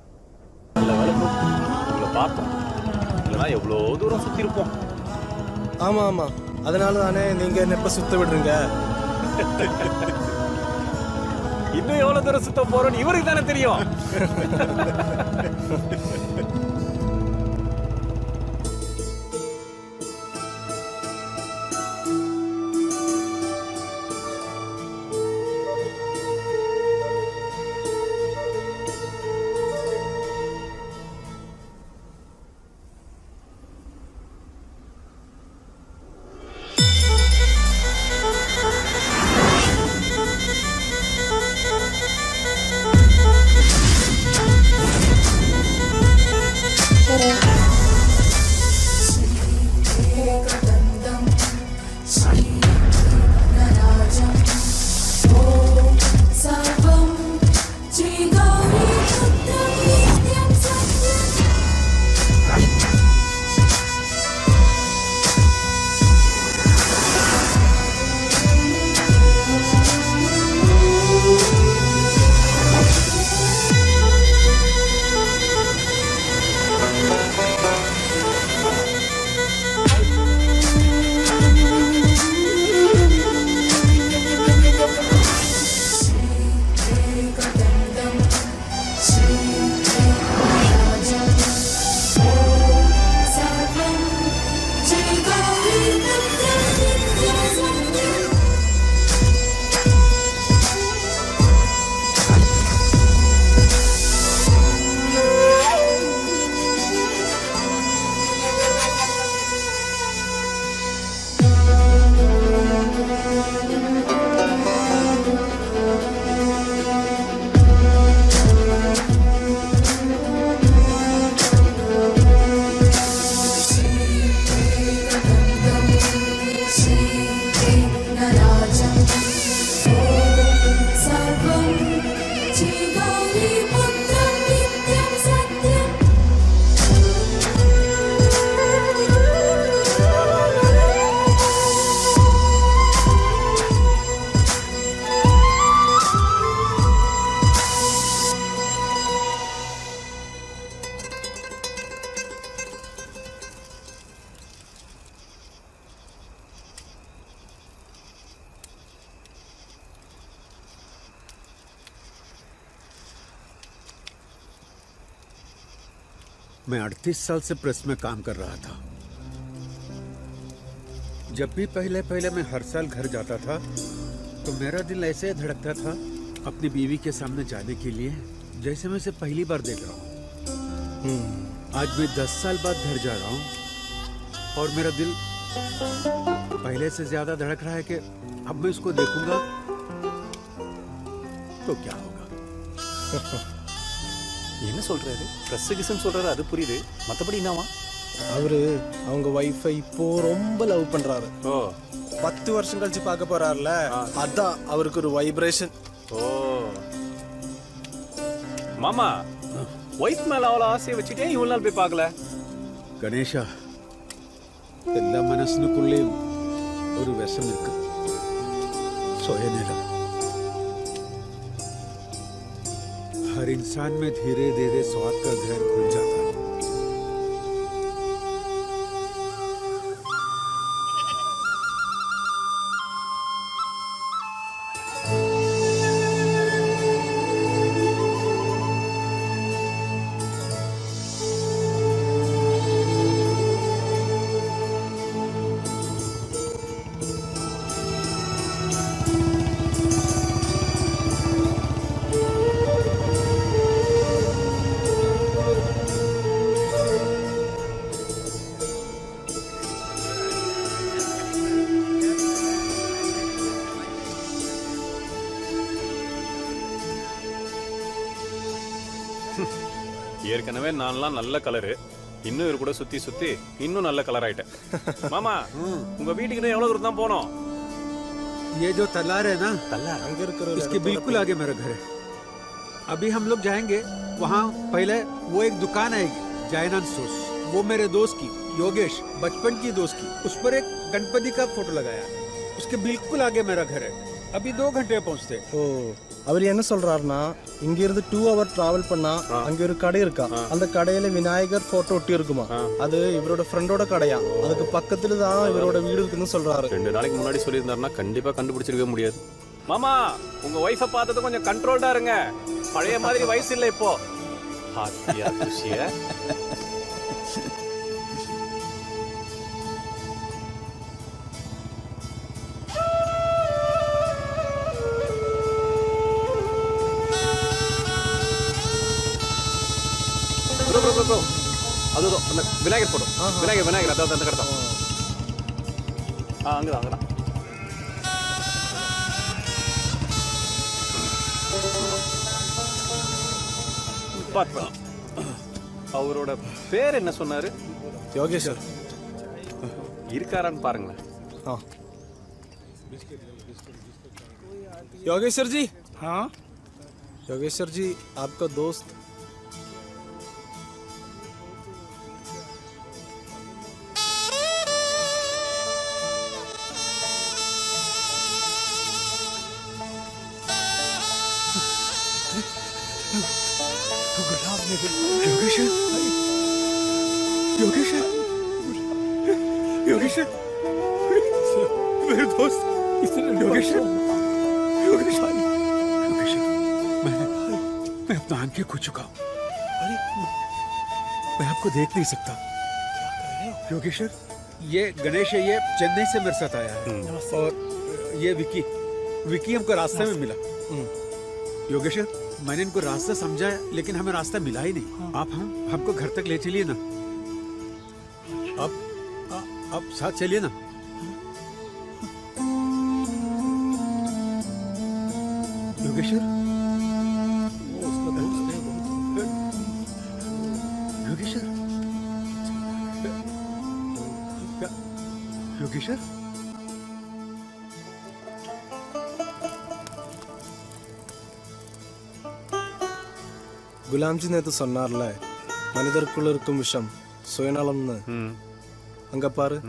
நல்ல வேலை bro. உங்களை பார்த்தோம் இல்லைனா எவ்வளோ தூரம் சுற்றி இருப்போம் ஆமா ஆமா அதனால தானே நீங்க என்ன எப்ப சுத்த விடுறீங்க இன்னும் எவ்வளவு தூரம் சுத்த போறோம்னு இவருக்கு தானே தெரியும் सर्वं श्रीगौरीपुत्रं नित्यं सत्यम् सर्वं श्रीगौरीपुत्रं नित्यं सत्यम् सर्वं श्रीगौरीपुत्रं नित्यं सत्यम् मैं अड़तीस साल से प्रेस में काम कर रहा था जब भी पहले पहले मैं हर साल घर जाता था तो मेरा दिल ऐसे धड़कता था अपनी बीवी के सामने जाने के लिए जैसे मैं उसे पहली बार देख रहा हूँ आज मैं दस साल बाद घर जा रहा हूँ और मेरा दिल पहले से ज्यादा धड़क रहा है कि अब मैं उसको देखूंगा तो क्या होगा என்ன சொல்றாரு ப்ரெஸ் கிசன் சொல்றாரு அது புரியுது மத்தபடி என்னவா அவரு அவங்க ஒய்ஃபை இப்போ ரொம்ப லவ் பண்றாரு ஓ பத்து வருஷம் கழிச்சு பார்க்க போறாருல அதான் அவருக்கு ஒரு வைப்ரேஷன் ஓ மாமா ஒய்ஃப் மேல அவ்வளவு ஆசையை வச்சுட்டே இவ்வளவு நாள் போய் பார்க்கல ಗಣೇಶ ಎಲ್ಲ ಮನಸ್ಸಿನಕ್ಕುள்ளேயும் ஒரு விஷம் இருக்கு சுயநலம் हर इंसान में धीरे धीरे स्वाद का जहर खुल जाता है ஏற்கனவே நான்லாம் நல்ல கலரு இன்னும் இவர் கூட சுத்தி சுத்தி இன்னும் நல்ல கலர் ஆயிட்டேன் மாமா உங்க வீட்டுக்கு இன்னும் எவ்வளவு தூரம் தான் போனோம் ये जो तलार है ना तलार அங்க இருக்கிற इसके बिल्कुल आगे मेरा घर है अभी हम लोग जाएंगे वहाँ पहले वो एक दुकान आएगी जयनान सोस वो मेरे दोस्त की योगेश बचपन की दोस्त की उस पर एक गणपति का फोटो लगाया है। उसके बिल्कुल आगे मेरा घर है अभी दो घंटे में पहुंचते ஓ அவர் என்ன சொல்றாருன்னா இங்க இருந்து டூ ஹவர் டிராவல் பண்ணா அங்க ஒரு கடை இருக்கா அந்த கடையில விநாயகர் போட்டோ ஒட்டி இருக்குமா அது இவரோட ஃப்ரெண்டோட கடையா அதுக்கு பக்கத்துல தான் இவரோட வீடு இருக்குன்னு சொல்றாரு ரெண்டு நாளைக்கு முன்னாடி சொல்லியிருந்தாருன்னா கண்டிப்பா கண்டுபிடிச்சிருக்கவே முடியாது மாமா உங்க ஒய்ஃபை பார்த்தது கொஞ்சம் கண்ட்ரோல்டா இருங்க பழைய மாதிரி வயசு இல்லை இப்போ ஹாப்பியா குஷிய ப்ரோ ப்ரோ ப்ரோ ப்ரோ அது அதோ, அந்த விநாயகர் போட்டோ விநாயகர் விநாயகர் அதாவது அந்த கடை தான் ஆ அங்கதான் அங்கதான் பார்க்கலாம் அவரோட பேர் என்ன சொன்னாரு யோகேஸ்வர் இருக்காரான்னு பாருங்களேன் हाँ योगेश्वर जी हाँ योगेश्वर जी आपका दोस्त योगेश्वर योगेश्वर योगेश्वर मेरे दोस्त योगेश्वर योगेश्वर योगेश्वर मैंने मैं अपना आंखें खो चुका हूँ मैं आपको देख नहीं सकता योगेश्वर ये गणेश है ये चेन्नई से मेरे साथ आया है और ये विकी विकी हमको रास्ते में मिला योगेश्वर मैंने इनको रास्ता समझाया लेकिन हमें रास्ता मिला ही नहीं आप हम हमको घर तक ले चलिए ना आप आ- आप साथ चलिए ना योगेश्वर योगेश्वर योगेश्वर குலாம்ஜி நேத்து சொன்னார்ல மனிதருக்குள்ள இருக்கும் விஷம் சுயநலம்னு அங்க பாரு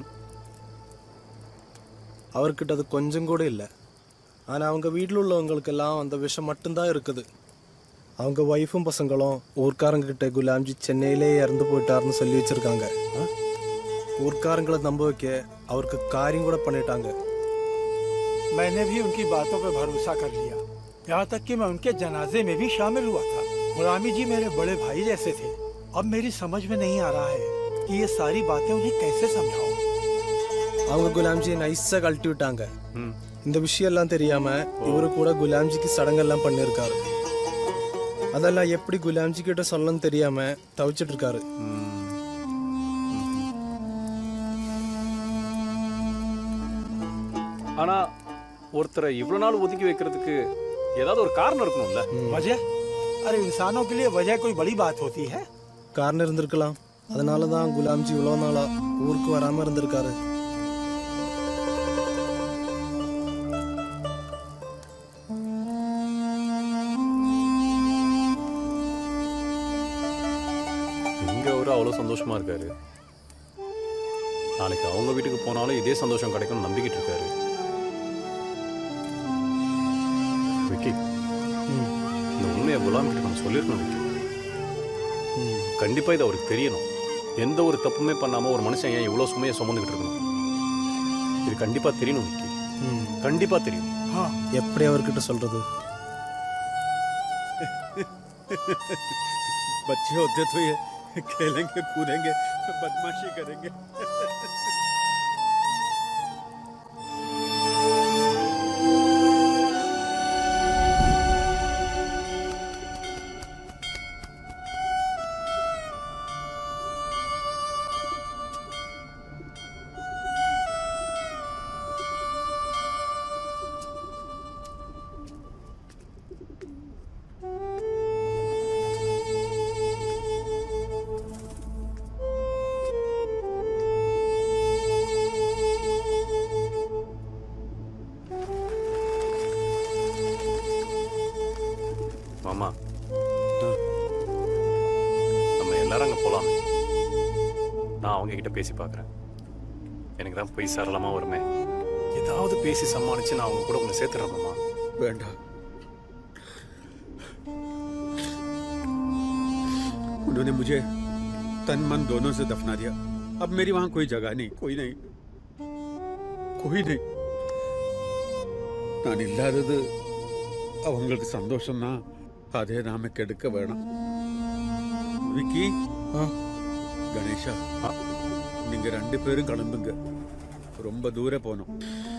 அவர்கிட்ட அது கொஞ்சம் கூட இல்லை ஆனா அவங்க வீட்டில் உள்ளவங்களுக்கெல்லாம் அந்த விஷம் மட்டும்தான் இருக்குது அவங்க ஒய்ஃபும் பசங்களும் ஊர்க்காரங்க கிட்ட குலாம்ஜி சென்னையிலே இறந்து போயிட்டாருன்னு சொல்லி வச்சிருக்காங்க ஊர்க்காரங்களை நம்ப வைக்க அவருக்கு காரியம் கூட பண்ணிட்டாங்க मैंने भी उनकी बातों पर भरोसा कर लिया यहाँ तक कि मैं उनके जनाजे में भी शामिल हुआ था गुलामी जी मेरे बड़े भाई जैसे थे अब मेरी समझ में नहीं आ रहा है कि ये सारी बातें उन्हें कैसे समझाऊं அவங்க குலாம்ஜியை நைஸா கழட்டி விட்டாங்க இந்த விஷயம் எல்லாம் தெரியாம இவரு கூட குலாம்ஜிக்கு சடங்கெல்லாம் பண்ணிருக்காரு அதெல்லாம் எப்படி குலாம்ஜி கிட்ட சொல்லணும்னு தெரியாம தவிச்சிட்டு இருக்காரு ஆனா ஒருத்தரை இவ்வளவு நாள் ஒதுக்கி வைக்கிறதுக்கு ஏதாவது ஒரு காரணம் இருக்கணும்ல वजह अरे इंसानों के लिए वजह कोई बड़ी बात होती है காரணம் இருந்திருக்கலாம் அதனால தான் குலாம்ஜி இவ்வளோ நாளா ஊருக்கு வராம இருந்திருக்காரு இங்க அவரு அவ்வளவு சந்தோஷமா இருக்காரு நாளைக்கு அவங்க வீட்டுக்கு போனாலும் இதே சந்தோஷம் கிடைக்கும்னு நம்பிக்கிட்டு இருக்காரு விக்கி இந்த உண்மையை குலாம் கிட்ட நம்ம சொல்லிருக்கணும் விக்கி கண்டிப்பா இது அவருக்கு தெரியணும் எந்த ஒரு தப்புமே பண்ணாம ஒரு மனுஷன் ஏன் இவ்வளவு சுமையை சுமந்துக்கிட்டு இருக்கணும் இது கண்டிப்பா தெரியணும் விக்கி கண்டிப்பா தெரியும் எப்படி அவர்கிட்ட சொல்றது बच्चे होते तो ये खेलेंगे कूदेंगे बदमाशी करेंगे மாமா நம்ம எல்லாரும் அங்க போலாம் நான் அவங்க கிட்ட பேசி பார்க்கறேன் எனக்கு தான் போய் சரளமா வருமே ஏதாவது பேசி சமாளிச்சு நான் அவங்க கூட உங்களை சேர்த்துறேன் மாமா வேண்டாம் उन्होंने मुझे तन मन दोनों से दफना दिया अब मेरी वहां कोई जगह नहीं कोई नहीं कोई नहीं நான் இல்லாதது அவங்களுக்கு சந்தோஷம்னா அதே நாம கெடுக்க வேணாம் விக்கி கணேஷா நீங்க ரெண்டு பேரும் கிளம்புங்க ரொம்ப தூரம் போகணும்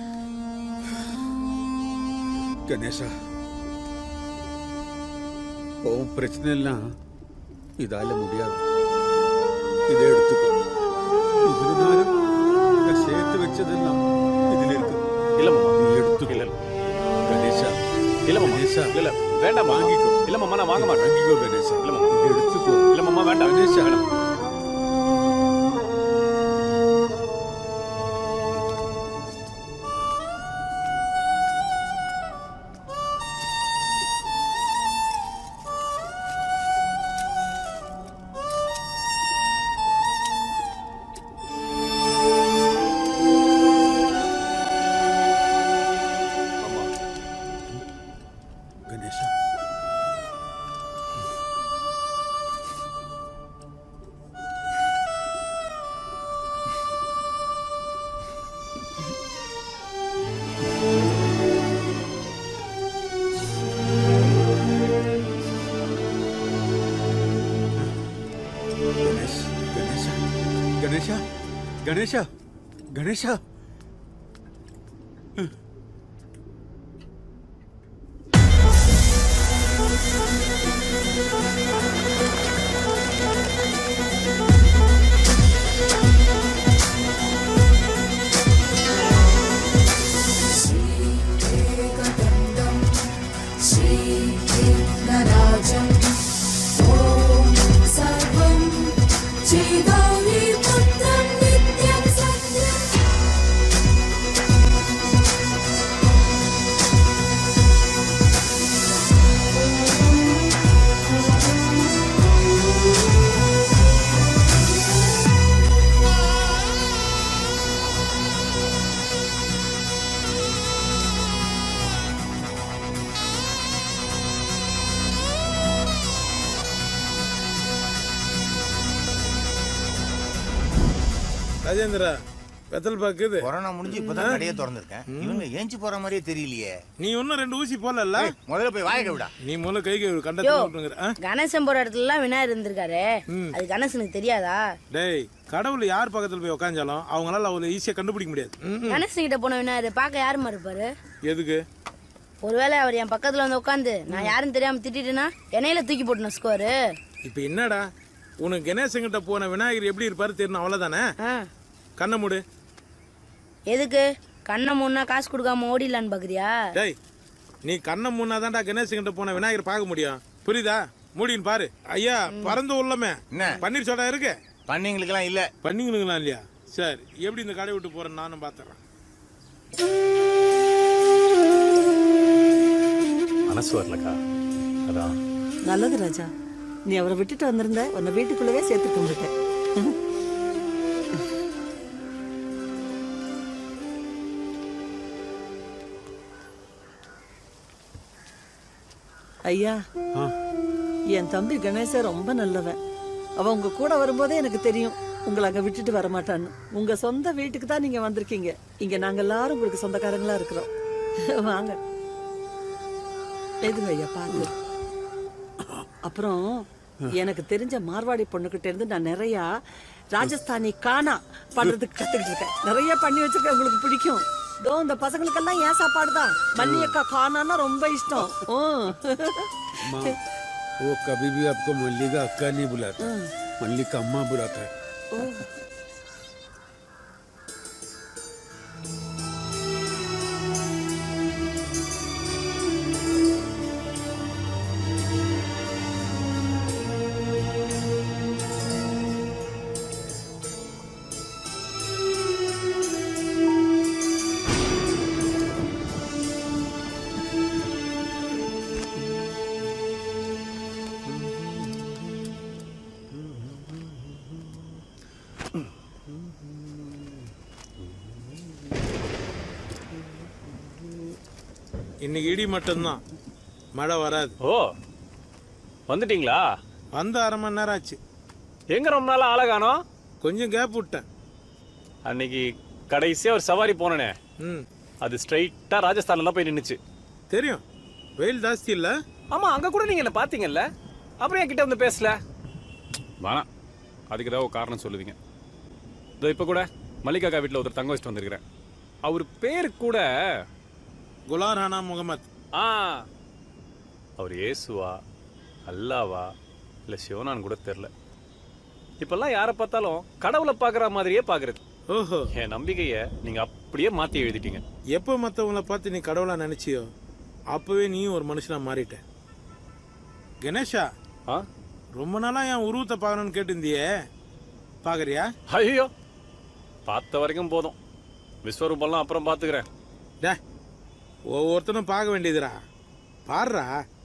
கணேஷா உன் பிரச்சனை எல்லாம் இதால முடியாது இதை எடுத்துக்கோ இருந்தாலும் நான் சேர்த்து வச்சதெல்லாம் இதுல இருக்கு இல்ல மாமா நீ எடுத்துக்கோ இல்ல கணேஷா இல்ல மாமா கணேஷா இல்ல இல்ல வேண்டாம் மாமா. வாங்கிக்கோ இல்ல மாமா நான் வாங்க மாட்டேன் வாங்கிக்கோ கணேஷா இல்ல மாமா இதை எடுத்துக்கோ இல்ல மாமா வேண்டாம் கணேஷா வேண்டாம் கணேஷா गणेश गणेशा गणेशा गणेशा गणेशा श्रीएकदण्डं श्रीविघ्नराजम् ॐ सर्वं चिदामिपुत्रं नित्यं सत्यम् ராஜேந்திரா வெத்தல் பாக்குது கொரோனா முடிஞ்சு இப்பதான் கடையை திறந்திருக்கேன் இவங்க ஏஞ்சி போற மாதிரியே தெரியலையே நீ இன்னும் ரெண்டு ஊசி போடல முதல்ல போய் வாயக்க விடா நீ முதல்ல கை கை யோ கண்டத்துங்கிற கணேசன் போற இடத்துல எல்லாம் விநாயகர் இருந்திருக்காரு அது கணேசனுக்கு தெரியாதா டேய் கடவுள் யார் பக்கத்துல போய் உட்காந்தாலும் அவங்களால அவளை ஈஸியா கண்டுபிடிக்க முடியாது ம்ம். கணேசன் கிட்ட போன விநாயகர் பார்க்க யாருமா இருப்பாரு எதுக்கு ஒருவேளை அவர் என் பக்கத்துல வந்து உட்காந்து நான் யாருன்னு தெரியாம திட்டிட்டேன்னா என்னையில தூக்கி போட்டுன ஸ்கோரு இப்ப என்னடா உனக்கு கணேசன் கிட்ட போன விநாயகர் எப்படி இருப்பாரு தெரியணும் அவ்வளவுதானே கண்ணை மூடு எதுக்கு கண்ணை முன்னா காசு கொடுக்காம ஓடிடலான்னு பாக்குறியா டேய் நீ கண்ணை முன்னாதான்டா கணேசன் கிட்ட போன விநாயகர் பார்க்க முடியும் புரியுதா மூடின்னு பாரு ஐயா பறந்து உள்ளமே பன்னீர் சோடா இருக்கு பண்ணிங்களுக்கெல்லாம் இல்ல பண்ணிங்களுக்கெல்லாம் இல்லையா சரி எப்படி இந்த கடை விட்டு போறேன்னு நானும் பாத்துறேன் மனசு வரலக்கா அதான் நல்லது ராஜா நீ அவரை விட்டுட்டு வந்திருந்த உன்னை வீட்டுக்குள்ளவே சேர்த்து கும்பிட்டேன் ஐயா என் தம்பி கணேசன் ரொம்ப நல்லவன் அவன் உங்க கூட வரும்போதே எனக்கு தெரியும் உங்களை அங்க விட்டுட்டு வர மாட்டான்னு உங்க சொந்த வீட்டுக்கு தான் நீங்க வந்திருக்கீங்க இங்க நாங்க எல்லாரும் உங்களுக்கு சொந்தக்காரங்களா இருக்கிறோம் வாங்க எதுங்க ஐயா பாருங்க அப்புறம் எனக்கு தெரிஞ்ச மார்வாடி பொண்ணுகிட்ட இருந்து நான் நிறைய ராஜஸ்தானி கானா பண்றதுக்கு கத்துக்கிட்டு இருக்கேன் நிறைய பண்ணி வச்சிருக்கேன் உங்களுக்கு பிடிக்கும் தோ இந்த பசங்களுக்கெல்லாம் ஏன் சாப்பாடு தான் மல்லி அக்கா கானான்னா ரொம்ப இஷ்டம் ம். माँ वो कभी भी आपको मल्ली का अक्का नहीं बुलाता मल्ली का अम्मा बुलाता है ஓ. ம் இன்னைக்கு இடி மட்டும்தான் மழை வராது ஓ வந்துட்டீங்களா வந்து அரை மணி நேரம் ஆச்சு எங்க ரொம்ப நாளா ஆளை காணோம் கொஞ்சம் கேப் விட்டேன் அன்னைக்கு கடைசியா ஒரு சவாரி போனனே ம் அது ஸ்ட்ரைட்டா ராஜஸ்தான்ல போய் நின்னுச்சு தெரியும் வெயில் ஜாஸ்தி இல்ல ஆமா அங்க கூட நீங்க என்ன பாத்தீங்கல்ல அப்புறம் என்கிட்ட வந்து பேசல வேணாம் அதுக்கு ஏதாவது ஒரு காரணம் சொல்லுவீங்க இதோ இப்போ கூட மல்லிகாக்கா வீட்டில் ஒருத்தர் தங்க வச்சுட்டு வந்திருக்கிறேன் அவர் பேர் கூட குலார் ராணா முகமது ஆ அவர் இயேசுவா அல்லாவா இல்லை சிவனான்னு கூட தெரில இப்பெல்லாம் யாரை பார்த்தாலும் கடவுளை பார்க்குற மாதிரியே பார்க்குறது ஓஹோ என் நம்பிக்கையை நீங்கள் அப்படியே மாற்றி எழுதிட்டீங்க எப்போ மற்றவங்கள பார்த்து நீ கடவுளா நினைச்சியோ அப்பவே நீயும் ஒரு மனுஷனா மாறிட்ட கணேஷா ஆ ரொம்ப நாளா என் உருவத்தை பார்க்கணும்னு கேட்டிருந்தியே பார்க்கறியா ஐயோ பார்த்த வரைக்கும் போதும் விஸ்வரூபம்லாம் அப்புறம் பார்த்துக்கிறேன் டே ஒவ்வொருத்தனும் பார்க்க வேண்டியதுடா பாடுறா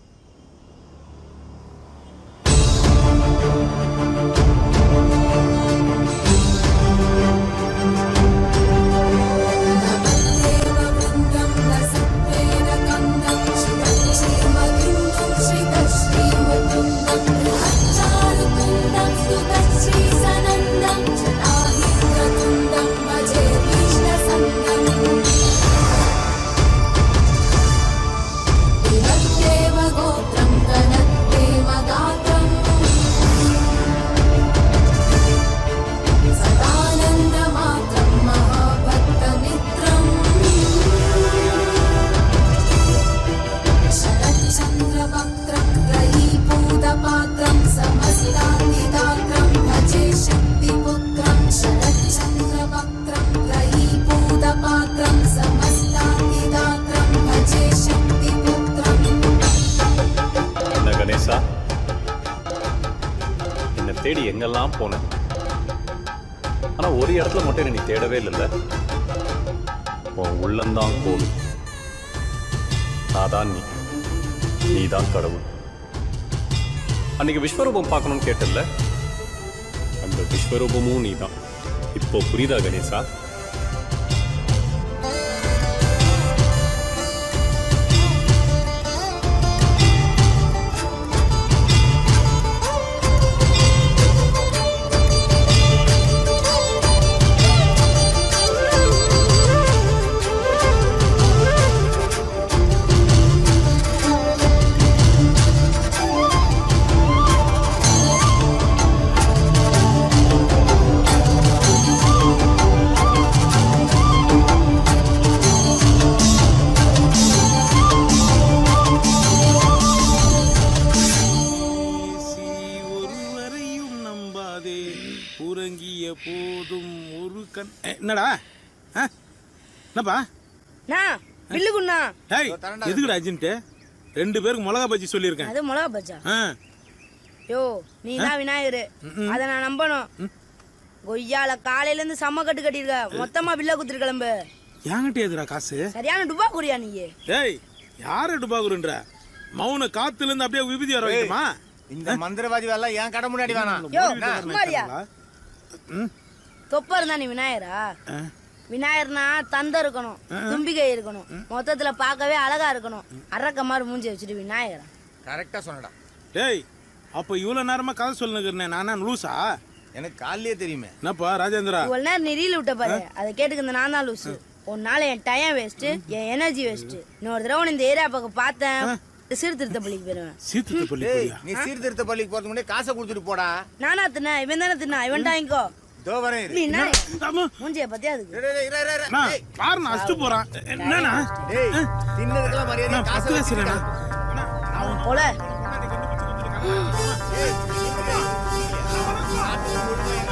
गोत्रं कनत्तेव गात्रम् सदानन्दमात्रं महाभक्तमित्रम् शरच्चन्द्रवक्त्रं ग्रहीभूतपात्रं समस्तान्निदात्रं भजे शक्तिपुत्रं शरच्चन्द्रवक्त्रं ग्रहीभूतपात्रं समस्तान्निदात्रं भजे शक्तिपुत्रम् என்ன கணேசா என்னை தேடி எங்கெல்லாம் போனேன் ஆனா ஒரு இடத்துல மட்டும் என்னை நீ தேடவே இல்லைல்ல உன் உள்ளந்தான் கோவில் நான் நீ நீ தான் கடவுள் அன்னைக்கு விஸ்வரூபம் பார்க்கணும்னு கேட்டல்ல அந்த விஸ்வரூபமும் நீ தான் இப்போ புரியுதா கணேசா ஒருவரையும் நம்பாதே உறங்கிய போதும் ஒரு கண் ஏ, என்னடா ஆ? என்னப்பா நான் பில்லுக்குண்ணா டேய் எதுக்குடா அர்ஜென்ட் ரெண்டு பேருக்கு மிளகா பஜ்ஜி சொல்லியிருக்கேன் அது மிளகா பஜ்ஜா ஆ யோ நீ தான் விநாயகர் அதை நான் நம்பணும் கொய்யால காலையில இருந்து செம்ம கட்டு கட்டிருக்க மொத்தமா பில்ல குத்துரு கிளம்பு என்கிட்ட எதுடா காசு சரியான டுபா குறியா நீ டேய் யாரு டுபாகுருன்ற மௌன காத்துல இருந்து அப்படியே விபூதி வர வைக்குமா இந்த மந்திரவாதி வேலை என் கடை முன்னாடி வேணாம் யோ சும்மாரியா தொப்பா இருந்தா நீ விநாயகரா விநாயகர்னா தந்தம் இருக்கணும் தும்பிக்கை இருக்கணும் மொத்தத்துல பார்க்கவே அழகா இருக்கணும் அரக்க மாதிரி மூஞ்சி வச்சுட்டு விநாயகரா கரெக்டா சொன்னடா டேய் அப்ப இவ்வளவு நேரமா கதை சொல்லுங்கிறேன் நானா லூசா எனக்கு காலையே தெரியுமே என்னப்பா ராஜேந்திரா இவ்வளவு நேரம் நீ ரீல் விட்ட பாரு அதை கேட்டுக்கு நான் தான் லூசு ஒரு நாள் என் டைம் வேஸ்ட் என் எனர்ஜி வேஸ்ட் இன்னொரு தடவை உன்னை இந்த ஏரியா பக்கம் பார்த்தேன் சீர்திருத்த பள்ளிக்கு போயிருவேன் சீர்திருத்த பள்ளி டேய் நீ சீர்திருத்த பள்ளிக்கு போறதுக்கு முன்னாடி காசை கொடுத்துட்டு போடா நானா தின்ன இவன் தானே தின்னா இவன் டாங்கிக்கோ இதோ வரேன் இரு. நீ என்ன மூஞ்சிய பத்தியா அதுக்கு டேய், டேய், இரு, இரு, இரு. அண்ணா, டேய். பாரு நான் அடிச்சுட்டு போறான் என்னண்ணா டேய் தின்னதுக்கெல்லாம் மரியாதை நான் காசை பத்து வயசுலண்ணா அவன் போல ஏய்,